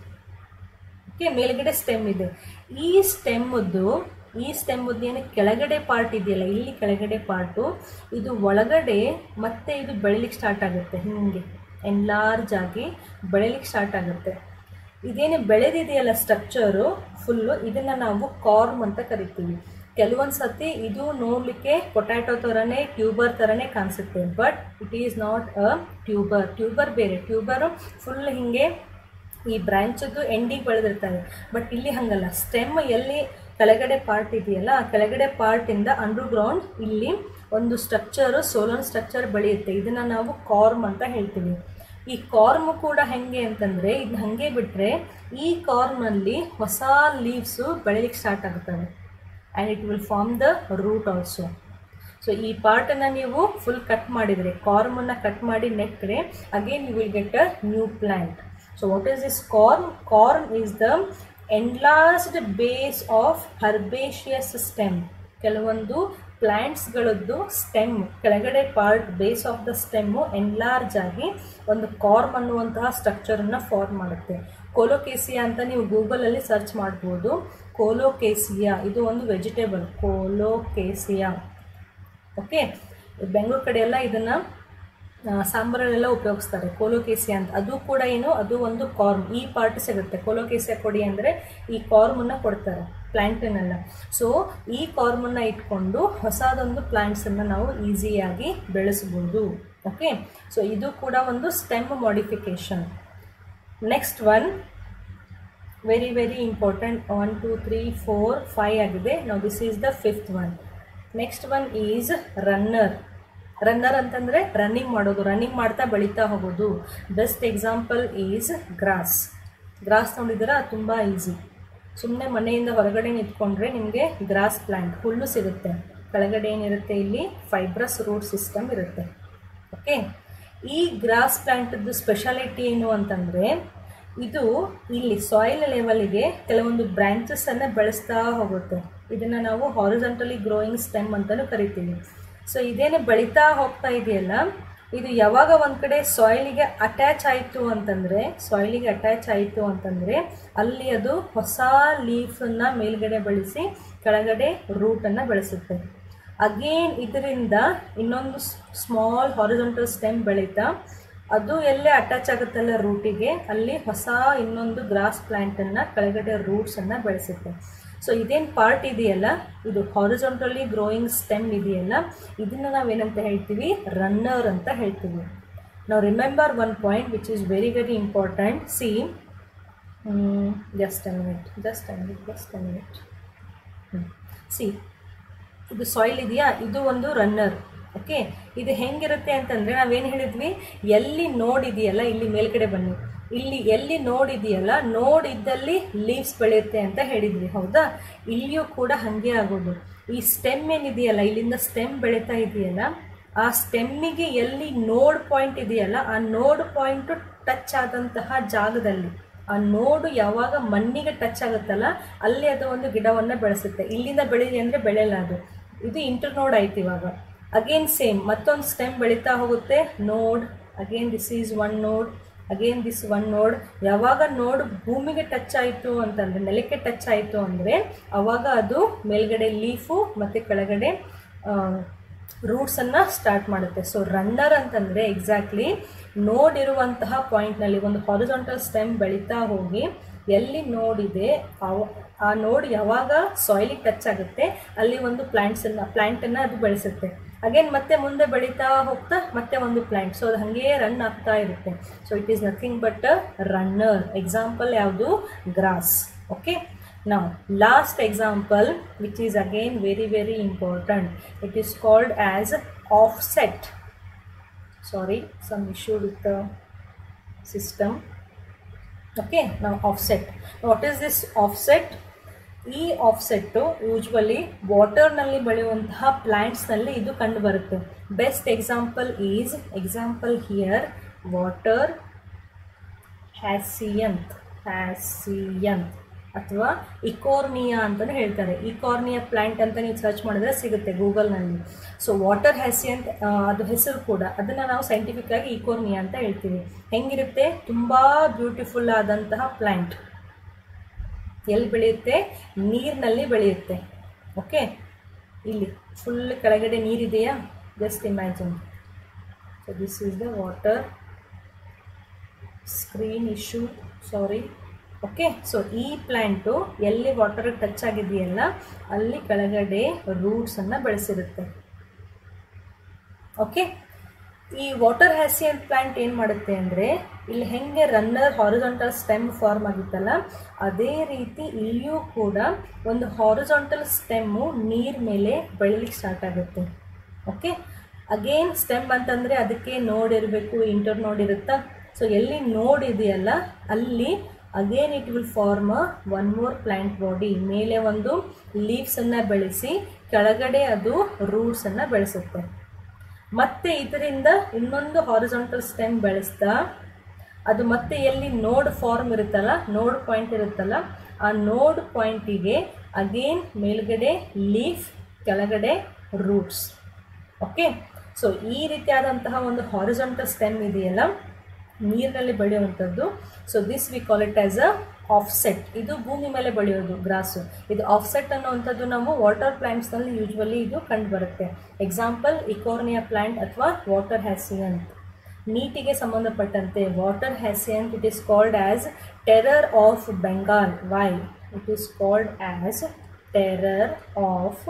ಓಕೆ ಮೇಲ್ಗಡೆ ಸ್ಟೆಮ್ ಇದೆ ಈ ಸ್ಟೆಮ್ಮದ್ದು ಈ ಸ್ಟೆಮ್ಮದ್ದು ಏನು ಕೆಳಗಡೆ ಪಾರ್ಟ್ ಇದೆಯಲ್ಲ ಇಲ್ಲಿ ಕೆಳಗಡೆ ಪಾರ್ಟು ಇದು ಒಳಗಡೆ ಮತ್ತೆ ಇದು ಬೆಳಿಲಿಕ್ಕೆ ಸ್ಟಾರ್ಟ್ ಆಗುತ್ತೆ ಹಿಂಗೆ ಎನ್ಲಾರ್ಜ್ ಆಗಿ ಬೆಳಿಲಿಕ್ಕೆ ಸ್ಟಾರ್ಟ್ ಆಗುತ್ತೆ ಇದೇನು ಬೆಳೆದಿದೆಯಲ್ಲ ಸ್ಟ್ರಕ್ಚರು ಫುಲ್ಲು ಇದನ್ನು ನಾವು ಕಾರ್ಮ್ ಅಂತ ಕರಿತೀವಿ ಕೆಲವೊಂದು ಸತಿ ಇದು ನೋಡಲಿಕ್ಕೆ ಪೊಟ್ಯಾಟೊ ಥರನೇ ಟ್ಯೂಬರ್ ಥರನೇ ಕಾಣಿಸುತ್ತೆ but it is not a tuber tuber ಬೇರೆ ಟ್ಯೂಬರು ಫುಲ್ ಹಿಂಗೆ ಈ ಬ್ರ್ಯಾಂಚದ್ದು ಎಂಡಿಗೆ ಬೆಳೆದಿರ್ತವೆ ಬಟ್ ಇಲ್ಲಿ ಹಂಗಲ್ಲ ಸ್ಟೆಮ್ ಎಲ್ಲಿ ಕೆಳಗಡೆ ಪಾರ್ಟ್ ಇದೆಯಲ್ಲ ಆ ಕೆಳಗಡೆ ಪಾರ್ಟಿಂದ ಅಂಡರ್ಗ್ರೌಂಡ್ ಇಲ್ಲಿ ಒಂದು ಸ್ಟ್ರಕ್ಚರು ಸೋಲನ್ ಸ್ಟ್ರಕ್ಚರ್ ಬೆಳೆಯುತ್ತೆ ಇದನ್ನು ನಾವು ಕಾರ್ಮ್ ಅಂತ ಹೇಳ್ತೀವಿ ಈ ಕಾರ್ಮ್ ಕೂಡ ಹೆಂಗೆ ಅಂತಂದರೆ ಇದನ್ನ ಹಾಗೆ ಬಿಟ್ಟರೆ ಈ ಕಾರ್ಮ್ನಲ್ಲಿ ಹೊಸ ಲೀವ್ಸು ಬೆಳಿಲಿಕ್ಕೆ ಸ್ಟಾರ್ಟ್ ಆಗ್ತವೆ and it will form the root also so ಈ ಪಾರ್ಟನ್ನು ನೀವು ಫುಲ್ ಕಟ್ ಮಾಡಿದರೆ ಕಾರ್ಮನ್ನು ಕಟ್ ಮಾಡಿ ನೆಟ್ಟರೆ again you will get a new plant so what is this corm corm is the enlarged base of herbaceous stem ಕೆಲವೊಂದು ಪ್ಲ್ಯಾಂಟ್ಸ್ಗಳದ್ದು stem ಕೆಳಗಡೆ part base of the stem enlarge ಆಗಿ ಒಂದು ಕಾರ್ಮ್ ಅನ್ನುವಂತಹ ಸ್ಟ್ರಕ್ಚರನ್ನು form ಮಾಡುತ್ತೆ ಕೋಲೋಕೇಸಿಯಾ ಅಂತ ನೀವು ಗೂಗಲಲ್ಲಿ ಸರ್ಚ್ ಮಾಡ್ಬೋದು ಕೋಲೋಕೇಸಿಯಾ ಇದು ಒಂದು ವೆಜಿಟೇಬಲ್ ಕೋಲೋಕೇಸಿಯಾ ಓಕೆ ಬೆಂಗಳೂರು ಕಡೆ ಎಲ್ಲ ಇದನ್ನು ಸಾಂಬಾರಲ್ಲೆಲ್ಲ ಉಪಯೋಗಿಸ್ತಾರೆ ಕೋಲೋಕೇಸಿಯಾ ಅಂತ ಅದು ಕೂಡ ಏನು ಅದು ಒಂದು ಕಾರ್ಮ್ ಈ ಪಾರ್ಟ್ ಸಿಗುತ್ತೆ ಕೋಲೋಕೇಸಿಯಾ ಕೊಡಿ ಅಂದರೆ ಈ ಕಾರ್ಮನ್ನು ಕೊಡ್ತಾರೆ ಪ್ಲ್ಯಾಂಟನ್ನೆಲ್ಲ ಸೊ ಈ ಕಾರ್ಮನ್ನು ಇಟ್ಕೊಂಡು ಹೊಸದೊಂದು ಪ್ಲ್ಯಾಂಟ್ಸನ್ನು ನಾವು ಈಸಿಯಾಗಿ ಬೆಳೆಸ್ಬೋದು ಓಕೆ ಸೊ ಇದು ಕೂಡ ಒಂದು stem modification next one very very important one two three four five ಆಗಿದೆ ನಾವು this is the fifth one next one is runner runner ಅಂತಂದರೆ ರನ್ನಿಂಗ್ ಮಾಡೋದು ರನ್ನಿಂಗ್ ಮಾಡ್ತಾ ಬೆಳೀತಾ ಹೋಗೋದು best example is grass grass ನೋಡಿದ್ರೆ ಅದು ತುಂಬ ಈಸಿ ಸುಮ್ಮನೆ ಮನೆಯಿಂದ ಹೊರಗಡೆ ನಿಂತ್ಕೊಂಡ್ರೆ ನಿಮಗೆ ಗ್ರಾಸ್ ಪ್ಲ್ಯಾಂಟ್ ಹುಲ್ಲು ಸಿಗುತ್ತೆ ಕೆಳಗಡೆ ಏನಿರುತ್ತೆ ಇಲ್ಲಿ ಫೈಬ್ರಸ್ ರೂಟ್ ಸಿಸ್ಟಮ್ ಇರುತ್ತೆ ಓಕೆ ಈ ಗ್ರಾಸ್ ಪ್ಲ್ಯಾಂಟದ್ದು ಸ್ಪೆಷಾಲಿಟಿ ಏನು ಅಂತಂದರೆ ಇದು ಇಲ್ಲಿ ಸಾಯಿಲ್ ಲೆವೆಲ್ಗೆ ಕೆಲವೊಂದು ಬ್ರ್ಯಾಂಚಸ್ಸನ್ನು ಬೆಳೆಸ್ತಾ ಹೋಗುತ್ತೆ ಇದನ್ನು ನಾವು ಹಾರಿಜೆಂಟಲಿ ಗ್ರೋಯಿಂಗ್ ಸ್ಟೆಮ್ ಅಂತಲೂ ಕರಿತೀವಿ ಸೊ ಇದೇನು ಬೆಳೀತಾ ಹೋಗ್ತಾ ಇದೆಯಲ್ಲ ಇದು ಯಾವಾಗ ಒಂದು ಕಡೆ ಸಾಯಿಲಿಗೆ ಅಟ್ಯಾಚ್ ಆಯಿತು ಅಂತಂದರೆ ಸಾಯಿಲಿಗೆ ಅಟ್ಯಾಚ್ ಆಯಿತು ಅಂತಂದರೆ ಅಲ್ಲಿ ಅದು ಹೊಸ ಲೀಫನ್ನು ಮೇಲ್ಗಡೆ ಬೆಳೆಸಿ ಕೆಳಗಡೆ ರೂಟನ್ನು ಬೆಳೆಸುತ್ತೆ ಅಗೇನ್ ಇದರಿಂದ ಇನ್ನೊಂದು ಸ್ಮಾಲ್ ಹಾರಿಜೆಂಟಲ್ ಸ್ಟೆಮ್ ಬೆಳೀತಾ ಅದು ಎಲ್ಲೇ ಅಟ್ಯಾಚ್ ಆಗುತ್ತಲ್ಲ ರೂಟಿಗೆ ಅಲ್ಲಿ ಹೊಸ ಇನ್ನೊಂದು ಗ್ರಾಸ್ ಪ್ಲ್ಯಾಂಟನ್ನು ಕೆಳಗಡೆ ರೂಟ್ಸನ್ನು ಬೆಳೆಸುತ್ತೆ ಸೊ ಇದೇನು ಪಾರ್ಟ್ ಇದೆಯಲ್ಲ ಇದು ಹಾರಿಜಾಂಟಲಿ ಗ್ರೋಯಿಂಗ್ ಸ್ಟೆಮ್ ಇದೆಯಲ್ಲ ಇದನ್ನು ನಾವೇನಂತ ಹೇಳ್ತೀವಿ ರನ್ನರ್ ಅಂತ ಹೇಳ್ತೀವಿ ನಾವು remember one point which is very very important see just a minute just a minute just a minute see ಇದು ಸಾಯಿಲ್ ಇದೆಯಾ ಇದು ಒಂದು ರನ್ನರ್ ಓಕೆ ಇದು ಹೆಂಗಿರುತ್ತೆ ಅಂತಂದರೆ ನಾವೇನು ಹೇಳಿದ್ವಿ ಎಲ್ಲಿ ನೋಡಿದೆಯಲ್ಲ ಇಲ್ಲಿ ಮೇಲ್ಗಡೆ ಬನ್ನಿ ಇಲ್ಲಿ ಎಲ್ಲಿ ನೋಡಿದೆಯಲ್ಲ ನೋಡಿದ್ದಲ್ಲಿ ಲೀವ್ಸ್ ಬೆಳೆಯುತ್ತೆ ಅಂತ ಹೇಳಿದ್ವಿ ಹೌದಾ ಇಲ್ಲಿಯೂ ಕೂಡ ಹಾಗೆ ಆಗೋದು ಈ ಸ್ಟೆಮ್ ಏನಿದೆಯಲ್ಲ ಇಲ್ಲಿಂದ ಸ್ಟೆಮ್ ಬೆಳೀತಾ ಇದೆಯಲ್ಲ ಆ ಸ್ಟೆಮ್ಮಿಗೆ ಎಲ್ಲಿ ನೋಡ್ ಪಾಯಿಂಟ್ ಇದೆಯಲ್ಲ ಆ ನೋಡ್ ಪಾಯಿಂಟು ಟಚ್ ಆದಂತಹ ಜಾಗದಲ್ಲಿ ಆ ನೋಡು ಯಾವಾಗ ಮಣ್ಣಿಗೆ ಟಚ್ ಆಗುತ್ತಲ್ಲ ಅಲ್ಲಿ ಅದು ಒಂದು ಗಿಡವನ್ನು ಬೆಳೆಸುತ್ತೆ ಇಲ್ಲಿಂದ ಬೆಳೀಲಿ ಅಂದರೆ ಬೆಳೆಯಲ್ಲ ಅದು ಇದು ಇಂಟರ್ ನೋಡ್ ಆಯ್ತು ಇವಾಗ ಅಗೇನ್ ಸೇಮ್ ಮತ್ತೊಂದು ಸ್ಟೆಮ್ ಬೆಳೀತಾ ಹೋಗುತ್ತೆ node again this is one node again this one node ಯಾವಾಗ ನೋಡ್ ಭೂಮಿಗೆ ಟಚ್ ಆಯಿತು ಅಂತಂದರೆ ನೆಲಕ್ಕೆ ಟಚ್ ಆಯಿತು ಅಂದರೆ ಅವಾಗ ಅದು ಮೇಲ್ಗಡೆ ಲೀಫು ಮತ್ತು ಕೆಳಗಡೆ ರೂಟ್ಸನ್ನು ಸ್ಟಾರ್ಟ್ ಮಾಡುತ್ತೆ ಸೊ ರನ್ನರ್ ಅಂತಂದರೆ ಎಕ್ಸಾಕ್ಟ್ಲಿ ನೋಡ್ ಇರುವಂತಹ ಪಾಯಿಂಟ್ನಲ್ಲಿ ಒಂದು ಹಾರಿಜಾಂಟಲ್ ಸ್ಟೆಮ್ ಬೆಳೀತಾ ಹೋಗಿ ಎಲ್ಲಿ ನೋಡಿದೆ ಅವ ಆ ನೋಡ್ ಯಾವಾಗ ಸಾಯಿಲಿಗೆ ಟಚ್ ಆಗುತ್ತೆ ಅಲ್ಲಿ ಒಂದು ಪ್ಲ್ಯಾಂಟ್ಸನ್ನು ಪ್ಲ್ಯಾಂಟನ್ನು ಅದು ಬೆಳೆಸುತ್ತೆ ಅಗೇನ್ ಮತ್ತೆ ಮುಂದೆ ಬೆಳೀತಾ ಹೋಗ್ತಾ ಮತ್ತೆ ಒಂದು ಪ್ಲ್ಯಾಂಟ್ ಸೊ ಅದು ಹಾಗೇ ರನ್ ಆಗ್ತಾ ಇರುತ್ತೆ so it is nothing but runner example ಯಾವುದು grass okay now last example which is again very very important it is called as offset sorry some issue with the system okay now offset what is this offset ಈ offset usually ವಾಟರ್ನಲ್ಲಿ ಬೆಳೆಯುವಂತಹ ಪ್ಲ್ಯಾಂಟ್ಸ್ನಲ್ಲಿ ಇದು ಕಂಡುಬರುತ್ತೆ best example is example here water hyacinth hyacinth ಅಥವಾ Eichhornia ಅಂತಲೂ ಹೇಳ್ತಾರೆ ಇಕೋರ್ನಿಯಾ plant ಅಂತ ನೀವು ಸರ್ಚ್ ಮಾಡಿದ್ರೆ ಸಿಗುತ್ತೆ ಗೂಗಲ್ನಲ್ಲಿ ಸೊ ವಾಟರ್ ಹ್ಯಾಸಿಯಂತ್ ಅದು ಹೆಸರು ಕೂಡ ಅದನ್ನು ನಾವು ಸೈಂಟಿಫಿಕ್ ಆಗಿ ಇಕೋರ್ನಿಯಾ ಅಂತ ಹೇಳ್ತೀವಿ ಹೆಂಗಿರುತ್ತೆ ತುಂಬ ಬ್ಯೂಟಿಫುಲ್ ಆದಂತಹ ಪ್ಲ್ಯಾಂಟ್ ಎಲ್ಲಿ ಬೆಳೆಯುತ್ತೆ ನೀರಿನಲ್ಲಿ ಬೆಳೆಯುತ್ತೆ ಓಕೆ ಇಲ್ಲಿ ಫುಲ್ ಕೆಳಗಡೆ ನೀರಿದೆಯಾ just imagine so this is the water screen issue sorry okay so ಈ ಪ್ಲ್ಯಾಂಟು ಎಲ್ಲಿ ವಾಟರ್ ಟಚ್ ಆಗಿದೆಯಲ್ಲ ಅಲ್ಲಿ ಕೆಳಗಡೆ ರೂಟ್ಸನ್ನು ಬೆಳೆಸಿರುತ್ತೆ ಓಕೆ ಈ ವಾಟರ್ ಹ್ಯಾಸಿಯನ್ ಪ್ಲ್ಯಾಂಟ್ ಏನು ಮಾಡುತ್ತೆ ಅಂದರೆ ಇಲ್ಲಿ ಹೆಂಗೆ ರನ್ನರ್ ಹಾರಿಜಾಂಟಲ್ ಸ್ಟೆಮ್ ಫಾರ್ಮ್ ಆಗಿತ್ತಲ್ಲ ಅದೇ ರೀತಿ ಇಲ್ಲಿಯೂ ಕೂಡ ಒಂದು ಹಾರಿಜಾಂಟಲ್ ಸ್ಟೆಮ್ಮು ನೀರ್ ಮೇಲೆ ಬೆಳಿಲಿಕ್ಕೆ ಸ್ಟಾರ್ಟ್ ಆಗುತ್ತೆ ಓಕೆ ಅಗೇನ್ ಸ್ಟೆಮ್ ಅಂತಂದರೆ ಅದಕ್ಕೆ ನೋಡ್ ಇರಬೇಕು ಇಂಟರ್ ನೋಡ್ ಇರುತ್ತಾ ಸೊ ಎಲ್ಲಿ ನೋಡ್ ಇದೆಯಲ್ಲ ಅಲ್ಲಿ again it will form one more plant body ಮೇಲೆ ಒಂದು ಲೀವ್ಸನ್ನು ಬೆಳೆಸಿ ಕೆಳಗಡೆ ಅದು ರೂಟ್ಸನ್ನು ಬೆಳೆಸುತ್ತೆ ಮತ್ತೆ ಇದರಿಂದ ಇನ್ನೊಂದು ಹಾರಿಜಾಂಟಲ್ ಸ್ಟೆಮ್ ಬೆಳೆಸ್ತಾ ಅದು ಮತ್ತೆ ಎಲ್ಲಿ ನೋಡ್ ಫಾರ್ಮ್ ಇರುತ್ತಲ್ಲ ನೋಡ್ ಪಾಯಿಂಟ್ ಇರುತ್ತಲ್ಲ ಆ ನೋಡ್ ಪಾಯಿಂಟಿಗೆ ಅಗೇನ್ ಮೇಲ್ಗಡೆ ಲೀಫ್ ಕೆಳಗಡೆ ರೂಟ್ಸ್ ಓಕೆ ಸೊ ಈ ರೀತಿಯಾದಂತಹ ಒಂದು ಹಾರಿಜಾಂಟಲ್ ಸ್ಟೆಮ್ ಇದೆಯಲ್ಲ ನೀರಿನಲ್ಲಿ ಬೆಳೆಯುವಂಥದ್ದು so this we call it as a offset ಇದು ಭೂಮಿ ಮೇಲೆ ಬೆಳೆಯೋದು ಗ್ರಾಸು ಇದು ಆಫ್ಸೆಟ್ ಅನ್ನುವಂಥದ್ದು ನಾವು ವಾಟರ್ ಪ್ಲ್ಯಾಂಟ್ಸ್ನಲ್ಲಿ ಯೂಶ್ವಲಿ ಇದು ಕಂಡುಬರುತ್ತೆ ಎಕ್ಸಾಂಪಲ್ ಇಕೋರ್ನಿಯಾ ಪ್ಲ್ಯಾಂಟ್ ಅಥವಾ ವಾಟರ್ ಹ್ಯಾಸಿಯಂಟ್ ನೀಟಿಗೆ ಸಂಬಂಧಪಟ್ಟಂತೆ water hyacinth it is called as terror of Bengal why it is called as terror of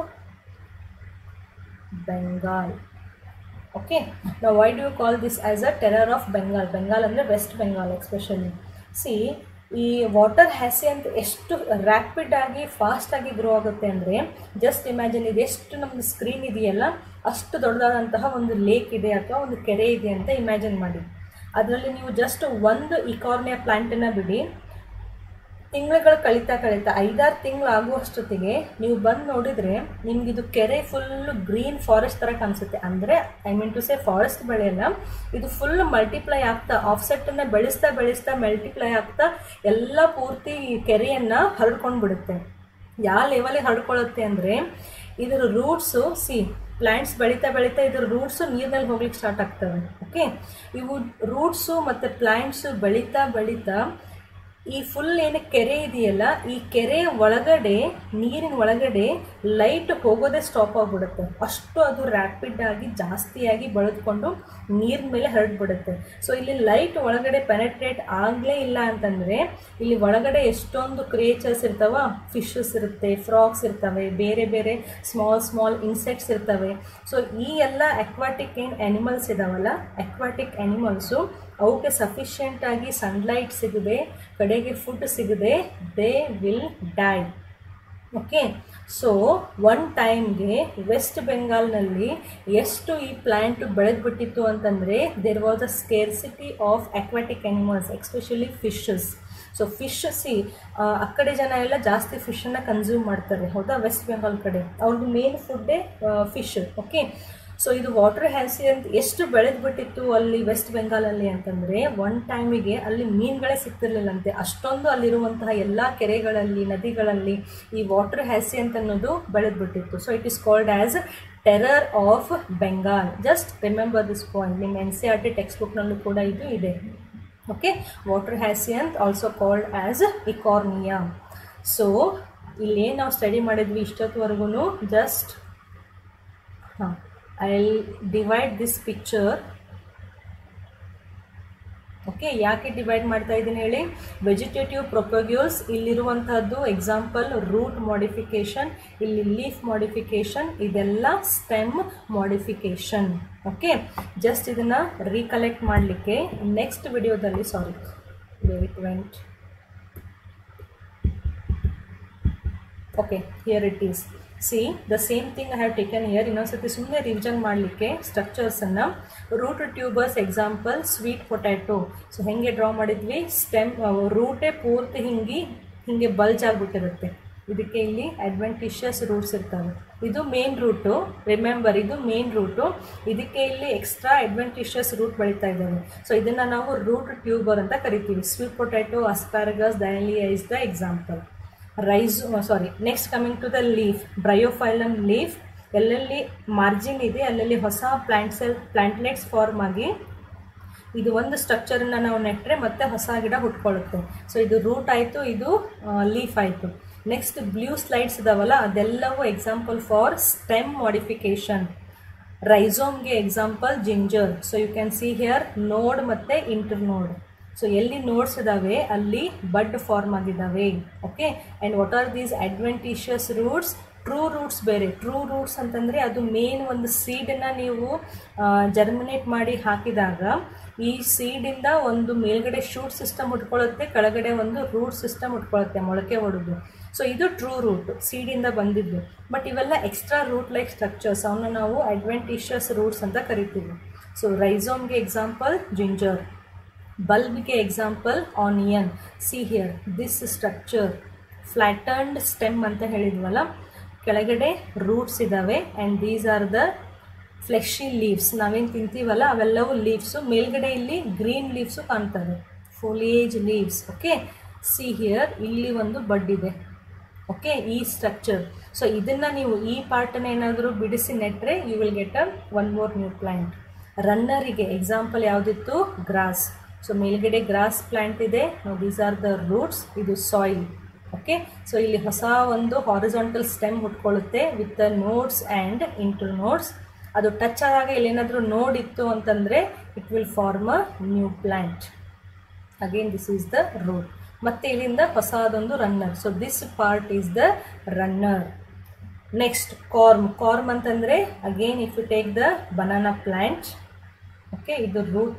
Bengal okay ನಾವು why do you call this as a terror of Bengal Bengal ಅಂದರೆ West Bengal especially see ಈ water hyacinth ಎಷ್ಟು rapid ಆಗಿ ಫಾಸ್ಟಾಗಿ grow ಆಗುತ್ತೆ ಅಂದರೆ just imagine ಇದು ಎಷ್ಟು ನಮ್ಮದು ಸ್ಕ್ರೀನ್ ಇದೆಯಲ್ಲ ಅಷ್ಟು ದೊಡ್ಡದಾದಂತಹ ಒಂದು ಲೇಕ್ ಇದೆ ಅಥವಾ ಒಂದು ಕೆರೆ ಇದೆ ಅಂತ ಇಮ್ಯಾಜಿನ್ ಮಾಡಿ ಅದರಲ್ಲಿ ನೀವು ಜಸ್ಟ್ ಒಂದು ಇಕಾರ್ನಿಯಾ ಪ್ಲ್ಯಾಂಟನ್ನು ಬಿಡಿ ತಿಂಗಳುಗಳು ಕಳೀತಾ ಕಳೀತಾ ಐದಾರು ತಿಂಗಳು ಆಗುವಷ್ಟೊತ್ತಿಗೆ ನೀವು ಬಂದು ನೋಡಿದರೆ ನಿಮಗಿದು ಕೆರೆ ಫುಲ್ಲು ಗ್ರೀನ್ ಫಾರೆಸ್ಟ್ ಥರ ಕಾಣಿಸುತ್ತೆ ಅಂದರೆ I mean to say forest ಬೆಳೆಯಲ್ಲ ಇದು ಫುಲ್ ಮಲ್ಟಿಪ್ಲೈ ಆಗ್ತಾ ಆಫ್ಸೆಟ್ಟನ್ನು ಬೆಳೆಸ್ತಾ ಬೆಳೆಸ್ತಾ ಮಲ್ಟಿಪ್ಲೈ ಆಗ್ತಾ ಎಲ್ಲ ಪೂರ್ತಿ ಕೆರೆಯನ್ನು ಹರಡ್ಕೊಂಡು ಬಿಡುತ್ತೆ ಯಾವ ಲೆವೆಲಿಗೆ ಹರಡ್ಕೊಳ್ಳುತ್ತೆ ಅಂದರೆ ಇದರ ರೂಟ್ಸು ಸಿ ಪ್ಲ್ಯಾಂಟ್ಸ್ ಬೆಳೀತಾ ಬೆಳೀತಾ ಇದ್ರ ರೂಟ್ಸು ನೀರಿನಲ್ಲಿ ಹೋಗ್ಲಿಕ್ಕೆ ಸ್ಟಾರ್ಟ್ ಆಗ್ತವೆ ಓಕೆ ಇವು ರೂಟ್ಸು ಮತ್ತು ಪ್ಲ್ಯಾಂಟ್ಸು ಬೆಳೀತಾ ಬೆಳೀತಾ ಈ ಫುಲ್ ಏನು ಕೆರೆ ಇದೆಯಲ್ಲ ಈ ಕೆರೆ ಒಳಗಡೆ ನೀರಿನ ಒಳಗಡೆ ಲೈಟ್ ಹೋಗೋದೇ ಸ್ಟಾಪ್ ಆಗಿಬಿಡುತ್ತೆ ಅಷ್ಟು ಅದು ರ್ಯಾಪಿಡ್ ಆಗಿ ಜಾಸ್ತಿಯಾಗಿ ಬೆಳೆದುಕೊಂಡು ನೀರಿನ ಮೇಲೆ ಹರಡ್ಬಿಡುತ್ತೆ ಸೊ ಇಲ್ಲಿ ಲೈಟ್ ಒಳಗಡೆ ಪೆನೆಟ್ರೇಟ್ ಆಗಲೇ ಇಲ್ಲ ಅಂತಂದರೆ ಇಲ್ಲಿ ಒಳಗಡೆ ಎಷ್ಟೊಂದು ಕ್ರಿಯೇಚರ್ಸ್ ಇರ್ತಾವ ಫಿಶಸ್ ಇರುತ್ತೆ ಫ್ರಾಕ್ಸ್ ಇರ್ತವೆ ಬೇರೆ ಬೇರೆ ಸ್ಮಾಲ್ ಸ್ಮಾಲ್ ಇನ್ಸೆಕ್ಟ್ಸ್ ಇರ್ತವೆ ಸೊ ಈ ಎಲ್ಲ ಅಕ್ವಾಟಿಕ್ ಏನು ಆ್ಯನಿಮಲ್ಸ್ ಇದಾವಲ್ಲ ಅಕ್ವಾಟಿಕ್ ಆ್ಯನಿಮಲ್ಸು ಅವಕ್ಕೆ ಸಫಿಷಿಯೆಂಟಾಗಿ ಸನ್ಲೈಟ್ ಸಿಗದೆ ಕಡೆಗೆ ಫುಡ್ ಸಿಗದೆ they will die okay so one ಟೈಮ್ಗೆ ವೆಸ್ಟ್ ಬೆಂಗಾಲ್ನಲ್ಲಿ ಎಷ್ಟು ಈ ಪ್ಲ್ಯಾಂಟ್ ಬೆಳೆದ್ಬಿಟ್ಟಿತ್ತು ಅಂತಂದರೆ there was a scarcity of aquatic animals especially fishes so fish see ಆ ಕಡೆ ಜನ ಎಲ್ಲ ಜಾಸ್ತಿ ಫಿಶನ್ನು ಕನ್ಸ್ಯೂಮ್ ಮಾಡ್ತಾರೆ ಹೌದಾ ವೆಸ್ಟ್ ಬೆಂಗಾಲ್ ಕಡೆ ಅವ್ರದ್ದು ಮೇನ್ ಫುಡ್ಡೇ ಫಿಶ್ ಓಕೆ ಸೊ ಇದು ವಾಟರ್ ಹ್ಯಾಸಿ ಅಂತ ಎಷ್ಟು ಬೆಳೆದ್ಬಿಟ್ಟಿತ್ತು ಅಲ್ಲಿ ವೆಸ್ಟ್ ಬೆಂಗಾಲಲ್ಲಿ ಅಂತಂದರೆ ಒನ್ ಟೈಮಿಗೆ ಅಲ್ಲಿ ಮೀನುಗಳೇ ಸಿಗ್ತಿರ್ಲಿಲ್ಲಂತೆ ಅಷ್ಟೊಂದು ಅಲ್ಲಿರುವಂತಹ ಎಲ್ಲ ಕೆರೆಗಳಲ್ಲಿ ನದಿಗಳಲ್ಲಿ ಈ ವಾಟರ್ ಹ್ಯಾಸಿ ಅಂತ ಅನ್ನೋದು ಬೆಳೆದ್ಬಿಟ್ಟಿತ್ತು so it is called as terror of Bengal just remember this point ನಿಮ್ಮ N C R T text ಬುಕ್ನಲ್ಲೂ ಕೂಡ ಇದು ಇದೆ okay water hyacinth also called as Eichhornia so ಇಲ್ಲೇನು ನಾವು ಸ್ಟಡಿ ಮಾಡಿದ್ವಿ ಇಷ್ಟೊತ್ತವರೆಗೂ ಜಸ್ಟ್ ಹಾಂ I divide this picture okay ಯಾಕೆ ಡಿವೈಡ್ ಮಾಡ್ತಾ ಇದ್ದೀನಿ ಹೇಳಿ ವೆಜಿಟೇಟಿವ್ ಪ್ರೊಪೊಗ್ಯೂಲ್ಸ್ ಇಲ್ಲಿರುವಂತಹದ್ದು ಎಕ್ಸಾಂಪಲ್ ರೂಟ್ ಮಾಡಿಫಿಕೇಶನ್ ಇಲ್ಲಿ ಲೀಫ್ ಮಾಡಿಫಿಕೇಶನ್ ಇದೆಲ್ಲ ಸ್ಟೆಮ್ ಮಾಡಿಫಿಕೇಶನ್ ಓಕೆ ಜಸ್ಟ್ ಇದನ್ನು ರೀಕಲೆಕ್ಟ್ ಮಾಡಲಿಕ್ಕೆ ನೆಕ್ಸ್ಟ್ ವಿಡಿಯೋದಲ್ಲಿ ಸಾರಿ ವೆಟ್ ವೆಂಟ್ okay here it is see the same thing I have taken here ಇನ್ನೊಂದ್ಸತಿ ಸುಮ್ಮನೆ ರಿವಿಷನ್ ಮಾಡಲಿಕ್ಕೆ ಸ್ಟ್ರಕ್ಚರ್ಸನ್ನು root tubers example sweet potato so ಹೆಂಗೆ ಡ್ರಾ ಮಾಡಿದ್ವಿ ಸ್ಟೆಮ್ ರೂಟೇ ಪೂರ್ತಿ ಹಿಂಗೆ ಹಿಂಗೆ ಬಲ್ಜ್ ಆಗಿಬಿಟ್ಟಿರುತ್ತೆ ಇದಕ್ಕೆ ಇಲ್ಲಿ ಅಡ್ವೆಂಟಿಷಿಯಸ್ ರೂಟ್ಸ್ ಇರ್ತವೆ ಇದು ಮೇನ್ ರೂಟು ರಿಮೆಂಬರ್ ಇದು ಮೇನ್ ರೂಟು ಇದಕ್ಕೆ ಇಲ್ಲಿ ಎಕ್ಸ್ಟ್ರಾ ಅಡ್ವೆಂಟಿಷಿಯಸ್ ರೂಟ್ ಬೆಳೀತಾ ಇದ್ದಾವೆ ಸೊ ಇದನ್ನು ನಾವು ರೂಟ್ ಟ್ಯೂಬರ್ ಅಂತ ಕರಿತೀವಿ sweet potato asparagus dahlia is the example rice sorry next coming to the leaf bryophyllum leaf ಎಲ್ಲೆಲ್ಲಿ ಮಾರ್ಜಿನ್ ಇದೆ ಅಲ್ಲಲ್ಲಿ ಹೊಸ ಪ್ಲಾಂಟ್ ಸೆಲ್ ಪ್ಲಾಂಟ್ಲೆಟ್ಸ್ ಫಾರ್ಮ್ ಆಗಿ ಇದು ಒಂದು ಸ್ಟ್ರಕ್ಚರನ್ನು ನಾವು ನೆಟ್ಟರೆ ಮತ್ತೆ ಹೊಸ ಗಿಡ ಹುಟ್ಕೊಳ್ಳುತ್ತೆ ಸೊ ಇದು ರೂಟ್ ಆಯಿತು ಇದು ಲೀಫ್ ಆಯಿತು ನೆಕ್ಸ್ಟ್ ಬ್ಲೂ ಸ್ಲೈಡ್ಸ್ ಇದಾವಲ್ಲ ಅದೆಲ್ಲವೂ ಎಕ್ಸಾಂಪಲ್ ಫಾರ್ ಸ್ಟೆಮ್ ಮಾಡಿಫಿಕೇಶನ್ ರೈಸೋಮ್ಗೆ example ginger so you can see here node ಮತ್ತು ಇಂಟರ್ ನೋಡ್ ಸೊ ಎಲ್ಲಿ ನೋಡ್ಸ್ ಇದ್ದಾವೆ ಅಲ್ಲಿ ಬಡ್ ಫಾರ್ಮ್ ಆಗಿದ್ದಾವೆ okay and what are these adventitious roots true roots ಬೇರೆ ಟ್ರೂ ರೂಟ್ಸ್ ಅಂತಂದರೆ ಅದು ಮೇನ್ ಒಂದು ಸೀಡನ್ನು ನೀವು ಜರ್ಮಿನೇಟ್ ಮಾಡಿ ಹಾಕಿದಾಗ ಈ ಸೀಡಿಂದ ಒಂದು ಮೇಲ್ಗಡೆ ಶೂಟ್ ಸಿಸ್ಟಮ್ ಉಟ್ಕೊಳ್ಳುತ್ತೆ ಕೆಳಗಡೆ ಒಂದು ರೂಟ್ ಸಿಸ್ಟಮ್ ಉಟ್ಕೊಳ್ಳುತ್ತೆ ಮೊಳಕೆ ಹೊಡೆದು ಸೊ ಇದು ಟ್ರೂ ರೂಟ್ ಸೀಡಿಂದ ಬಂದಿದ್ದು ಬಟ್ ಇವೆಲ್ಲ ಎಕ್ಸ್ಟ್ರಾ ರೂಟ್ ಲೈಕ್ ಸ್ಟ್ರಕ್ಚರ್ಸ್ ಅವನ್ನ ನಾವು ಅಡ್ವೆಂಟಿಷಿಯಸ್ ರೂಟ್ಸ್ ಅಂತ ಕರಿತೀವಿ ಸೊ ರೈಸೋಮ್ಗೆ ಎಕ್ಸಾಂಪಲ್ ಜಿಂಜರ್ ಬಲ್ಬ್ಗೆ example onion see here this structure flattened stem ಅಂತ ಹೇಳಿದ್ವಲ್ಲ ಕೆಳಗಡೆ ರೂಟ್ಸ್ ಇದ್ದಾವೆ and these are the fleshy leaves ನಾವೇನು ತಿಂತೀವಲ್ಲ ಅವೆಲ್ಲವೂ ಲೀವ್ಸು ಮೇಲ್ಗಡೆ ಇಲ್ಲಿ ಗ್ರೀನ್ ಲೀವ್ಸು ಕಾಣ್ತವೆ foliage leaves okay see here ಇಲ್ಲಿ ಒಂದು ಬಡ್ ಇದೆ ಓಕೆ ಈ ಸ್ಟ್ರಕ್ಚರ್ ಸೊ ಇದನ್ನು ನೀವು ಈ ಪಾರ್ಟನ್ನು ಏನಾದರೂ ಬಿಡಿಸಿ ನೆಟ್ಟರೆ you will get a one more new plant ರನ್ನರಿಗೆ ಎಕ್ಸಾಂಪಲ್ ಯಾವುದಿತ್ತು ಗ್ರಾಸ್ ಸೊ ಮೇಲ್ಗಡೆ ಗ್ರಾಸ್ ಪ್ಲ್ಯಾಂಟ್ ಇದೆ ದೀಸ್ ಆರ್ ದ ರೂಟ್ಸ್ ಇದು ಸಾಯಿಲ್ ಓಕೆ ಸೊ ಇಲ್ಲಿ ಹೊಸ ಒಂದು ಹಾರಿಜಾಂಟಲ್ ಸ್ಟೆಮ್ ಹುಟ್ಕೊಳ್ಳುತ್ತೆ with the nodes and internodes ಅದು ಟಚ್ ಆದಾಗ ಇಲ್ಲೇನಾದರೂ ನೋಡ್ ಇತ್ತು ಅಂತಂದರೆ it will form a new plant again this is the root ಮತ್ತು ಇಲ್ಲಿಂದ ಹೊಸದೊಂದು runner so this part is the runner next corm corm ಅಂತಂದರೆ again if you take the banana plant okay ಇದು root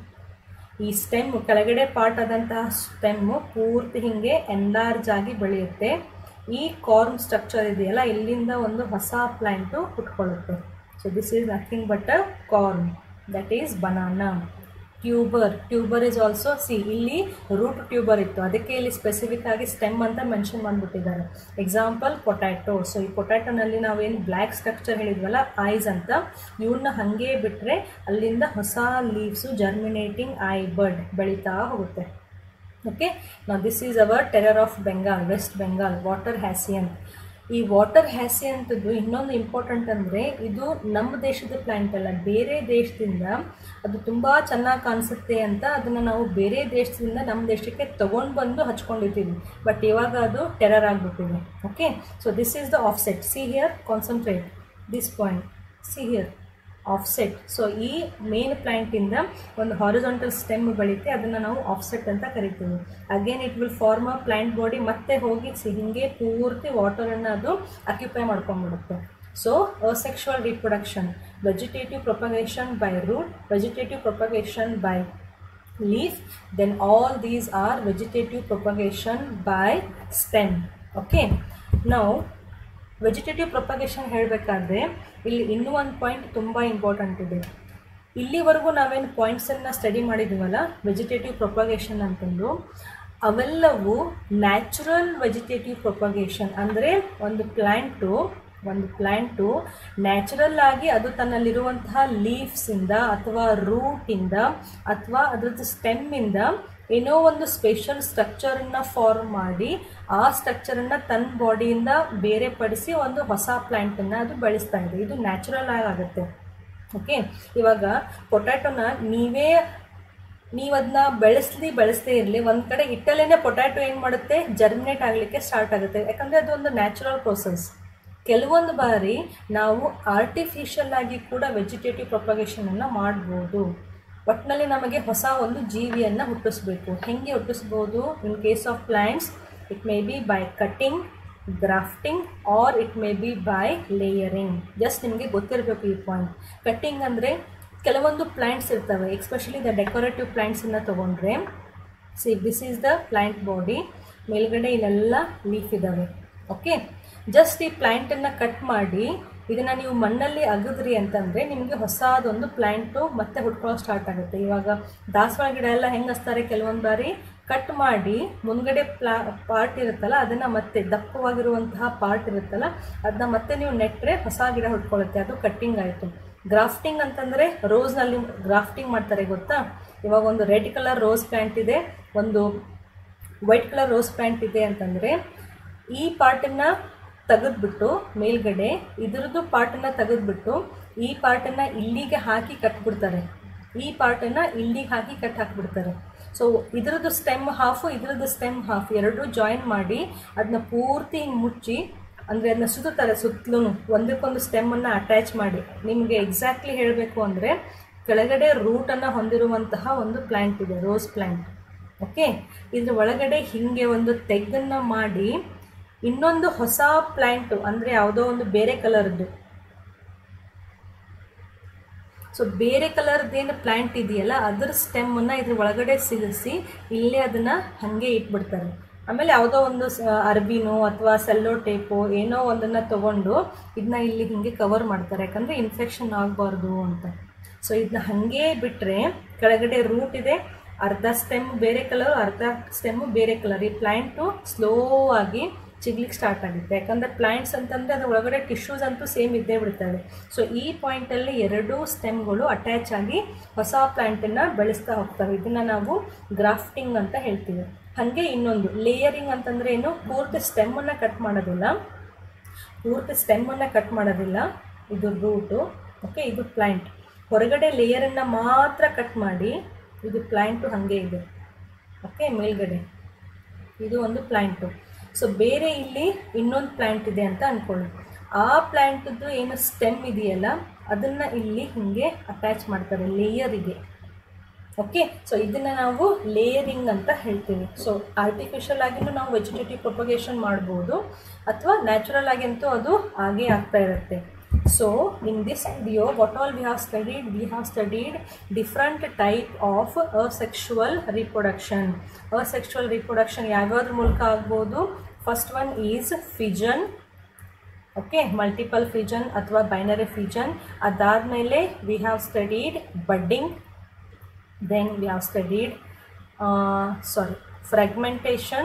ಈ stem ಕೆಳಗಡೆ part ಆದಂತಹ stem ಪೂರ್ತಿ ಹಿಂಗೆ ಎನ್ಲಾರ್ಜ್ ಆಗಿ ಬೆಳೆಯುತ್ತೆ ಈ ಕಾರ್ಮ್ ಸ್ಟ್ರಕ್ಚರ್ ಇದೆಯಲ್ಲ ಇಲ್ಲಿಂದ ಒಂದು ಹೊಸ ಪ್ಲ್ಯಾಂಟು ಹುಟ್ಕೊಳ್ಳುತ್ತೆ so this is nothing but a corm that is banana tuber tuber is also see ಇಲ್ಲಿ ರೂಟ್ ಟ್ಯೂಬರ್ ಇತ್ತು ಅದಕ್ಕೆ ಇಲ್ಲಿ ಸ್ಪೆಸಿಫಿಕ್ ಆಗಿ ಸ್ಟೆಮ್ ಅಂತ ಮೆನ್ಷನ್ ಮಾಡಿಬಿಟ್ಟಿದ್ದಾರೆ ಎಕ್ಸಾಂಪಲ್ ಪೊಟ್ಯಾಟೊ ಸೊ ಈ ಪೊಟ್ಯಾಟೊನಲ್ಲಿ ನಾವೇನು ಬ್ಲ್ಯಾಕ್ ಸ್ಟ್ರಕ್ಚರ್ ಹೇಳಿದ್ವಲ್ಲ ಐಸ್ ಅಂತ ಇವನ್ನ ಹಾಗೆ ಬಿಟ್ಟರೆ ಅಲ್ಲಿಂದ ಹೊಸ ಲೀವ್ಸು ಜರ್ಮಿನೇಟಿಂಗ್ ಐ ಬರ್ಡ್ ಬೆಳೀತಾ ಹೋಗುತ್ತೆ ಓಕೆ ನಾ this is our terror of Bengal West Bengal water hyacinth ಈ ವಾಟರ್ ಹ್ಯಾಸಿ ಅಂತದ್ದು ಇನ್ನೊಂದು ಇಂಪಾರ್ಟೆಂಟ್ ಅಂದರೆ ಇದು ನಮ್ಮ ದೇಶದ ಪ್ಲ್ಯಾಂಟ್ ಅಲ್ಲ ಬೇರೆ ದೇಶದಿಂದ ಅದು ತುಂಬ ಚೆನ್ನಾಗಿ ಕಾಣಿಸುತ್ತೆ ಅಂತ ಅದನ್ನು ನಾವು ಬೇರೆ ದೇಶದಿಂದ ನಮ್ಮ ದೇಶಕ್ಕೆ ತೊಗೊಂಡು ಬಂದು ಹಚ್ಕೊಂಡಿದ್ದೀವಿ ಬಟ್ ಇವಾಗ ಅದು ಟೆರರ್ ಆಗಿಬಿಟ್ಟಿದೆ okay so this is the offset see here concentrate this point see here offset so ಈ ಮೇನ್ ಪ್ಲ್ಯಾಂಟಿಂದ ಒಂದು ಹಾರಿಜಾಂಟಲ್ ಸ್ಟೆಮ್ ಬೆಳೀತೆ ಅದನ್ನು ನಾವು ಆಫ್ಸೆಟ್ ಅಂತ ಕರಿತೀವಿ again it will form a plant body ಮತ್ತೆ ಹೋಗಿ ಸಿ ಹಿಂಗೆ ಪೂರ್ತಿ ವಾಟರನ್ನು ಅದು ಅಕ್ಯುಪೈ ಮಾಡ್ಕೊಂಡ್ಬಿಡುತ್ತೆ so asexual reproduction vegetative propagation by root vegetative propagation by leaf then all these are vegetative propagation by stem okay now vegetative propagation ಹೇಳಬೇಕಾದ್ರೆ ಇಲ್ಲಿ ಇನ್ನೂ ಒಂದು ಪಾಯಿಂಟ್ ತುಂಬ ಇಂಪಾರ್ಟೆಂಟ್ ಇದೆ ಇಲ್ಲಿವರೆಗೂ ನಾವೇನು ಪಾಯಿಂಟ್ಸನ್ನು ಸ್ಟಡಿ ಮಾಡಿದ್ದೀವಲ್ಲ ವೆಜಿಟೇಟಿವ್ ಪ್ರೊಪಗೇಷನ್ ಅಂತಂದು ಅವೆಲ್ಲವೂ ನ್ಯಾಚುರಲ್ ವೆಜಿಟೇಟಿವ್ ಪ್ರೊಪಗೇಷನ್ ಅಂದರೆ ಒಂದು ಪ್ಲ್ಯಾಂಟು ಒಂದು ಪ್ಲ್ಯಾಂಟು ನ್ಯಾಚುರಲ್ ಆಗಿ ಅದು ತನ್ನಲ್ಲಿರುವಂತಹ ಲೀವ್ಸಿಂದ ಅಥವಾ ರೂಟಿಂದ ಅಥವಾ ಅದರದ್ದು ಸ್ಟೆಮ್ಮಿಂದ ಏನೋ ಒಂದು ಸ್ಪೆಷಲ್ ಸ್ಟ್ರಕ್ಚರನ್ನು ಫಾರ್ಮ್ ಮಾಡಿ ಆ ಸ್ಟ್ರಕ್ಚರನ್ನು ತನ್ನ ಬಾಡಿಯಿಂದ ಬೇರೆಪಡಿಸಿ ಒಂದು ಹೊಸ ಪ್ಲ್ಯಾಂಟನ್ನು ಅದು ಬೆಳೆಸ್ತಾ ಇದೆ ಇದು ನ್ಯಾಚುರಲ್ ಆಗಿ ಆಗುತ್ತೆ ಓಕೆ ಇವಾಗ ಪೊಟ್ಯಾಟೊನ ನೀವೇ ನೀವು ಅದನ್ನ ಬೆಳೆಸಲಿ ಬೆಳೆಸದೇ ಇರಲಿ ಒಂದು ಕಡೆ ಇಟ್ಟಲ್ಲೇ ಪೊಟ್ಯಾಟೊ ಏನು ಮಾಡುತ್ತೆ ಜರ್ಮಿನೇಟ್ ಆಗಲಿಕ್ಕೆ ಸ್ಟಾರ್ಟ್ ಆಗುತ್ತೆ ಯಾಕಂದರೆ ಅದು ಒಂದು ನ್ಯಾಚುರಲ್ ಪ್ರೋಸೆಸ್ ಕೆಲವೊಂದು ಬಾರಿ ನಾವು ಆರ್ಟಿಫಿಷಿಯಲ್ ಆಗಿ ಕೂಡ ವೆಜಿಟೇಟಿವ್ ಪ್ರೊಪಗೇಷನನ್ನು ಮಾಡ್ಬೋದು ಒಟ್ಟಿನಲ್ಲಿ ನಮಗೆ ಹೊಸ ಒಂದು ಜೀವಿಯನ್ನು ಹುಟ್ಟಿಸ್ಬೇಕು ಹೆಂಗೆ ಹುಟ್ಟಿಸ್ಬೋದು in case of plants it may be by cutting grafting or it may be by layering just ನಿಮಗೆ ಗೊತ್ತಿರಬೇಕು ಈ ಪಾಯಿಂಟ್ ಕಟ್ಟಿಂಗ್ ಅಂದರೆ ಕೆಲವೊಂದು ಪ್ಲ್ಯಾಂಟ್ಸ್ ಇರ್ತವೆ ಎಕ್ಸ್ಪೆಷಲಿ ದ ಡೆಕೋರೇಟಿವ್ ಪ್ಲ್ಯಾಂಟ್ಸನ್ನು ತೊಗೊಂಡ್ರೆ see this is the plant body ಮೇಲ್ಗಡೆ ಇಲ್ಲೆಲ್ಲ ಲೀಫ್ ಇದ್ದಾವೆ ಓಕೆ ಜಸ್ಟ್ ಈ ಪ್ಲ್ಯಾಂಟನ್ನು ಕಟ್ ಮಾಡಿ ಇದನ್ನು ನೀವು ಮಣ್ಣಲ್ಲಿ ಅಗದ್ರಿ ಅಂತಂದರೆ ನಿಮಗೆ ಹೊಸದೊಂದು ಪ್ಲ್ಯಾಂಟು ಮತ್ತೆ ಹುಟ್ಕೊಳ್ಳೋ ಸ್ಟಾರ್ಟ್ ಆಗುತ್ತೆ ಇವಾಗ ದಾಸವಾಳ ಗಿಡ ಎಲ್ಲ ಹೆಂಗೆ ಹಚ್ತಾರೆ ಕೆಲವೊಂದು ಬಾರಿ ಕಟ್ ಮಾಡಿ ಮುಂದ್ಗಡೆ ಪ್ಲಾ ಪಾರ್ಟ್ ಇರುತ್ತಲ್ಲ ಅದನ್ನು ಮತ್ತೆ ದಪ್ಪವಾಗಿರುವಂತಹ ಪಾರ್ಟ್ ಇರುತ್ತಲ್ಲ ಅದನ್ನ ಮತ್ತೆ ನೀವು ನೆಟ್ಟರೆ ಹೊಸ ಗಿಡ ಹುಟ್ಕೊಳ್ಳುತ್ತೆ ಅದು ಕಟ್ಟಿಂಗ್ ಆಯಿತು ಗ್ರಾಫ್ಟಿಂಗ್ ಅಂತಂದರೆ ರೋಸ್ನಲ್ಲಿ ಗ್ರಾಫ್ಟಿಂಗ್ ಮಾಡ್ತಾರೆ ಗೊತ್ತಾ ಇವಾಗ ಒಂದು ರೆಡ್ ಕಲರ್ ರೋಸ್ ಪ್ಯಾಂಟ್ ಇದೆ ಒಂದು ವೈಟ್ ಕಲರ್ ರೋಸ್ ಪ್ಯಾಂಟ್ ಇದೆ ಅಂತಂದರೆ ಈ ಪಾರ್ಟನ್ನು ತೆಗೆದ್ಬಿಟ್ಟು ಮೇಲ್ಗಡೆ ಇದ್ರದ್ದು ಪಾರ್ಟನ್ನು ತೆಗೆದ್ಬಿಟ್ಟು ಈ ಪಾರ್ಟನ್ನು ಇಲ್ಲಿಗೆ ಹಾಕಿ ಕಟ್ಬಿಡ್ತಾರೆ ಈ ಪಾರ್ಟನ್ನು ಇಲ್ಲಿಗೆ ಹಾಕಿ ಕಟ್ ಹಾಕ್ಬಿಡ್ತಾರೆ ಸೊ ಇದ್ರದ್ದು ಸ್ಟೆಮ್ ಹಾಫು ಇದ್ರದ್ದು ಸ್ಟೆಮ್ ಹಾಫ್ ಎರಡೂ ಜಾಯಿನ್ ಮಾಡಿ ಅದನ್ನ ಪೂರ್ತಿ ಹಿಂಗೆ ಮುಚ್ಚಿ ಅಂದರೆ ಅದನ್ನ ಸುತ್ತಾರೆ ಸುತ್ತಲೂ ಒಂದಕ್ಕೊಂದು ಸ್ಟೆಮ್ಮನ್ನು ಅಟ್ಯಾಚ್ ಮಾಡಿ ನಿಮಗೆ ಎಕ್ಸಾಕ್ಟ್ಲಿ ಹೇಳಬೇಕು ಅಂದರೆ ಕೆಳಗಡೆ ರೂಟನ್ನು ಹೊಂದಿರುವಂತಹ ಒಂದು ಪ್ಲ್ಯಾಂಟ್ ಇದೆ ರೋಸ್ ಪ್ಲ್ಯಾಂಟ್ ಓಕೆ ಇದ್ರ ಒಳಗಡೆ ಹೀಗೆ ಒಂದು ತೆಗ್ಗನ್ನು ಮಾಡಿ ಇನ್ನೊಂದು ಹೊಸ ಪ್ಲ್ಯಾಂಟು ಅಂದರೆ ಯಾವುದೋ ಒಂದು ಬೇರೆ ಕಲರ್ದು ಸೊ ಬೇರೆ ಕಲರ್ದೇನು ಪ್ಲ್ಯಾಂಟ್ ಇದೆಯಲ್ಲ ಅದರ ಸ್ಟೆಮ್ಮನ್ನು ಇದ್ರ ಒಳಗಡೆ ಸಿಗಿಸಿ ಇಲ್ಲೇ ಅದನ್ನು ಹಾಗೆ ಇಟ್ಬಿಡ್ತಾರೆ ಆಮೇಲೆ ಯಾವುದೋ ಒಂದು ಅರ್ಬಿನೋ ಅಥವಾ ಸೆಲ್ಲೋ ಟೇಪೋ ಏನೋ ಒಂದನ್ನು ತೊಗೊಂಡು ಇದನ್ನ ಇಲ್ಲಿ ಹೀಗೆ ಕವರ್ ಮಾಡ್ತಾರೆ ಯಾಕಂದರೆ ಇನ್ಫೆಕ್ಷನ್ ಆಗಬಾರ್ದು ಅಂತ ಸೊ ಇದನ್ನ ಹಾಗೇ ಬಿಟ್ಟರೆ ಕೆಳಗಡೆ ರೂಟ್ ಇದೆ ಅರ್ಧ ಸ್ಟೆಮ್ ಬೇರೆ ಕಲರ್ ಅರ್ಧ ಸ್ಟೆಮ್ಮು ಬೇರೆ ಕಲರ್ ಈ ಪ್ಲ್ಯಾಂಟು ಸ್ಲೋ ಆಗಿ ಚಿಗ್ಲಿಕ್ಕೆ ಸ್ಟಾರ್ಟ್ ಆಗುತ್ತೆ ಯಾಕಂದರೆ ಪ್ಲ್ಯಾಂಟ್ಸ್ ಅಂತಂದರೆ ಅದ್ರ ಒಳಗಡೆ ಟಿಶ್ಯೂಸ್ ಅಂತೂ ಸೇಮ್ ಇದ್ದೇ ಬಿಡ್ತವೆ ಸೊ ಈ ಪಾಯಿಂಟಲ್ಲಿ ಎರಡೂ ಸ್ಟೆಮ್ಗಳು ಅಟ್ಯಾಚ್ ಆಗಿ ಹೊಸ ಪ್ಲ್ಯಾಂಟನ್ನು ಬೆಳೆಸ್ತಾ ಹೋಗ್ತವೆ ಇದನ್ನು ನಾವು ಗ್ರಾಫ್ಟಿಂಗ್ ಅಂತ ಹೇಳ್ತೀವಿ ಹಾಗೆ ಇನ್ನೊಂದು ಲೇಯರಿಂಗ್ ಅಂತಂದರೆ ಏನು ಪೂರ್ತಿ ಸ್ಟೆಮ್ಮನ್ನು ಕಟ್ ಮಾಡೋದಿಲ್ಲ ಪೂರ್ತಿ ಸ್ಟೆಮ್ಮನ್ನು ಕಟ್ ಮಾಡೋದಿಲ್ಲ ಇದು ರೂಟು ಓಕೆ ಇದು ಪ್ಲ್ಯಾಂಟ್ ಹೊರಗಡೆ ಲೇಯರನ್ನು ಮಾತ್ರ ಕಟ್ ಮಾಡಿ ಇದು ಪ್ಲ್ಯಾಂಟು ಹಾಗೆ ಇದೆ ಓಕೆ ಮೇಲ್ಗಡೆ ಇದು ಒಂದು ಪ್ಲ್ಯಾಂಟು ಸೊ ಬೇರೆ ಇಲ್ಲಿ ಇನ್ನೊಂದು ಪ್ಲ್ಯಾಂಟ್ ಇದೆ ಅಂತ ಅಂದ್ಕೊಳ್ಳಿ ಆ ಪ್ಲ್ಯಾಂಟದ್ದು ಏನು ಸ್ಟೆಮ್ ಇದೆಯಲ್ಲ ಅದನ್ನು ಇಲ್ಲಿ ಹೀಗೆ ಅಟ್ಯಾಚ್ ಮಾಡ್ತಾರೆ ಲೇಯರಿಗೆ ಓಕೆ ಸೊ ಇದನ್ನು ನಾವು ಲೇಯರಿಂಗ್ ಅಂತ ಹೇಳ್ತೀವಿ ಸೊ ಆರ್ಟಿಫಿಷಿಯಲ್ ಆಗಿನೂ ನಾವು ವೆಜಿಟೇಟಿವ್ ಪ್ರೊಪಗೇಷನ್ ಮಾಡ್ಬೋದು ಅಥವಾ ನ್ಯಾಚುರಲ್ ಆಗಂತೂ ಅದು ಹಾಗೇ ಆಗ್ತಾ ಇರುತ್ತೆ so in this video what all we have studied we have studied different type of asexual reproduction asexual reproduction ಯಾವ್ಯಾವ್ದ್ರ ಮೂಲಕ ಆಗ್ಬೋದು first one is fission okay multiple fission ಅಥವಾ ಬೈನರಿ ಫಿಜನ್ ಅದಾದಮೇಲೆ we have studied budding then we have studied sorry fragmentation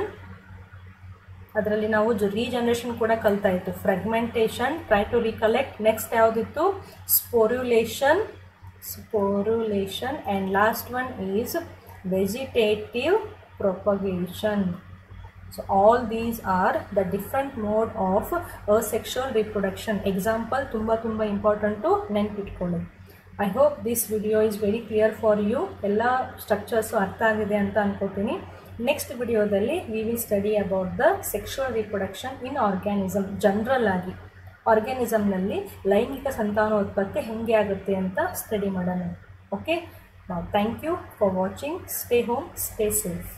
ಅದರಲ್ಲಿ ನಾವು ಜೊ regeneration ಕೂಡ ಕಲ್ತಾ ಇತ್ತು fragmentation try to recollect next ಯಾವುದಿತ್ತು sporulation sporulation and last one is vegetative propagation so all these are the different mode of asexual reproduction example ತುಂಬ ತುಂಬ important ನೆನ್ಪಿಟ್ಕೊಳ್ಳಿ I hope this video is very clear for you ಎಲ್ಲ structures ಅರ್ಥ ಆಗಿದೆ ಅಂತ ಅನ್ಕೋತೀನಿ next ವಿಡಿಯೋದಲ್ಲಿ we will study about the sexual reproduction in organism general ಆಗಿ ಆರ್ಗ್ಯಾನಿಸಮ್ನಲ್ಲಿ ಲೈಂಗಿಕ ಸಂತಾನೋತ್ಪತ್ತಿ ಹೇಗೆ ಆಗುತ್ತೆ ಅಂತ ಸ್ಟಡಿ ಮಾಡೋಣ ಓಕೆ ನಾವು thank you for watching stay home stay safe